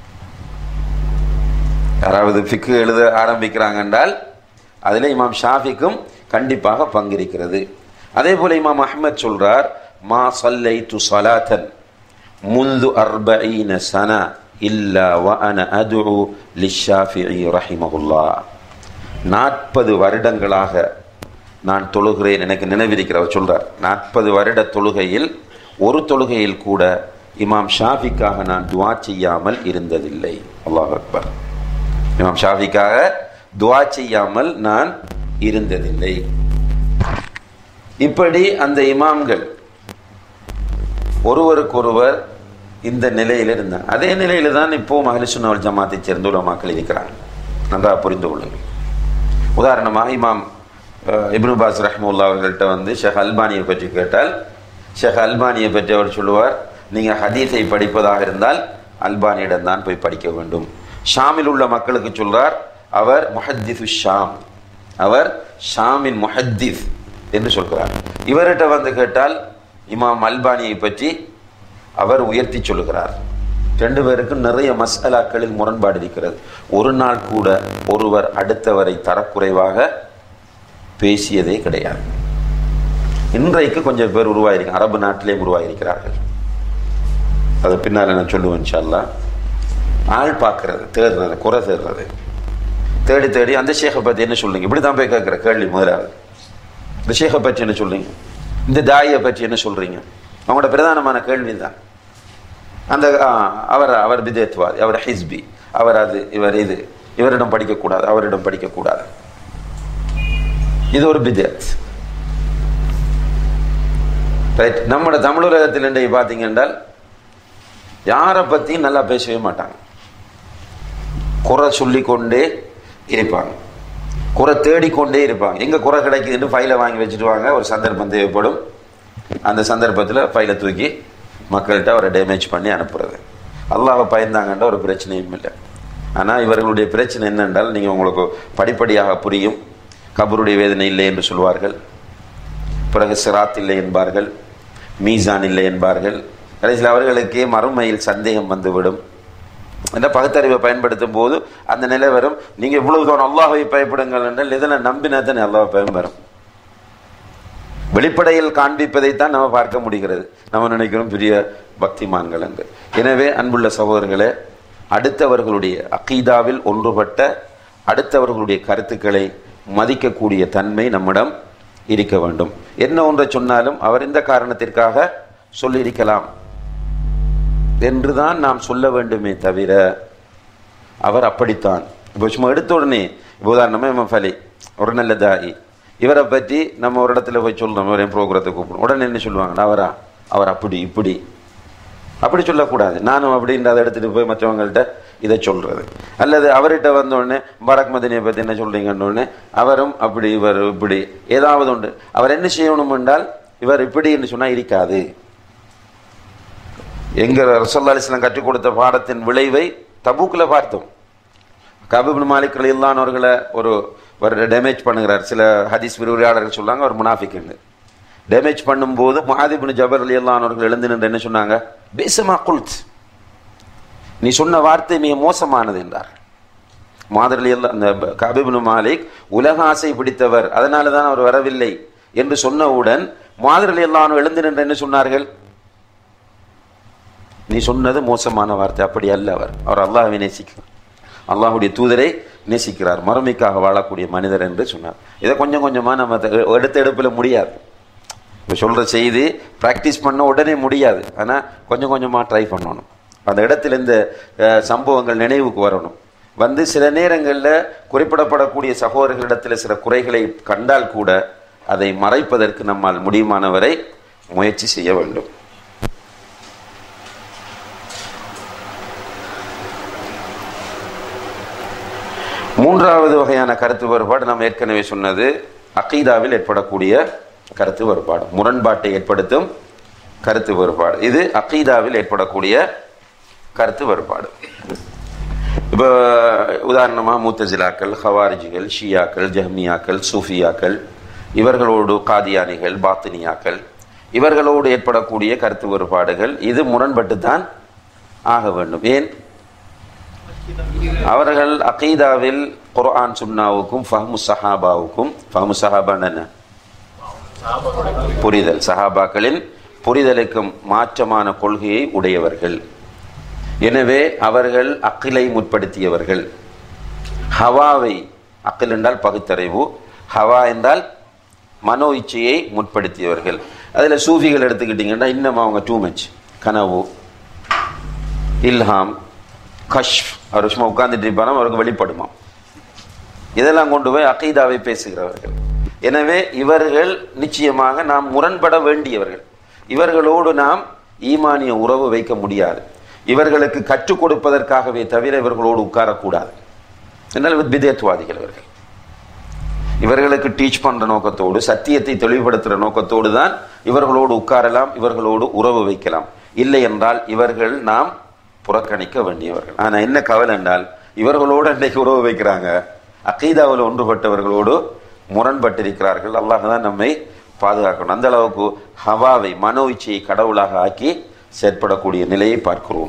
யாராவது ஃபிக்கு எழுத ஆரம்பிக்கிறாங்க என்றால் அதில் இமாம் ஷாஃபிக்கும் கண்டிப்பாக பங்கிருக்கிறது அதே போல இமாம் அஹ்மத் சொல்றார் மா சல்லை து சலாத்தன் முந்து அர்பஈன சனா இல்லா வ அன அதுஉ லிஷாஃபிஇ ரஹிமஹுல்லா நாற்பது வருடங்களாக நான் தொழுகிறேன் எனக்கு நினைவிருக்கிறவர் சொல்றார் நாற்பது வருட தொழுகையில் ஒரு தொழுகையில் கூட இமாம் ஷாஃபிக்காக நான் துவா செய்யாமல் இருந்ததில்லை அல்லாஹ் அக்பர் இமாம் ஷாஃபிக்காக துவா செய்யாமல் நான் இருந்ததில்லை இப்படி அந்த இமாம்கள் ஒருவருக்கொருவர் இந்த நிலையில் இருந்தாங்க அதே நிலையில தான் இப்போ மஹலிசுன்னவல் ஜமாத்தை சேர்ந்த உலமாக்கள் இருக்கிறாங்க நன்றாக புரிந்து கொள்ளுங்கள் உதாரணமாக இமாம் அஹ், இப்னு பாஸ் ரஹ்முல்லா அவர்கள்ட்ட வந்து ஷேக் அல்பானியை பற்றி கேட்டால் ஷேக் அல்பானியை பற்றி அவர் சொல்லுவார் நீங்கள் ஹதீஸை படிப்பதாக இருந்தால் அல்பானியிடம் தான் போய் படிக்க வேண்டும் ஷாமில் உள்ள மக்களுக்கு சொல்றார் அவர் முஹத்திஃபு ஷாம் அவர் ஷாமின் முஹத்திஸ் என்று சொல்கிறார் இவர்கிட்ட வந்து கேட்டால் இமாம் அல்பானியை பற்றி அவர் உயர்த்தி சொல்லுகிறார் ரெண்டு பேருக்கும் நிறைய மசாலாக்களில் முரண்பாடு இருக்கிறது ஒரு நாள் கூட ஒருவர் அடுத்தவரை தரக்குறைவாக பேசியதே கிடையாது இன்றைக்கு கொஞ்சம் பேர் உருவாயிருக்க அரபு நாட்டிலே உருவாயிருக்கிறார்கள் அது பின்னால் நான் சொல்லுவேன் இன்ஷா அல்லாஹ் ஆள் பார்க்கறது தேடுறது குறை தேடுறது தேடி தேடி அந்த ஷேഖை பற்றி என்ன சொல்றீங்க இப்படி தான் போய் கேட்குற கேள்வி முதலாவது இந்த ஷேഖை பற்றி என்ன சொல்றீங்க இந்த தாயை பற்றி என்ன சொல்றீங்க அவங்களோட பிரதானமான கேள்வி தான் அந்த ஆ, அவர் அவர் பிதேத்வாதி அவர் ஹிஸ்பி அவர் அது இவர் இது இவரிடம் படிக்கக்கூடாது அவரிடம் படிக்கக்கூடாது இது ஒரு பிதேத் ரைட் நம்மளோட தமிழகத்தில் இன்றைக்கு பார்த்தீங்க என்றால் யாரை பற்றியும் நல்லா பேசவே மாட்டாங்க குறை சொல்லிக்கொண்டே இருப்பாங்க குறை தேடிக்கொண்டே இருப்பாங்க எங்க குறை கிடைக்குதுன்னு ஃபைலை வாங்கி வச்சுட்டு வாங்க ஒரு சந்தர்ப்பம் தேவைப்படும் அந்த சந்தர்ப்பத்தில் ஃபைலை தூக்கி மக்கள்கிட்ட அவரை டேமேஜ் பண்ணி அனுப்புறது அல்லாஹ்வை பயந்தாங்கன்ற ஒரு பிரச்சனையும் இல்லை ஆனால் இவர்களுடைய பிரச்சனை என்னென்றால் நீங்கள் உங்களுக்கு படிப்படியாக புரியும் கபருடைய வேதனை இல்லை என்று சொல்வார்கள் பிறகு சிராத் இல்லை என்பார்கள் மீசான் இல்லை என்பார்கள் கடைசியில் அவர்களுக்கே மறுமையில் சந்தேகம் வந்துவிடும் இந்த பகுத்தறிவை பயன்படுத்தும் போது அந்த நிலை வரும் நீங்க இவ்வளவு தூரம் அல்லாஹை பயப்படுங்கள் என்றால் இதெல்லாம் நம்பினா தானே அல்லாஹ் பயம் வரும் வெளிப்படையில் காண்பிப்பதைத்தான் நம்ம பார்க்க முடிகிறது நம்ம நினைக்கிறோம் பெரிய பக்திமான்கள் என்று எனவே அன்புள்ள சகோதரர்களே அடுத்தவர்களுடைய அகீதாவில் ஒன்றுபட்ட அடுத்தவர்களுடைய கருத்துக்களை மதிக்கக்கூடிய தன்மை நம்மிடம் இருக்க வேண்டும் என்ன ஒன்றை சொன்னாலும் அவர் இந்த காரணத்திற்காக சொல்லியிருக்கலாம் என்றுதான் நாம் சொல்ல வேண்டுமே தவிர அவர் அப்படித்தான் இப்போ சும்மா எடுத்த உடனே இப்போ உதாரணமா இமாம் ஃபலி ஒரு நல்ல தாயி இவரை பற்றி நம்ம ஒரு இடத்துல போய் சொல்றோம் இவரையும் ப்ரோக்ரத்தை கூப்பிடும் உடனே என்ன சொல்லுவாங்க அவரா அவர் அப்படி இப்படி அப்படி சொல்லக்கூடாது நானும் அப்படின்ற அதை எடுத்துட்டு போய் மற்றவங்கள்ட்ட இதை சொல்றது அல்லது அவர்கிட்ட வந்த உடனே பரக் மதினியை பற்றி என்ன சொல்றீங்கன்னு உடனே அவரும் அப்படி இவர் இப்படி ஏதாவது உண்டு அவர் என்ன செய்யணும் என்றால் இவர் இப்படி என்று சொன்னா இருக்காது எங்க ரசல்லா அலிஸ்லாம் கற்றுக் கொடுத்த பாடத்தின் விளைவை தபூக்கில் பார்த்தோம் கபிபின் மாலிக் இல்லானவர்களை ஒரு ஒரு டேமேஜ் பண்ணுகிறார் சில ஹதீஸ் விரிவுரையாளர்கள் சொன்னாங்க அவர் முனாஃபிக்குன்னு டேமேஜ் பண்ணும்போது மஹாதிபின் ஜபர் அலி அல்லானவர்கள் எழுந்து நின்று என்ன சொன்னாங்க பேசமா குல்த் நீ சொன்ன வார்த்தை மிக மோசமானது என்றார் மாதர் அலி அல்லா அந்த கபிபின் மாலிக் உலக ஆசை பிடித்தவர் அதனால தான் அவர் வரவில்லை என்று சொன்னவுடன் மாதர் அலி அல்லானு எழுந்து நின்று என்ன சொன்னார்கள் நீ சொன்னது மோசமான வார்த்தை அப்படி அல்ல அவர் அவர் அல்லாஹ்வை நேசிக்கிறார் அல்லாஹ்வுடைய தூதரை நேசிக்கிறார் மறுமைக்காக வாழக்கூடிய மனிதர் என்று சொன்னார் இதை கொஞ்சம் கொஞ்சமாக நம்ம தெ- எடுத்த எடுப்பில் முடியாது இப்போ சொல்கிற செய்தி ப்ராக்டிஸ் பண்ண உடனே முடியாது ஆனால் கொஞ்சம் கொஞ்சமாக ட்ரை பண்ணணும் அந்த இடத்துல இந்த அஹ், சம்பவங்கள் நினைவுக்கு வரணும் வந்து சில நேரங்களில் குறிப்பிடப்படக்கூடிய சகோதரர்களிடத்தில் சில குறைகளை கண்டால் கூட அதை மறைப்பதற்கு நம்மால் முடியுமானவரை முயற்சி செய்ய வேண்டும் மூன்றாவது வகையான கருத்து வேறுபாடு நாம் ஏற்கனவே சொன்னது அகீதாவில் ஏற்படக்கூடிய கருத்து வேறுபாடு முரண்பாட்டை ஏற்படுத்தும் கருத்து வேறுபாடு இது அகீதாவில் ஏற்படக்கூடிய கருத்து வேறுபாடு இப்போ உதாரணமாக மூத்தசிலாக்கள் ஹவாரிஜிகள் ஷியாக்கள் ஜஹ்மியாக்கள் சூஃபியாக்கள் இவர்களோடு காதியானிகள் பாத்தினியாக்கள் இவர்களோடு ஏற்படக்கூடிய கருத்து வேறுபாடுகள் இது முரண்பட்டு தான் ஆக வேண்டும் ஏன் அவர்கள் அகீதாவில் குர்ஆன் சுன்னாவுக்கும் ஃபஹ்மு சஹாபாவுக்கும் ஃபஹ்மு சஹாபான்னு என்ன புரிதல் சஹாபாக்களின் புரிதலுக்கும் மாற்றமான கொள்கையை உடையவர்கள் எனவே அவர்கள் அக்கிலை முற்படுத்தியவர்கள் ஹவாவை அக்கில் என்றால் பகுத்தறிவு ஹவா என்றால் மனோ இச்சையை முற்படுத்தியவர்கள் அதில் சூஃபிகள் எடுத்துக்கிட்டிங்கன்னா இன்னும் அவங்க டூ மச் கனவு இல்ஹாம் கஷ்ப் அவர் சும்மா உட்கார்ந்துட்டு இருப்பாராம் அவருக்கு வெளிப்படுமா இதெல்லாம் கொண்டு போய் அகீதாவை பேசுகிறவர்கள் எனவே இவர்கள் நிச்சயமாக நாம் முரண்பட வேண்டியவர்கள் இவர்களோடு நாம் ஈமானிய உறவு வைக்க முடியாது இவர்களுக்கு கற்றுக் கொடுப்பதற்காகவே தவிர இவர்களோடு உட்காரக்கூடாது என்றால் விதேத்துவாதிகள் இவர்கள் இவர்களுக்கு டீச் பண்ற நோக்கத்தோடு சத்தியத்தை தெளிவுபடுத்துகிற நோக்கத்தோடு தான் இவர்களோடு உட்காரலாம் இவர்களோடு உறவு வைக்கலாம் இல்லை என்றால் இவர்கள் நாம் புறக்கணிக்க வேண்டியவர்கள் ஆனா என்ன கவலை என்றால் இவர்களோடு அன்றைக்கு உறவு வைக்கிறாங்க அகீதாவில் ஒன்றுபட்டவர்களோடு முரண்பட்டிருக்கிறார்கள் அல்லாஹ் தான் நம்மை பாதுகாக்கணும் அந்த அளவுக்கு ஹவாவை மனோ இச்சையை கடவுளாக ஆக்கி செயற்படக்கூடிய நிலையை பார்க்கிறோம்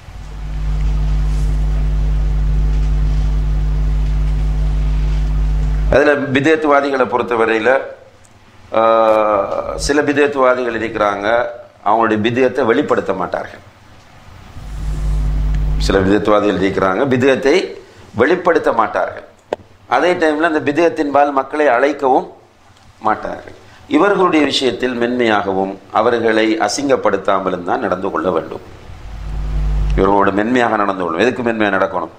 அதில் பிதேத்துவாதிகளை பொறுத்தவரையில் சில பிதேத்துவாதிகள் இருக்கிறாங்க அவங்களுடைய பிதயத்தை வெளிப்படுத்த மாட்டார்கள் சில பிதத்துவாதிகள் இருக்கிறாங்க பிதயத்தை வெளிப்படுத்த மாட்டார்கள் அதே டைமில் அந்த பிதயத்தின்பால் மக்களை அழைக்கவும் மாட்டார்கள் இவர்களுடைய விஷயத்தில் மென்மையாகவும் அவர்களை அசிங்கப்படுத்தாமலும் தான் நடந்து கொள்ள வேண்டும் இவர்களோட மென்மையாக நடந்து கொள்ளும் எதுக்கு மென்மையாக நடக்கணும்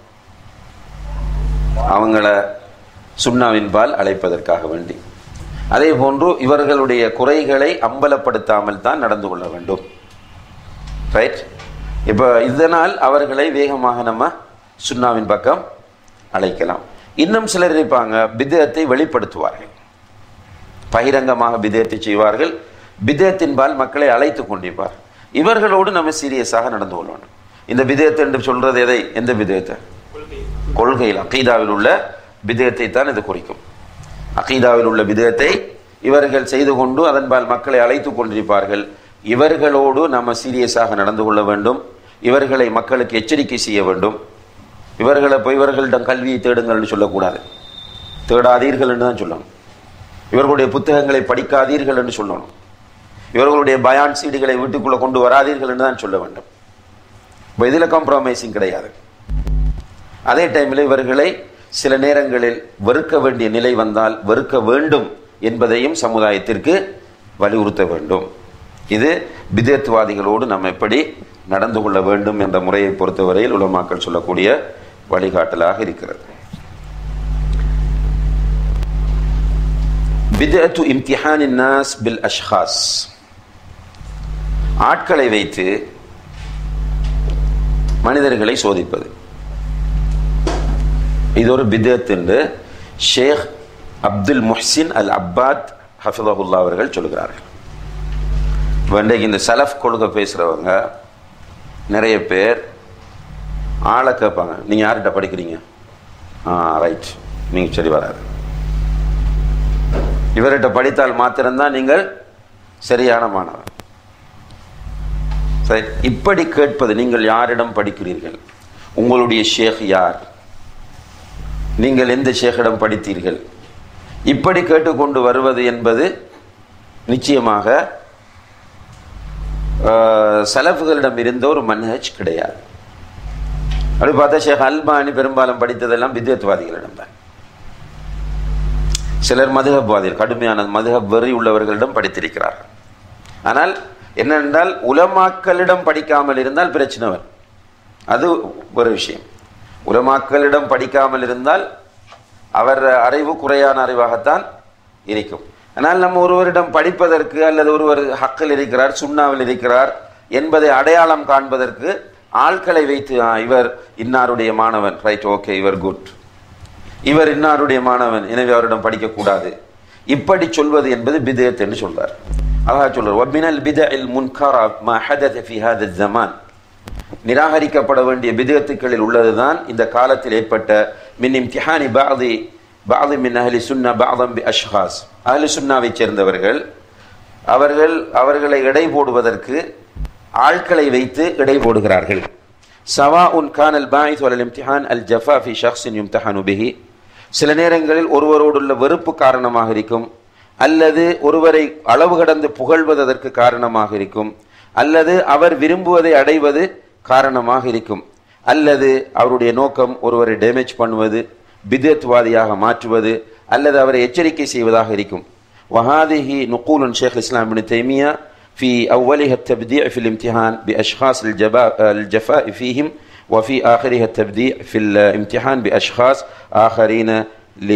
அவங்கள சுண்ணாவின்பால் அழைப்பதற்காக வேண்டி அதே போன்று இவர்களுடைய குறைகளை அம்பலப்படுத்தாமல் தான் நடந்து கொள்ள வேண்டும் ரைட் இப்போ இதனால் அவர்களை வேகமாக நம்ம சுண்ணாவின் பக்கம் அழைக்கலாம் இன்னும் சிலர் இருப்பாங்க பிதயத்தை வெளிப்படுத்துவார்கள் பகிரங்கமாக பிதயத்தை செய்வார்கள் பிதயத்தின்பால் மக்களை அழைத்து கொண்டிருப்பார் இவர்களோடு நம்ம சீரியஸாக நடந்து கொள்ள வேண்டும் இந்த பிதயத்தை என்று சொல்றது எதை எந்த பிதயத்தை கொள்கையில் அகீதாவில் உள்ள பிதயத்தை தான் இது குறிக்கும் அகீதாவில் உள்ள பிதயத்தை இவர்கள் செய்து கொண்டு அதன்பால் மக்களை அழைத்து கொண்டிருப்பார்கள் இவர்களோடு நம்ம சீரியஸாக நடந்து கொள்ள வேண்டும் இவர்களை மக்களுக்கு எச்சரிக்கை செய்ய வேண்டும் இவர்களை போய் இவர்களிடம் கல்வியை தேடுங்கள்னு சொல்லக்கூடாது தேடாதீர்கள் என்று தான் சொல்லணும் இவர்களுடைய புத்தகங்களை படிக்காதீர்கள் என்று சொல்லணும் இவர்களுடைய பயான் சீடுகளை வீட்டுக்குள்ள கொண்டு வராதீர்கள் என்று தான் சொல்ல வேண்டும் இப்போ இதில் காம்ப்ரமைசிங் கிடையாது அதே டைமில் இவர்களை சில நேரங்களில் வெறுக்க வேண்டிய நிலை வந்தால் வெறுக்க வேண்டும் என்பதையும் சமுதாயத்திற்கு வலியுறுத்த வேண்டும் இது பிதேத்துவாதிகளோடு நம்ம எப்படி நடந்து கொள்ள வேண்டும் என்ற முறையை பொறுத்தவரையில் உலமாக்கள் சொல்லக்கூடிய வழிகாட்டலாக இருக்கிறது பிதத்து இம்திஹான் நாஸ் பில் அஷ்ஹாஸ் ஆட்களை வைத்து மனிதர்களை சோதிப்பது இது ஒரு பிதத் என்று ஷேக் அப்துல் முஹ்சின் அல் அப்பாத் ஹஃபிதகுல்லா அவர்கள் சொல்கிறார்கள் இன்றைக்கு இந்த சலஃப் கொள்கை பேசுகிறவங்க நிறைய பேர் ஆளை கேட்பாங்க நீங்கள் யார்கிட்ட படிக்கிறீங்க ஆ ரைட் நீங்கள் சரி வராது இவர்கிட்ட படித்தால் மாத்திரம்தான் நீங்கள் சரியான மாணவர் சரி இப்படி கேட்பது நீங்கள் யாரிடம் படிக்கிறீர்கள் உங்களுடைய ஷேக் யார் நீங்கள் எந்த ஷேக்கிடம் படித்தீர்கள் இப்படி கேட்டுக்கொண்டு வருவது என்பது நிச்சயமாக சலஃபுகளிடம் இருந்த ஒரு மன்ஹஜ் கிடையாது அப்படி பார்த்தா ஷேக் அல்பானி பெரும்பாலும் படித்ததெல்லாம் வித்யத்வாதிகளிடம் தான் சிலர் மதுகப்வாதிகள் கடுமையான மதுகப் வெறி உள்ளவர்களிடம் படித்திருக்கிறார்கள் ஆனால் என்னென்றால் உலமாக்களிடம் படிக்காமல் இருந்தால் பிரச்சனை வரும் அது ஒரு விஷயம் உலமாக்களிடம் படிக்காமல் இருந்தால் அவர் அறிவு குறையான அறிவாகத்தான் இருக்கும் ஆனால் நம்ம ஒருவரிடம் படிப்பதற்கு அல்லது ஒருவர் ஹக்கில் இருக்கிறார் சுண்ணாவில் இருக்கிறார் என்பதை அடையாளம் காண்பதற்கு ஆட்களை வைத்து "ஆ, இவர் இன்னாருடைய மாணவன் ரைட் ஓகே இவர் குட் இவர் இன்னாருடைய மாணவன் எனவே அவரிடம் படிக்கக்கூடாது இப்படி சொல்வது என்பது பிதயத் என்று சொல்றார் அழகா சொல்றார் வபினல் பிதஇல் முன்காரா மா ஹதத ஃபி ஹாத ஜமான் நிராகரிக்கப்பட வேண்டிய பிதத்துக்களில் உள்ளதுதான் இந்த காலத்தில் ஏற்பட்ட மின் இம்திஹானி பாதி பாதி மின் அஹ்லி சுன்னா பாதம் பி அஷ்ஹாஸ் அஹ்லி சுன்னாவைச் சேர்ந்தவர்கள் அவர்கள் அவர்களை எடை போடுவதற்கு ஆட்களை வைத்து எடை போடுகிறார்கள் சவா உன் கானல் பாயித் வலல் இம்திஹான் அல் ஜஃபா ஃபி ஷக்ஸின் யும்தஹானு பிஹி சில நேரங்களில் ஒருவரோடுள்ள வெறுப்பு காரணமாக இருக்கும் அல்லது ஒருவரை அளவு கடந்து புகழ்வதற்கு காரணமாக இருக்கும் அல்லது அவர் விரும்புவதை அடைவது காரணமாக இருக்கும் அல்லது அவருடைய நோக்கம் ஒருவரை டேமேஜ் பண்ணுவது பிதத்வாதியாக மாற்றுவது அல்லது அவரை எச்சரிக்கை செய்வதாக இருக்கும் وهذه نقول شيخ الإسلام ابن تيمية في أولها التبديع في الامتحان بأشخاص الجبا- الجفاء فيهم وفي آخرها التبديع في الامتحان بأشخاص آخرين ل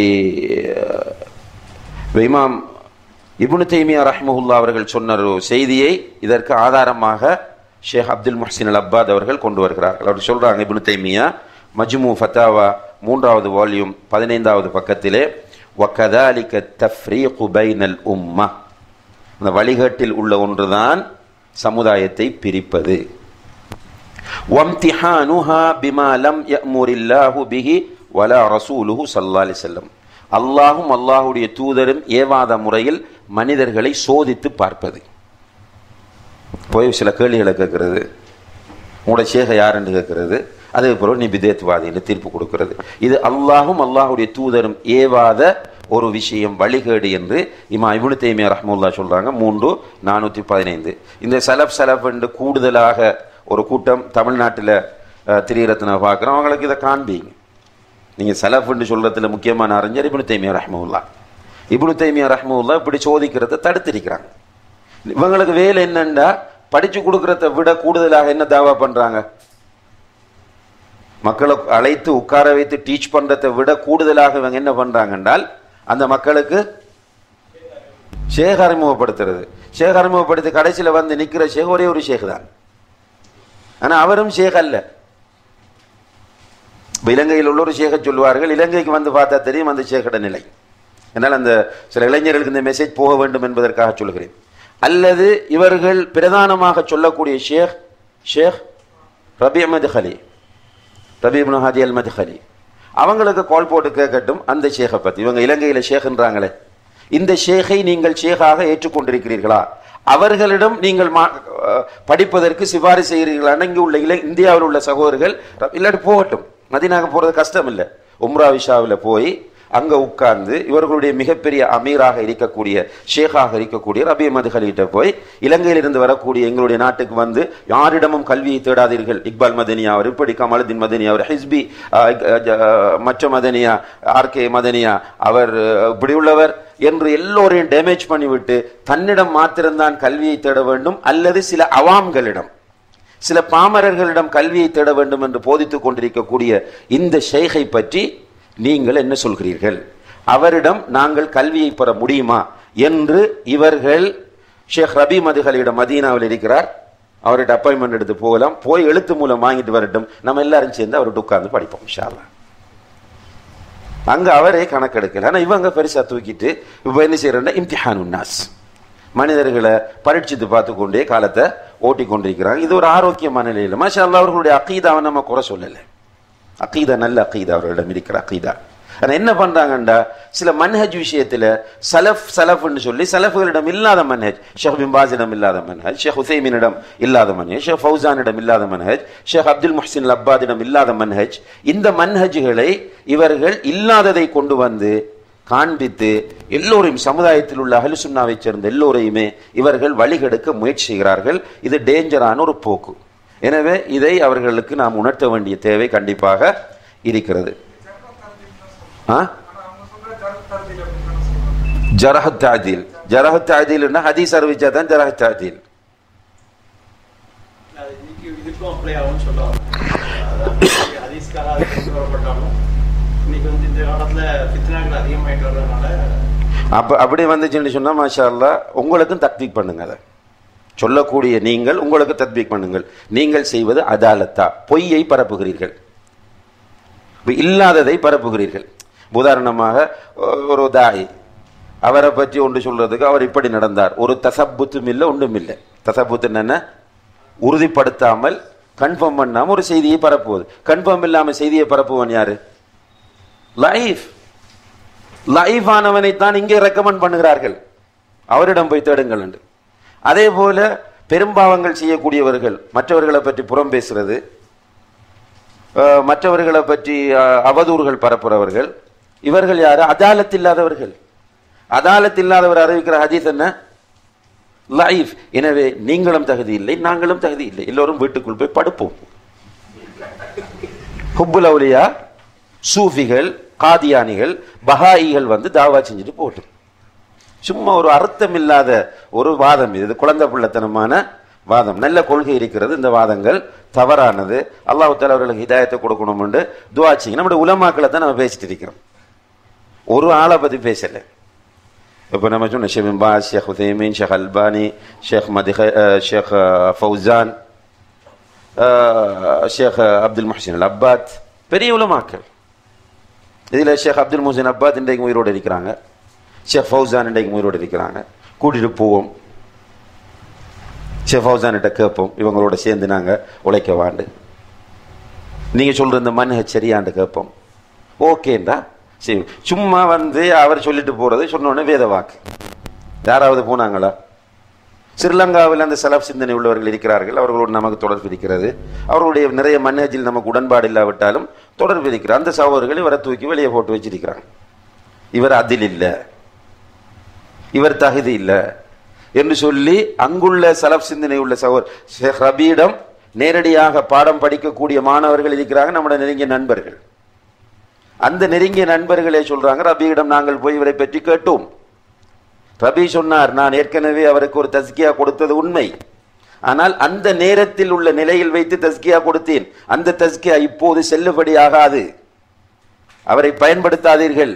இமாம் இப்னு தைமியா ரஹ்மஹுல்லா அவர்கள் சொன்ன ஒரு செய்தியை இதற்கு ஆதாரமாக ஷேக் அப்துல் முஹ்சின் அல் அப்பாத் அவர்கள் கொண்டு வருகிறார்கள் அவர் சொல்றாங்க இப்னு தைமியா மஜ்மு ஃபத்தாவா மூன்றாவது வால்யூம் பதினைந்தாவது பக்கத்திலே وَكَذَلِكَ التَّفْرِيقُ بَيْنَ الْأُمَّةِ அந்த வழிகாட்டில் உள்ள ஒன்றுதான் சமுதாயத்தை பிரிப்பது وَامْتِحَانُهَا بِمَا لَمْ يَأْمُرِ اللَّهُ بِهِ وَلَا رَسُولُهُ صلى الله عليه وسلم அல்லாஹும் அல்லாஹுடைய தூதரும் ஏவாத முறையில் மனிதர்களை சோதித்து பார்ப்பது போய் சில கேள்விகளை கேட்கறது உங்களோட சேக யாருன்னு கேட்கறது அதே போல நீ பிதேத்வாதின்னு தீர்ப்பு கொடுக்கிறது இது அல்லாஹும் அல்லாஹுடைய தூதரும் ஏவாத ஒரு விஷயம் வழிகேடு என்று இமா இப்னு தைமியா ரஹ்முல்லா சொல்றாங்க மூன்று நானூற்றி பதினைந்து இந்த சலப் சலப் என்று கூடுதலாக ஒரு கூட்டம் தமிழ்நாட்டில் திரியரத்ன பார்க்குறோம் அவங்களுக்கு இதை காண்பீங்க நீங்கள் சலஃப்னு சொல்றதுல முக்கியமான அறிஞர் இப்னு தைமியா ரஹ்முல்லா இப்னு தைமியா ரஹ்முல்லா இப்படி சோதிக்கிறத தடுத்திருக்கிறாங்க இவங்களுக்கு வேலை என்னன்னா படிச்சு கொடுக்கறத விட கூடுதலாக என்ன தாவா பண்றாங்க மக்களை அழைத்து உட்கார வைத்து டீச் பண்றதை விட கூடுதலாக இவங்க என்ன பண்றாங்க என்றால் அந்த மக்களுக்கு ஷேக் அறிமுகப்படுத்துறது ஷேக் அறிமுகப்படுத்தி கடைசியில வந்து நிக்கிற ஷேக் ஒரே ஒரு ஷேக் தான் ஆனா அவரும் ஷேக் அல்ல இப்ப இலங்கையில் உள்ள ஒரு ஷேகை சொல்லுவார்கள் இலங்கைக்கு வந்து பார்த்தா தெரியும் அந்த ஷேகோட நிலை என்னால் அந்த சில இளைஞர்களுக்கு இந்த மெசேஜ் போக வேண்டும் என்பதற்காக சொல்கிறேன் அல்லது இவர்கள் பிரதானமாக சொல்லக்கூடிய ஷேக் ஷேக் ரபி அஹமது ஹலி ரபி இப்னு ஹாதி அல் மத்ஹலி அவங்களுக்கு கால் போட்டு கேட்கட்டும் அந்த ஷேகை பத்தி இவங்க இலங்கையில ஷேக்ன்றாங்களே இந்த ஷேகை நீங்கள் ஷேகாக ஏற்றுக்கொண்டிருக்கிறீர்களா அவர்களிடம் நீங்கள் மா- அஹ் படிப்பதற்கு சிபாரிசு செய்கிறீர்களா இங்கே உள்ள இல இந்தியாவில் உள்ள சகோதரர்கள் இல்லாட்டி போகட்டும் மதினாக போறது கஷ்டம் இல்லை உம்ரா விஷாவில் போய் அங்க உட்கார்ந்து இவர்களுடைய மிகப்பெரிய அமீராக இருக்கக்கூடிய ஷேகாக இருக்கக்கூடிய ரபி மதுகலிட்ட போய் இலங்கையிலிருந்து வரக்கூடிய எங்களுடைய நாட்டுக்கு வந்து யாரிடமும் கல்வியை தேடாதீர்கள் இக்பால் மதனியா அவர் இப்படி கமலுதீன் மதனியா அவர் ஹிஸ்பி அஹ், அஹ், மற்ற மதனியா ஆர்கே மதனியா அவர் அஹ், இப்படி உள்ளவர் என்று எல்லோரையும் டேமேஜ் பண்ணிவிட்டு தன்னிடம் மாத்திரம்தான் கல்வியை தேட வேண்டும் அல்லது சில அவாம்களிடம் சில பாமரர்களிடம் கல்வியை தேட வேண்டும் என்று போதித்துக் கொண்டிருக்கக்கூடிய இந்த ஷேகை பற்றி நீங்கள் என்ன சொல்கிறீர்கள் அவரிடம் நாங்கள் கல்வியை பெற முடியுமா என்று இவர்கள் ஷேக் ரபி மதுகளிடம் மதீனாவில் இருக்கிறார் அவர்கிட்ட அப்பாயின்மெண்ட் எடுத்து போகலாம் போய் எழுத்து மூலம் வாங்கிட்டு வரட்டும் நம்ம எல்லாரும் சேர்ந்து அவர்கிட்ட உட்கார்ந்து படிப்போம் இன்ஷா அல்லாஹ். அங்க அவரே கணக்கெடுக்கல ஆனா இவங்க பெருசா தூக்கிட்டு இப்ப என்ன செய்யறா இம்திஹான் உன்னாஸ் மனிதர்களை பரீட்சித்து பார்த்து கொண்டே காலத்தை ஓட்டி கொண்டிருக்கிறாங்க இது ஒரு ஆரோக்கியமான நிலையில் மாஷா அல்லாஹ் அவர்களுடைய அக்கீதாவை நம்ம குறை சொல்லலை அக்கீதா நல்ல அக்கீதா அவர்களிடம் இருக்கிற அக்கீதா ஆனா என்ன பண்றாங்கண்டா சில மன்ஹஜ் விஷயத்துல சலஃப் சலஃப்னு சொல்லி சலஃப்களிடம் இல்லாத மன்ஹஜ் ஷேக் பிம்பாஸிடம் இல்லாத மன்ஹஜ் ஷேக் ஹுசைமினிடம் இல்லாத மன்ஹஜ் ஷேக் ஃபௌசானிடம் இல்லாத மன்ஹஜ் ஷேக் அப்துல் முஹ்சின் அப்பாதிடம் இல்லாத மன்ஹஜ் இந்த மன்ஹஜ்களை இவர்கள் இல்லாததை கொண்டு வந்து காண்பித்து எல்லோரையும் சமுதாயத்தில் உள்ள அஹ்லுசுன்னாவைச் சேர்ந்த எல்லோரையுமே இவர்கள் வழிகெடுக்க முயற்சி செய்கிறார்கள் இது டேஞ்சரான ஒரு போக்கு எனவே இதை அவர்களுக்கு நாம் உணர்த்த வேண்டிய தேவை கண்டிப்பாக இருக்கிறது ஆ ஜரஹத் தாதீல் ஜரஹத் தாதீல்னா ஹதீஸ் அறிவிச்சா தான் ஜரஹத் தாதீல் அது இன்னைக்கு இதுக்கும் அப்ளை ஆகும்னு சொல்லுவாங்க ஹதீஸ்காரா அது கொண்டு வரப்பட்டாலும் இன்னைக்கு வந்து இந்த காலத்துல ஃபித்னாக்கள் அதிகமாயிட்டு வர்றதுனால அப்போ அப்படி வந்துச்சுன்னு சொன்னால் மாஷா அல்லா உங்களுக்கும் தத்பீக் பண்ணுங்க அதை சொல்லக்கூடிய நீங்கள் உங்களுக்கு தத்பீக் பண்ணுங்கள் நீங்கள் செய்வது அதாலத்தா பொய்யை பரப்புகிறீர்கள் இப்ப இல்லாததை பரப்புகிறீர்கள் உதாரணமாக ஒ- ஒரு தாய் அவரை பற்றி ஒன்று சொல்றதுக்கு அவர் இப்படி நடந்தார் ஒரு தசப்புத்தும் இல்லை ஒன்றும் இல்லை தசப்புத்து என்ன உறுதிப்படுத்தாமல் கன்ஃபார்ம் பண்ணாம ஒரு செய்தியை பரப்புவது கன்ஃபார்ம் இல்லாம செய்தியை பரப்புவன் யாரு லைஃப் லைஃப் ஆனவனைத்தான் இங்கே ரெக்கமெண்ட் பண்ணுகிறார்கள் அவரிடம் போய் தேடுங்கள் என்று அதே போல பெரும்பாவங்கள் செய்யக்கூடியவர்கள் மற்றவர்களை பற்றி புறம் பேசுறது அஹ், மற்றவர்களை பற்றி அஹ், அவதூறுகள் பரப்புறவர்கள் இவர்கள் யாரு அதாலத் இல்லாதவர்கள் அதாலத் இல்லாதவர் அறிவிக்கிற ஹதீஸ் என்ன லைஃப் எனவே நீங்களும் தகுதி இல்லை நாங்களும் தகுதி இல்லை எல்லோரும் வீட்டுக்குள் போய் படுப்போம் ஹுப்புல் அவுலியா சூஃபிகள் காதியானிகள் பஹாயிகள் வந்து தாவா செஞ்சுட்டு போட்டும் சும்மா ஒரு அர்த்தம் இல்லாத ஒரு வாதம் இது இது குழந்தை பிள்ளைத்தனமான வாதம் நல்ல கொள்கை இருக்கிறது இந்த வாதங்கள் தவறானது அல்லாஹ் தாலா அவர்களுக்கு ஹிதாயத்தை கொடுக்கணும்னு துவா செய்யுங்க நம்முடைய உலமாக்களை தான் நம்ம பேசிட்டு இருக்கிறோம் ஒரு ஆளை பத்தி பேசல இப்போ நம்ம சொன்ன Sheikh bin Baz Sheikh Uthaymeen Sheikh Albani Sheikh மதிஹ அஹ், ஷேக் அஹ், ஃபௌசான் அஹ், Sheikh Abdul Muhsin al Abbad பெரிய உலமாக்கள் இதில் ஷேக் அப்துல் முஹசின் அப்பாத் இன்றைக்கு உயிரோடு இருக்கிறாங்க ஷேக் ஃபௌசான் இன்றைக்கு உயிரோடு இருக்கிறாங்க கூட்டிட்டு போவோம் ஷேக் ஃபௌசான்கிட்ட கேட்போம் இவங்களோட சேர்ந்து நாங்கள் உழைக்க வாண்டு நீங்கள் சொல்கிற இந்த மண்ணை சரியாண்டு கேட்போம் ஓகேண்டா சரி சும்மா வந்து அவர் சொல்லிட்டு போகிறது சொன்னோடனே வேத வாக்கு யாராவது போனாங்களா ஸ்ரீலங்காவில் அந்த செலப் சிந்தனை உள்ளவர்கள் இருக்கிறார்கள் அவர்களோடு நமக்கு தொடர்பு இருக்கிறது அவர்களுடைய நிறைய மன்னேஜில் நமக்கு உடன்பாடு இல்லாவிட்டாலும் தொடர்பு இருக்கிறார் அந்த சகோதரர்கள் இவரை தூக்கி வெளியே போட்டு வச்சிருக்கிறாங்க இவர் அதில் இல்லை இவர் தகுதி இல்லை என்று சொல்லி அங்குள்ள சலப் சிந்தனை உள்ள சகோதர் ஷேக் ரபியிடம் நேரடியாக பாடம் படிக்கக்கூடிய மாணவர்கள் இருக்கிறாங்க நம்முடைய நெருங்கிய நண்பர்கள் அந்த நெருங்கிய நண்பர்களே சொல்றாங்க ரபியிடம் நாங்கள் போய் இவரை பற்றி கேட்டோம் ரபி சொன்னார் நான் ஏற்கனவே அவருக்கு ஒரு தஸ்கியா கொடுத்தது உண்மை ஆனால் அந்த நேரத்தில் உள்ள நிலையில் வைத்து தஸ்கியா கொடுத்தேன் அந்த தஸ்கியா இப்போது செல்லுபடியாகாது அவரை பயன்படுத்தாதீர்கள்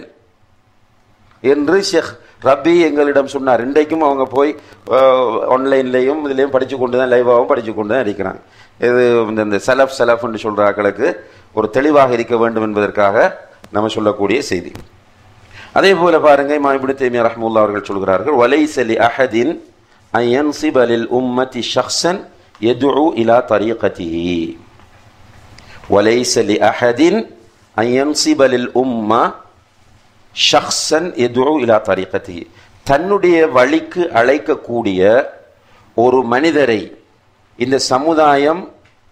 என்று ஷேக் ரபி எங்களிடம் சொன்னார் இன்றைக்கும் அவங்க போய் ஆன்லைன்லேயும் இதுலேயும் படித்து கொண்டு தான் லைவாகவும் படித்து கொண்டு தான் இருக்கிறாங்க இது இந்த- இந்த செலஃப் செலஃப்னு சொல்கிற ஆட்களுக்கு ஒரு தெளிவாக இருக்க வேண்டும் என்பதற்காக நம்ம சொல்லக்கூடிய செய்தி அதே போல பாருங்க இமாம் இப்னு தய்மியா ரஹ்மத்துல்லாஹி அவர்கள் சொல்கிறார்கள் வலைஸ லி அஹதின் அன் யன்சிப லில் உம்மதி ஷக்ஸன் யதுஉ இலா தரீகத்திஹி வலைஸ லி அஹதின் அன் யன்சிப லில் உம்ம ஷக்ஸன் எதுவும் இலா தரீகத்தி தன்னுடைய வழிக்கு அழைக்கக்கூடிய ஒரு மனிதரை இந்த சமுதாயம்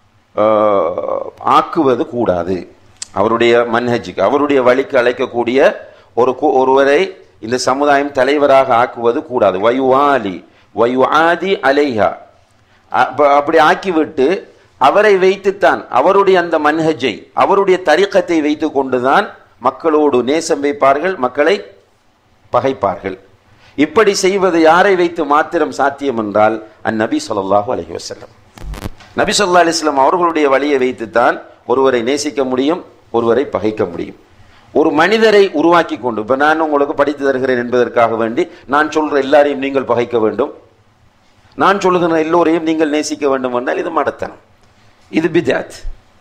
ஆஹ், ஆக்குவது கூடாது அவருடைய மன்ஹஜுக்கு அவருடைய வழிக்கு அழைக்கக்கூடிய ஒரு கு- ஒருவரை இந்த சமுதாயம் தலைவராக ஆக்குவது கூடாது வயுவாலி வயுஆதி அலைஹா அப்ப- அப்படி ஆக்கிவிட்டு அவரை வைத்துத்தான் அவருடைய அந்த மன்ஹஜை அவருடைய தரிக்கத்தை வைத்துக் கொண்டுதான் மக்களோடு நேசம் வைப்பார்கள் மக்களை பகைப்பார்கள் இப்படி செய்வது யாரை வைத்து மாத்திரம் சாத்தியம் என்றால் அந்நபி ஸல்லல்லாஹு அலைஹி வஸல்லம் நபி ஸல்லல்லாஹு அலைஹி வஸல்லம் அவர்களுடைய வழியை வைத்துத்தான் ஒருவரை நேசிக்க முடியும் ஒருவரை பகைக்க முடியும் ஒரு மனிதரை உருவாக்கி கொண்டு இப்ப நான் உங்களுக்கு படித்து தருகிறேன் என்பதற்காக வேண்டி நான் சொல்ற எல்லாரையும் நீங்கள் பகைக்க வேண்டும் நான் சொல்லுகிற எல்லோரையும் நீங்கள் நேசிக்க வேண்டும் என்றால் இது மடத்தனம் இது பிதாத்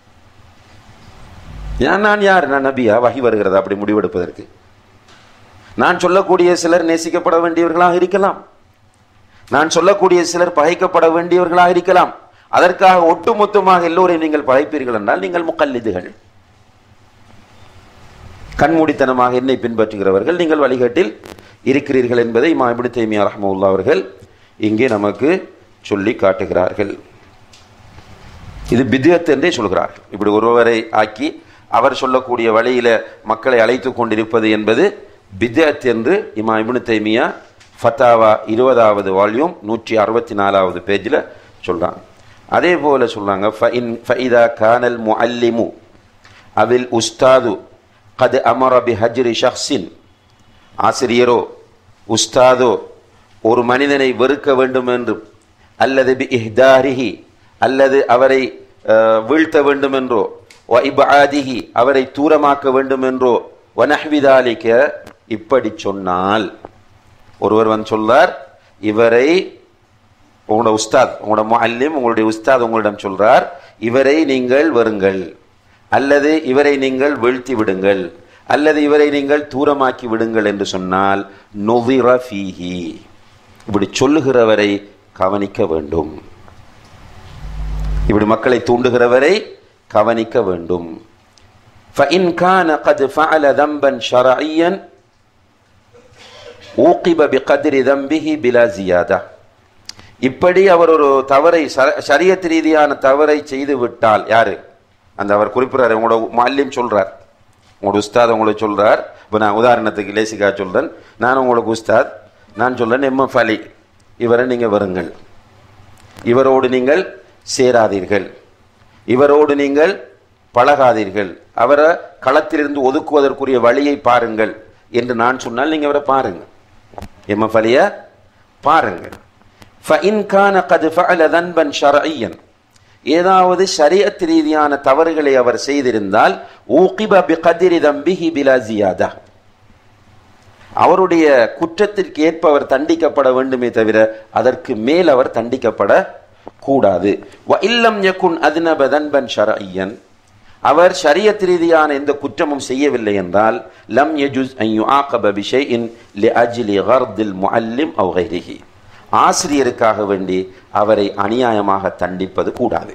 ஏன் நான் யார் நான் நபியா வகி வருகிறதா அப்படி முடிவெடுப்பதற்கு நான் சொல்லக்கூடிய சிலர் நேசிக்கப்பட வேண்டியவர்களாக இருக்கலாம் நான் சொல்லக்கூடிய சிலர் பகைக்கப்பட வேண்டியவர்களாக இருக்கலாம் அதற்காக ஒட்டுமொத்தமாக எல்லோரையும் நீங்கள் பகைப்பீர்கள் என்றால் நீங்கள் முக்கல்லிதுகள் கண்மூடித்தனமாக என்னை பின்பற்றுகிறவர்கள் நீங்கள் வழிகாட்டில் இருக்கிறீர்கள் என்பதை இமாம் இப்னு தைமியா ரஹ்மத்துல்லாஹி அவர்கள் இங்கே நமக்கு சொல்லி காட்டுகிறார்கள் இது பித்யத் என்றே சொல்கிறார்கள் இப்படி ஒருவரை ஆக்கி அவர் சொல்லக்கூடிய வழியில மக்களை அழைத்து கொண்டிருப்பது என்பது பித்யத் என்று இமா இப்னு தைமியா ஃபத்தாவா இருபதாவது வால்யூம் நூற்றி அறுபத்தி நாலாவது பேஜில் சொல்றாங்க அதே போல சொல்றாங்க ஃபஇன் ஃபஇதா கானல் முஅல்லிமு அவில் உஸ்தாது கது அமர பி ஹஜ்ரி ஷஹ்ஸின் ஆசிரியரோ உஸ்தாதோ ஒரு மனிதனை வெறுக்க வேண்டும் என்றும் அல்லது பி இஹ்தாரிஹி அல்லது அவரை அஹ், வீழ்த்த வேண்டும் என்றோ வ இப்ஆதிஹி அவரை தூரமாக்க வேண்டும் என்றோ வனஹ்விதாலிக்க இப்படி சொன்னால் ஒருவர் வந்து சொல்றார் இவரை உங்களோட உஸ்தாத் உங்களோட முஅல்லிம் உங்களுடைய உஸ்தாத் உங்களிடம் சொல்றார் இவரை நீங்கள் வருங்கள் அல்லது இவரை நீங்கள் வீழ்த்தி விடுங்கள் அல்லது இவரை நீங்கள் தூரமாக்கி விடுங்கள் என்று சொன்னால் நுவிர ஃபீஹி இப்படி சொல்லுகிறவரை கவனிக்க வேண்டும் இப்படி மக்களை தூண்டுகிறவரை கவனிக்க வேண்டும் فإن كان قد فعل ذنبا شرعيا ஊக்கிப பிகதிரி தம்பிஹி பிலா ஜியாதா இப்படி அவர் ஒரு தவறை சர- ஷரியத் ரீதியான தவறை செய்து விட்டால் யாரு அந்த அவர் குறிப்பிடுறாரு உங்களோட மால்யம் சொல்றார் உங்களோட உஸ்தாத் உங்களுக்கு சொல்றார் இப்போ நான் உதாரணத்துக்கு லேசிக்கா சொல்றேன் நான் உங்களுக்கு உஸ்தாத் நான் சொல்றேன் எம்எஃப் அலி இவரை நீங்க வருங்கள் இவரோடு நீங்கள் சேராதீர்கள் இவரோடு நீங்கள் பழகாதீர்கள் அவரை களத்திலிருந்து ஒதுக்குவதற்குரிய வழியை பாருங்கள் என்று நான் சொன்னால் நீங்க அவரை பாருங்க எம்எஃப் அலிய பாருங்கள் فَإِنْ كَانَ قَدْ فَعَلَ ذَنْبًا شَرْعِيًّا ஏதாவது ஷரியத் ரீதியான தவறுகளை அவர் செய்திருந்தால் ஊகிப பிகதிரி தம்பிஹி பிலா ஜியாதா அவருடைய குற்றத்திற்கு ஏற்ப அவர் தண்டிக்கப்பட வேண்டுமே தவிர அதற்கு மேல் அவர் தண்டிக்கப்பட கூடாது வ இல்லம் யகுன் அத்னப தன்பன் ஷரஐயன் அவர் ஷரியத் ரீதியான எந்த குற்றமும் செய்யவில்லை என்றால் லம் யஜுஸ் அன் யுஆகப பிஷைஇன் லிஅஜ்லி கர்தில் முஅல்லிம் அவ் கைரிஹி ஆசிரியருக்காக வேண்டி அவரை அநியாயமாக தண்டிப்பது கூடாது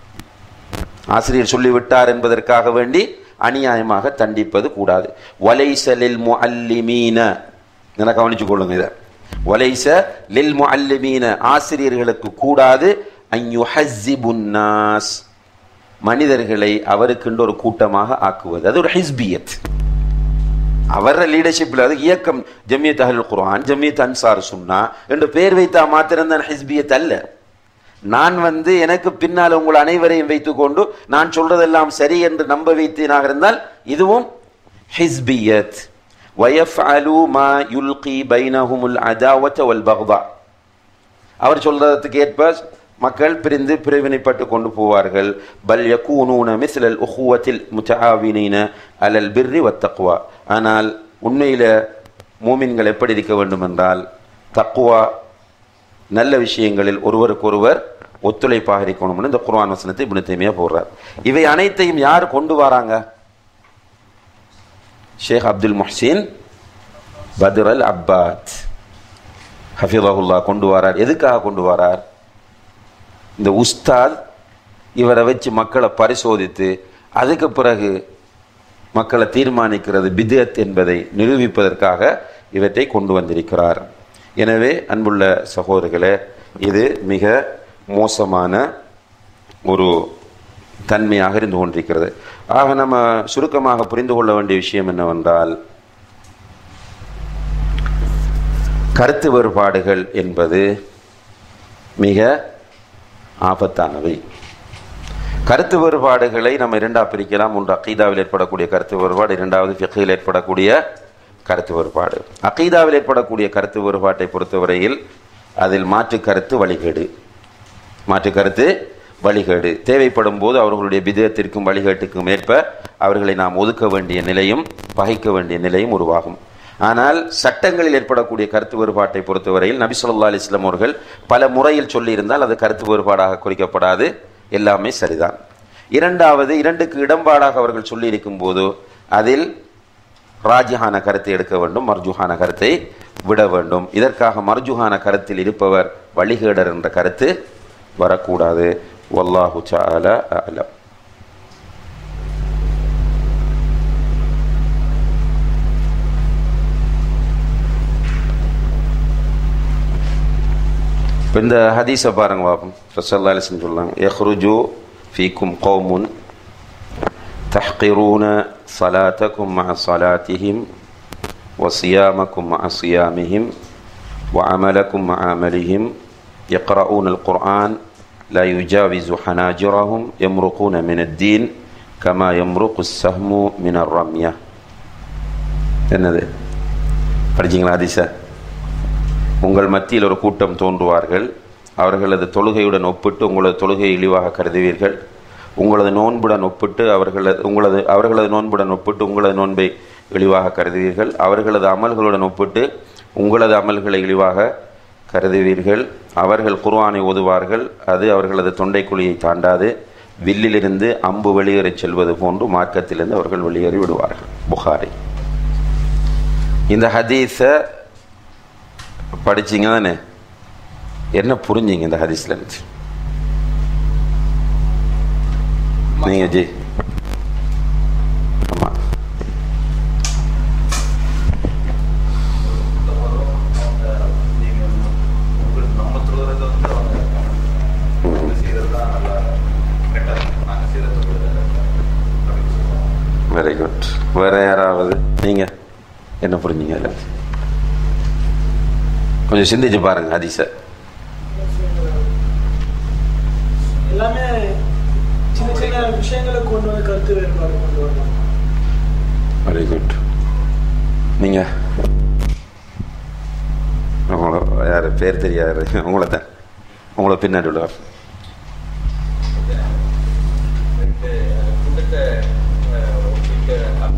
ஆசிரியர் சொல்லிவிட்டார் என்பதற்காக வேண்டி அநியாயமாக தண்டிப்பது கூடாது வலைச லில் முஅல்லிமீன நல்லா கவனிச்சு கொள்ளுங்க இதை வலைச லில் முஅல்லிமீன ஆசிரியர்களுக்கு கூடாது அன் யுஹஸ்ஸிபுன் நாஸ் மனிதர்களை அவருக்கென்று ஒரு கூட்டமாக ஆக்குவது அது ஒரு ஹிஸ்பியத் அவர லீடர்ஷிப்ல அது இயக்கம் ஜமியத் அஹ்லுல் குர்ஆன் ஜமியத் அன்சார் சுன்னா என்று பேர் வைத்தா மாத்திரம் தான் ஹிஸ்பியத் அல்ல நான் வந்து எனக்கு பின்னால் உங்கள் அனைவரையும் வைத்துக்கொண்டு நான் சொல்றதெல்லாம் சரி என்று நம்ப வைத்தேனாக இருந்தால் இதுவும் ஹிஸ்பியத் وَيَفْعَلُوا مَا يُلْقِي بَيْنَهُمُ الْعَدَاوَةَ وَالْبَغْضَاء அவர் சொல்றதுக்கு ஏற்ப மக்கள் பிரிந்து பிரிவினைப்பட்டு கொண்டு போவார்கள் பல் யகூனூன மிஸ்லல் உஹுவத்தில் முத்தஆவினீன அலல் பிர்ரி வத்தக்வா ஆனால் உண்மையில மூமின்கள் எப்படி இருக்க வேண்டும் என்றால் தக்குவா நல்ல விஷயங்களில் ஒருவருக்கொருவர் ஒத்துழைப்பாக இருக்கணும்னு இந்த குர்ஆன் வசனத்தை இப்னு தைமியா போடுறார் இவை அனைத்தையும் யார் கொண்டு வராங்க ஷேக் அப்துல் முஹ்சின் பத்ர் அல் அப்பாத் ஹஃபிதஹுல்லா கொண்டு வரார் எதுக்காக கொண்டு வரார் இந்த உஸ்தாத் இவரை வச்சு மக்களை பரிசோதித்து அதுக்கு பிறகு மக்களை தீர்மானிக்கிறது பிதத் என்பதை நிரூபிப்பதற்காக இவற்றை கொண்டு வந்திருக்கிறார் எனவே அன்புள்ள சகோதரர்களே இது மிக மோசமான ஒரு தன்மையாக இருந்து கொண்டிருக்கிறது ஆக நம்ம சுருக்கமாக புரிந்து கொள்ள வேண்டிய விஷயம் என்னவென்றால் கருத்து வேறுபாடுகள் என்பது மிக ஆபத்தானவை கருத்து வேறுபாடுகளை நம்ம இரண்டா பிரிக்கலாம் ஒன்று அகீதாவில் ஏற்படக்கூடிய கருத்து வேறுபாடு இரண்டாவது ஃபிഖில் ஏற்படக்கூடிய கருத்து வேறுபாடு அகீதாவில் ஏற்படக்கூடிய கருத்து வேறுபாட்டை பொறுத்தவரையில் அதில் மாற்று கருத்து வழிகேடு மாற்று கருத்து வழிகேடு தேவைப்படும் போது அவர்களுடைய பிதத்திற்கும் வழிகேட்டுக்கும் ஏற்ப அவர்களை நாம் ஒதுக்க வேண்டிய நிலையும் பகைக்க வேண்டிய நிலையும் உருவாகும் ஆனால் சட்டங்களில் ஏற்படக்கூடிய கருத்து வேறுபாட்டை பொறுத்தவரையில் நபி ஸல்லல்லாஹு அலைஹி வஸல்லம் அவர்கள் பல முறையில் சொல்லியிருந்தால் அது கருத்து வேறுபாடாக குறிக்கப்படாது எல்லாமே சரிதான் இரண்டாவது இரண்டுக்கு இடம்பாடாக அவர்கள் சொல்லியிருக்கும் போது அதில் ராஜிஹான கருத்தை எடுக்க வேண்டும் மர்ஜுஹான கருத்தை விட வேண்டும் இதற்காக மர்ஜுஹான கருத்தில் இருப்பவர் வழிகேடர் என்ற கருத்து வரக்கூடாது வல்லாஹு தஆலா அலம் இப்போ இந்த ஹதீஸை பாருங்க பாப்போம் ரசல்லா அலிஸ்லம் சொல்லுவாங்க எஹ்ருஜு ஃபீக்கும் கௌமுன் تحقرون صلاتكم مع صلاتهم وصيامكم مع صيامهم وعملكم مع عملهم يقرؤون القرآن لا يجاوز حناجرهم يمرقون من الدين كما يمرق السهم من الرمية என்னது படிச்சீங்களா ஹதீஸா உங்கள் மத்தியில் ஒரு கூட்டம் தோன்றுவார்கள் அவர்களது தொழுகையுடன் ஒப்பிட்டு உங்களது தொழுகையை இழிவாக கருதுவீர்கள் உங்களது நோன்புடன் ஒப்பிட்டு அவர்களது உங்களது அவர்களது நோன்புடன் ஒப்பிட்டு உங்களது நோன்பை இழிவாக கருதுவீர்கள் அவர்களது அமல்களுடன் ஒப்பிட்டு உங்களது அமல்களை இழிவாக கருதுவீர்கள் அவர்கள் குர்ஆனை ஓதுவார்கள் அது அவர்களது தொண்டைக்குழியை தாண்டாது வில்லிலிருந்து அம்பு வெளியேறச் செல்வது போன்று மார்க்கத்திலிருந்து அவர்கள் வெளியேறி விடுவார்கள் புகாரி இந்த ஹதீஸை படிச்சீங்க தானே என்ன புரிஞ்சீங்க இந்த ஹதீஸ்ல இருந்து நீங்க ஜி ஆமா நம்ம தொழுகிறத வந்து அவங்க அவங்க செய்கிறது தான் நல்லா கெட்டது நாங்கள் செய்கிறது அப்படின்னு சொல்லுவாங்க வெரி குட் வேற யாராவது நீங்க என்ன புரிஞ்சீங்க அதுல கொஞ்சம் சிந்திச்சு பாருங்க ஹதீஸை எல்லாமே சின்ன சின்ன விஷயங்களை கொண்டு வந்து கருத்து வேறுபாடு கொண்டு வரலாம் வெரி குட் நீங்க உங்களை யார் பேர் தெரியாது உங்களை தான் உங்களை பின்னாடி உள்ளவர் கூட்டத்தை ஒப்பிட்டு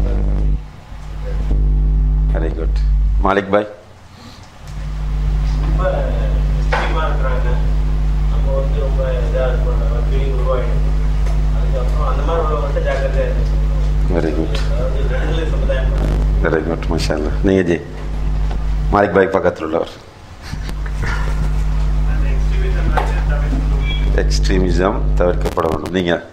வெரி குட் மாலிக் பாய் ரொம்ப எக்ஸ்ட்ரீமாக இருக்கிறாங்க நம்ம வந்து ரொம்ப இதாக இருக்கோம் நம்ம ஃபீலிங் உருவாகிடும் அதுக்கப்புறம் அந்த மாதிரி உள்ளவங்கள்ட்ட ஜாக்கிரதையாக இருக்கு வெரி குட் அதாவது நடுநிலை சமுதாயம் வெரி குட் மஷா அல்லா நீங்கள் ஜி மாலிக் பாய் பக்கத்தில் உள்ளவர் அந்த எக்ஸ்ட்ரீமிசம் தவிர்க்கணும் எக்ஸ்ட்ரீமிசம் தவிர்க்கப்பட வேண்டும் நீங்கள்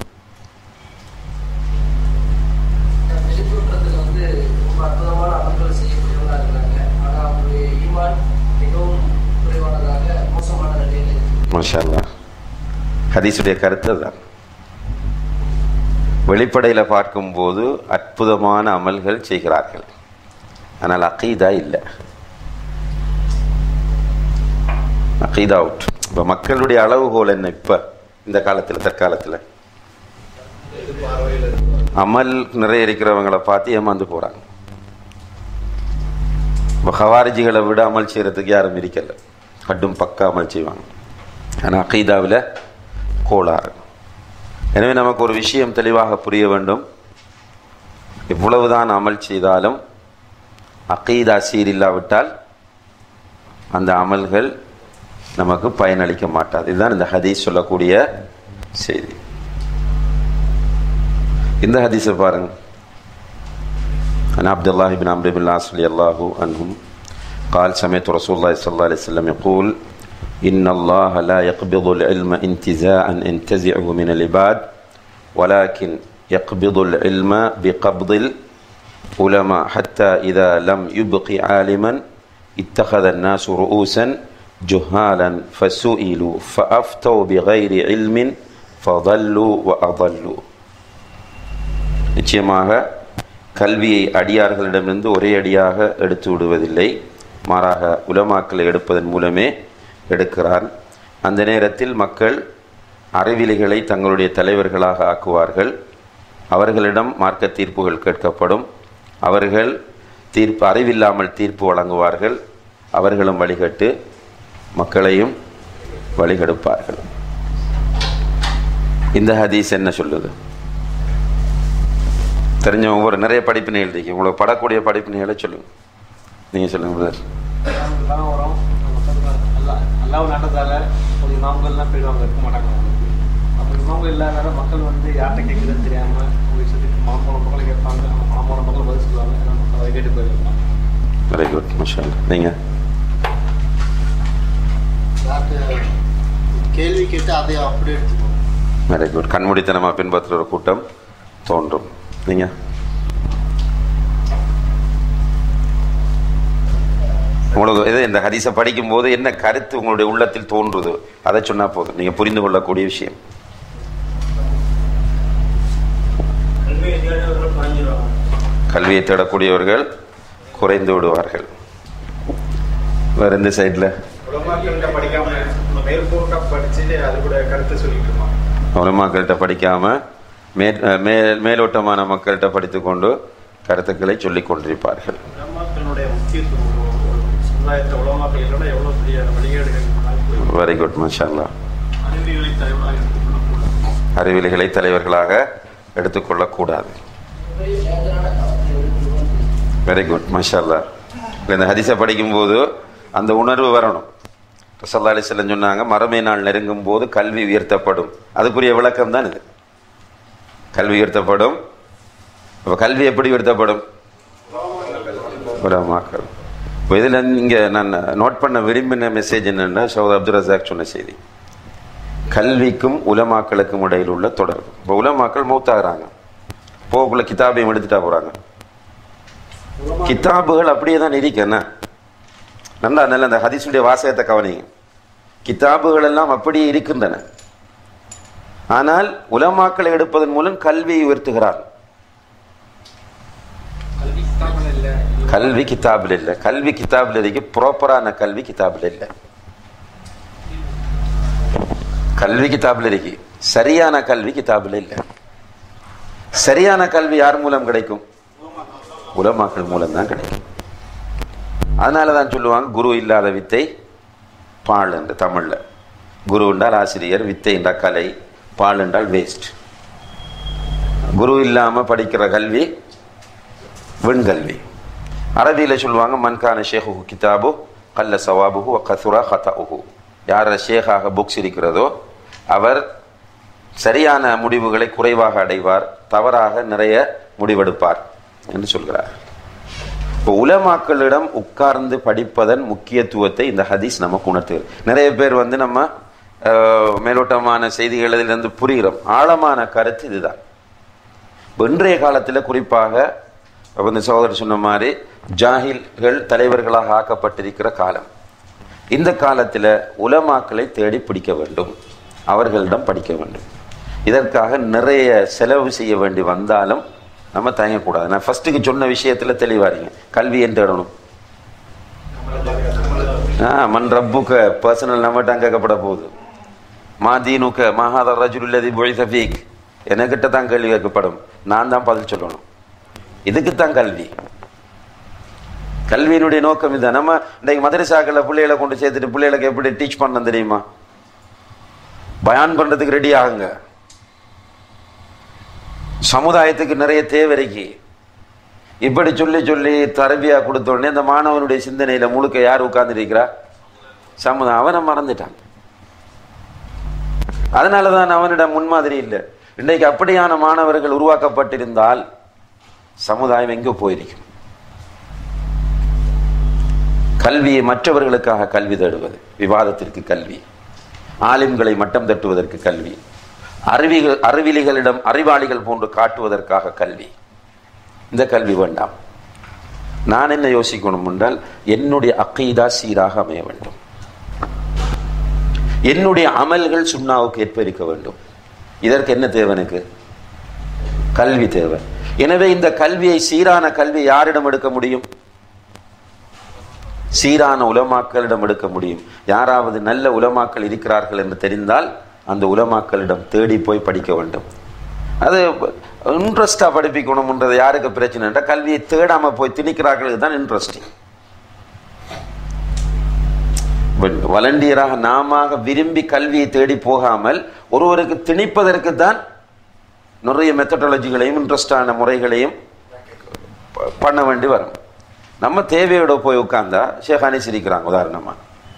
வெளித்தோற்றத்தில் வந்து ரொம்ப அற்புதமான அமல்கள் செய்யக்கூடியவங்களா இருக்கிறாங்க ஆனால் அவங்களுடைய ஈமான் மிகவும் குறைவானதாக மோசமான நிலையில் இருக்கு மஷா அல்லா ஹதீஸுடைய கருத்து அதுதான் வெளிப்படையில் பார்க்கும்போது அற்புதமான அமல்கள் செய்கிறார்கள் ஆனால் அகீதா இல்லை அகீதா அவுட் இப்போ மக்களுடைய அளவுகோல் என்ன இப்போ இந்த காலத்தில் தற்காலத்தில் அமல் நிறைய இருக்கிறவங்களை பார்த்து ஏமாந்து போகிறாங்க இப்போ ஹவாரிஜிகளை விட அமல் செய்கிறதுக்கு யாரும் இருக்கல கட்டும் பக்கா அமல் செய்வாங்க ஆனால் அகீதாவில் கோளாறு எனவே நமக்கு ஒரு விஷயம் தெளிவாக புரிய வேண்டும் இவ்வளவுதான் அமல் செய்தாலும் அகீதா சீரில்லாவிட்டால் அந்த அமல்கள் நமக்கு பயனளிக்க மாட்டாது இதுதான் இந்த ஹதீஸ் சொல்லக்கூடிய செய்தி இந்த ஹதீஸை பாருங்க عن عبد الله بن عمرو بن العاص رضي الله عنهم قال سمعت رسول الله صلى الله عليه وسلم يقول إن الله لا يقبض العلم انتزاعا ينتزعه من العباد ولكن يقبض العلم بقبض العلماء حتى إذا لم يبق عالما اتخذ الناس رؤوسا جهالا فسئلوا فأفتوا بغير علم فضلوا وأضلوا நிச்சயமாக கல்வியை அடியார்களிடமிருந்து ஒரே அடியாக எடுத்து விடுவதில்லை மாறாக உலமாக்களை எடுப்பதன் மூலமே எடுக்கிறார் அந்த நேரத்தில் மக்கள் அறிவிலிகளை தங்களுடைய தலைவர்களாக ஆக்குவார்கள் அவர்களிடம் மார்க்க தீர்ப்புகள் கேட்கப்படும் அவர்கள் தீர்ப்பு அறிவில்லாமல் தீர்ப்பு வழங்குவார்கள் அவர்களும் வழிகட்டு மக்களையும் வழிகெடுப்பார்கள் இந்த ஹதீஸ் என்ன சொல்லுது தெரிஞ்சவங்க ஒரு நிறைய படிப்பினைகள் இருக்கு உங்களுக்கு படக்கூடிய படிப்பினைகளை சொல்லுங்க நீங்க சொல்லுங்க பிரதர் எல்லாம் வரும் நம்ம சொல்லுவாங்க அல்லா அல்லாவும் நாட்டத்தால ஒரு இமாம்கள்லாம் போயிடுவாங்க இருக்க மாட்டாங்க அவங்களுக்கு அப்போ இமாம்கள் இல்லாத மக்கள் வந்து யார்கிட்ட கேட்குதுன்னு தெரியாம அவங்க இஷ்டத்துக்கு மாம்போன மக்களை கேட்பாங்க அவங்க மாம்போன மக்கள் பதில் சொல்லுவாங்க ஏன்னா மக்கள் அதை கேட்டு போயிருப்பாங்க வெரி குட் மஷா நீங்க கேள்வி கேட்டு அதை அப்படியே எடுத்துக்கணும் வெரி குட் கண்மூடித்தனமா பின்பற்றுற ஒரு கூட்டம் தோன்றும் நீங்க உங்களுக்கு இது இந்த ஹதீஸை படிக்கும்போது என்ன கருத்து உங்களுடைய உள்ளத்தில் தோன்றுது அதை சொன்னா போதும் நீங்க புரிந்து கொள்ளக்கூடிய விஷயம் கல்வி அதிகாரிகள் குறைஞ்சிருவாங்க கல்வியை தேடக்கூடியவர்கள் குறைந்து விடுவார்கள் வேற எந்த சைடில் உலமாக்கள்கிட்ட படிக்காம மேற்பூர்க்கா படிச்சு அது கூட கருத்து சொல்லிட்டு இருப்பான் உலமாக்கள்கிட்ட படிக்காம மே மே- மேலோட்டமான மக்கள்கிட்ட படித்துக்கொண்டு கருத்துக்களை சொல்லிக் கொண்டிருப்பார்கள் உலமாக்களுடைய முக்கியத்துவம் ஒரு- ஒரு சமுதாயத்தை உலமாக்கள் இல்லைன்னா எவ்வளவு பெரிய வழிகேடுகள் வெரி குட் மஷால்லா அறிவியலை தலைவராக எடுத்துக்கொள்ளக்கூடாது அறிவிலிகளை தலைவர்களாக எடுத்துக்கொள்ளக்கூடாது பெரிய டேஞ்சரான காலத்தை எடுத்துக்கொண்டு வெரி குட் மஷால்லா இந்த ஹதீஸை படிக்கும்போது அந்த உணர்வு வரணும் ரசல்லா அலிஸ்லம் சொன்னாங்க மறுமை நாள் நெருங்கும் போது கல்வி உயர்த்தப்படும் அதுக்குரிய விளக்கம் தான் இது கல்வி உயர்த்தப்படும் அப்ப கல்வி எப்படி உயர்த்தப்படும் உலமாக்கள் இப்போ இதில் இங்கே நான் நோட் பண்ண விரும்பின மெசேஜ் என்னன்னா சௌத் அப்துல் ரசாக் சொன்ன செய்தி கல்விக்கும் உலமாக்களுக்கும் இடையில் உள்ள தொடர்பு இப்போ உலமாக்கள் மௌத்தாகிறாங்க போக்குள்ள கிதாபையும் எடுத்துட்டா போகிறாங்க கிதாபுகள் அப்படியே தான் இருக்கு என்ன நல்லா நல்ல அந்த ஹதீஸுடைய வாசகத்தை கவனிங்க கிதாபுகள் எல்லாம் அப்படியே இருக்கின்றன ஆனால் உலமாக்களை எடுப்பதன் மூலம் கல்வியை உயர்த்துகிறார் கல்வி ஸ்தாபனம் இல்லை கல்வி கிதாபில் இல்லை கல்வி கிதாபில் இருக்கு ப்ராப்பரான கல்வி கிதாபில் இல்லை கல்வி கிதாபில் இருக்கு சரியான கல்வி கிதாபில் இல்லை சரியான கல்வி யார் மூலம் கிடைக்கும் உலமாக்கள் மூலம் தான் கிடைக்கும் அதனால தான் சொல்லுவாங்க குரு இல்லாத வித்தை பால் என்று தமிழ்ல குரு என்றால் ஆசிரியர் வித்தை என்றால் கலை பால் என்றால் வேஸ்ட் குரு இல்லாம படிக்கிற கல்வி விண்கல்வி அரபியில சொல்லுவாங்க மன்கான ஷேஹு கிதாபு கல்ல சவாபுஹு கசுரா ஹதஉஹு யார ஷேகாக புக்ஸ் இருக்கிறதோ அவர் சரியான முடிவுகளை குறைவாக அடைவார் தவறாக நிறைய முடிவெடுப்பார் என்று சொல்கிறார் இப்போ உலமாக்களிடம் உட்கார்ந்து படிப்பதன் முக்கியத்துவத்தை இந்த ஹதீஸ் நமக்கு உணர்த்துகிறது நிறைய பேர் வந்து நம்ம அஹ், மேலோட்டமான செய்திகளிலிருந்து புரிகிறோம் ஆழமான கருத்து இதுதான் இன்றைய காலத்தில் குறிப்பாக அப்ப இந்த சகோதரர் சொன்ன மாதிரி ஜாகில்கள் தலைவர்களாக ஆக்கப்பட்டிருக்கிற காலம் இந்த காலத்தில் உலமாக்களை தேடி பிடிக்க வேண்டும் அவர்களிடம் படிக்க வேண்டும் இதற்காக நிறைய செலவு செய்ய வேண்டி வந்தாலும் நம்ம தயங்கக்கூடாது நான் ஃபர்ஸ்ட்டுக்கு சொன்ன விஷயத்தில் தெளிவாரிங்க கல்வியை தேடணும் ஆ மண் ரப்புக்க பர்சனல் நம்மகிட்ட கேட்கப்பட போகுது மாதீனுக்க மகாத ரஜுல்லதி பொழிசபீக் என்கிட்ட தான் கேள்வி கேட்கப்படும் நான் தான் பதில் சொல்லணும் இதுக்குத்தான் கல்வி கல்வியினுடைய நோக்கம் இதுதான் நம்ம இன்றைக்கு மதரசாக்களில் பிள்ளைகளை கொண்டு சேர்த்துட்டு பிள்ளைகளுக்கு எப்படி டீச் பண்ண தெரியுமா பயான் பண்றதுக்கு ரெடி ஆகுங்க சமுதாயத்துக்கு நிறைய தேவை இருக்கு இப்படி சொல்லி சொல்லி தரபியா கொடுத்த உடனே இந்த மாணவனுடைய சிந்தனையில முழுக்க யார் உட்கார்ந்துருக்கிறா சமுதாயம் அவனை மறந்துட்டான் அதனாலதான் அவனிடம் முன்மாதிரி இல்லை இன்றைக்கு அப்படியான மாணவர்கள் உருவாக்கப்பட்டிருந்தால் சமுதாயம் எங்கோ போயிருக்கும் கல்வியை மற்றவர்களுக்காக கல்வி தேடுவது விவாதத்திற்கு கல்வி ஆலிம்களை மட்டம் தட்டுவதற்கு கல்வி அறிவிகள் அறிவிலிகளிடம் அறிவாளிகள் போன்று காட்டுவதற்காக கல்வி இந்த கல்வி வேண்டாம் நான் என்ன யோசிக்கணும் என்றால் என்னுடைய அக்கீதா சீராக அமைய வேண்டும் என்னுடைய அமல்கள் சுண்ணாவுக்கு ஏற்ப இருக்க வேண்டும் இதற்கு என்ன தேவை எனக்கு கல்வி தேவை எனவே இந்த கல்வியை சீரான கல்வி யாரிடம் எடுக்க முடியும் சீரான உலமாக்களிடம் எடுக்க முடியும் யாராவது நல்ல உலமாக்கள் இருக்கிறார்கள் என்று தெரிந்தால் அந்த உலமாக்களிடம் தேடி போய் படிக்க வேண்டும் அது இன்ட்ரெஸ்டாக படிப்பிக்கணும்ன்றது யாருக்கு பிரச்சனைன்றா கல்வியை தேடாம போய் திணிக்கிறார்களுக்கு தான் இன்ட்ரெஸ்டிங் வலண்டியராக நாம விரும்பி கல்வியை தேடி போகாமல் ஒருவருக்கு திணிப்பதற்கு தான் நிறைய மெத்தடாலஜிகளையும் இன்ட்ரெஸ்டான முறைகளையும் ப- பண்ண வேண்டி வரும் நம்ம தேவையோட போய் உட்கார்ந்தா ஷேகானி சிரிக்கிறாங்க உதாரணமா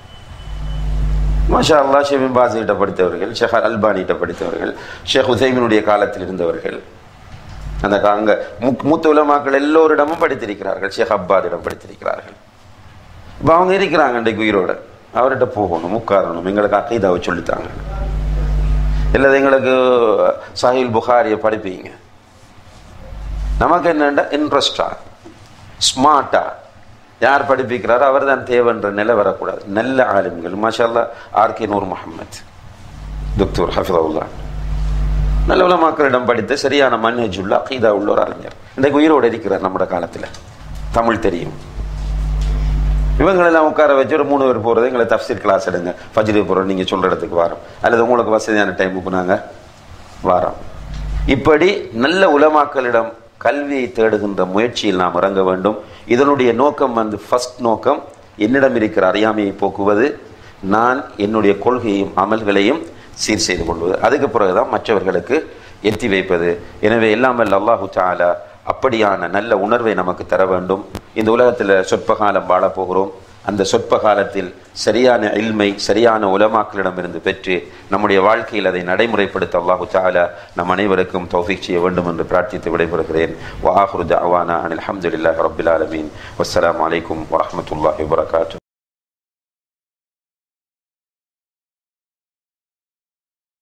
மாஷா அல்லா ஷெபின் பாசிகிட்ட படித்தவர்கள் ஷேக் அல்பானிகிட்ட படித்தவர்கள் ஷேக் உசைமினுடைய காலத்தில் இருந்தவர்கள் அந்த கா- அங்க முக்- மூத்த உலமாக்கள் எல்லோரிடமும் படித்திருக்கிறார்கள் ஷேக் அப்பாதிடம் படித்திருக்கிறார்கள் இப்போ அவங்க இருக்கிறாங்க இன்றைக்கு உயிரோட அவர்கிட்ட போகணும் உட்காரணும் எங்களுக்கு அக்கீதாவை சொல்லித்தாங்க இல்லை எங்களுக்கு சாஹில் புகாரியை படிப்பீங்க நமக்கு என்னண்டா இன்ட்ரெஸ்டா ஸ்மார்ட்டா யார் படிப்பிக்கிறாரோ அவர் தான் தேவைன்ற நிலை வரக்கூடாது நல்ல ஆலிம்கள் மாஷல்லா ஆர்கே நூர் முகமது துக்தூர் ஹஃபிதவுல்லா நல்ல உலமாக்களிடம் படித்த சரியான மன்ஹஜ் உள்ள அகீதா உள்ள ஒரு அறிஞர் இன்றைக்கு உயிரோடு இருக்கிறார் நம்முடைய காலத்தில் தமிழ் தெரியும் இவங்களெல்லாம் உட்கார வச்சு ஒரு மூணு பேர் போகிறது எங்களை தஃசீர் கிளாஸ் எடுங்க ஃபஜ்ரு போகிறோம் நீங்கள் சொல்கிற இடத்துக்கு வரோம் அல்லது உங்களுக்கு வசதியான டைமுக்கு நாங்கள் வாரோம் இப்படி நல்ல உலமாக்களிடம் கல்வியை தேடுகின்ற முயற்சியில் நாம் இறங்க வேண்டும் இதனுடைய நோக்கம் வந்து ஃபர்ஸ்ட் நோக்கம் என்னிடம் இருக்கிற அறியாமையை போக்குவது நான் என்னுடைய கொள்கையும் அமல்களையும் சீர் செய்து கொள்வது அதுக்கு பிறகுதான் மற்றவர்களுக்கு எத்தி வைப்பது எனவே எல்லாமல் அல்லாஹு தாலா அப்படியான நல்ல உணர்வை நமக்கு தர வேண்டும் இந்த உலகத்தில் சொற்ப காலம் வாழப் போகிறோம் அந்த சொற்ப காலத்தில் சரியான இல்மை சரியான உலமாக்களிடமிருந்து பெற்று நம்முடைய வாழ்க்கையில் அதை நடைமுறைப்படுத்த அல்லாஹு தாலா நம் அனைவருக்கும் தௌஃபீக் செய்ய வேண்டும் என்று பிரார்த்தித்து விடைபெறுகிறேன் வாஹுரு தஅவானா அனில் அல்ஹம்துலில்லாஹி ரப்பில் ஆலமீன் வஸ்ஸலாமு அலைக்கும் வரஹ்மத்துல்லாஹி வபரகாத்துஹு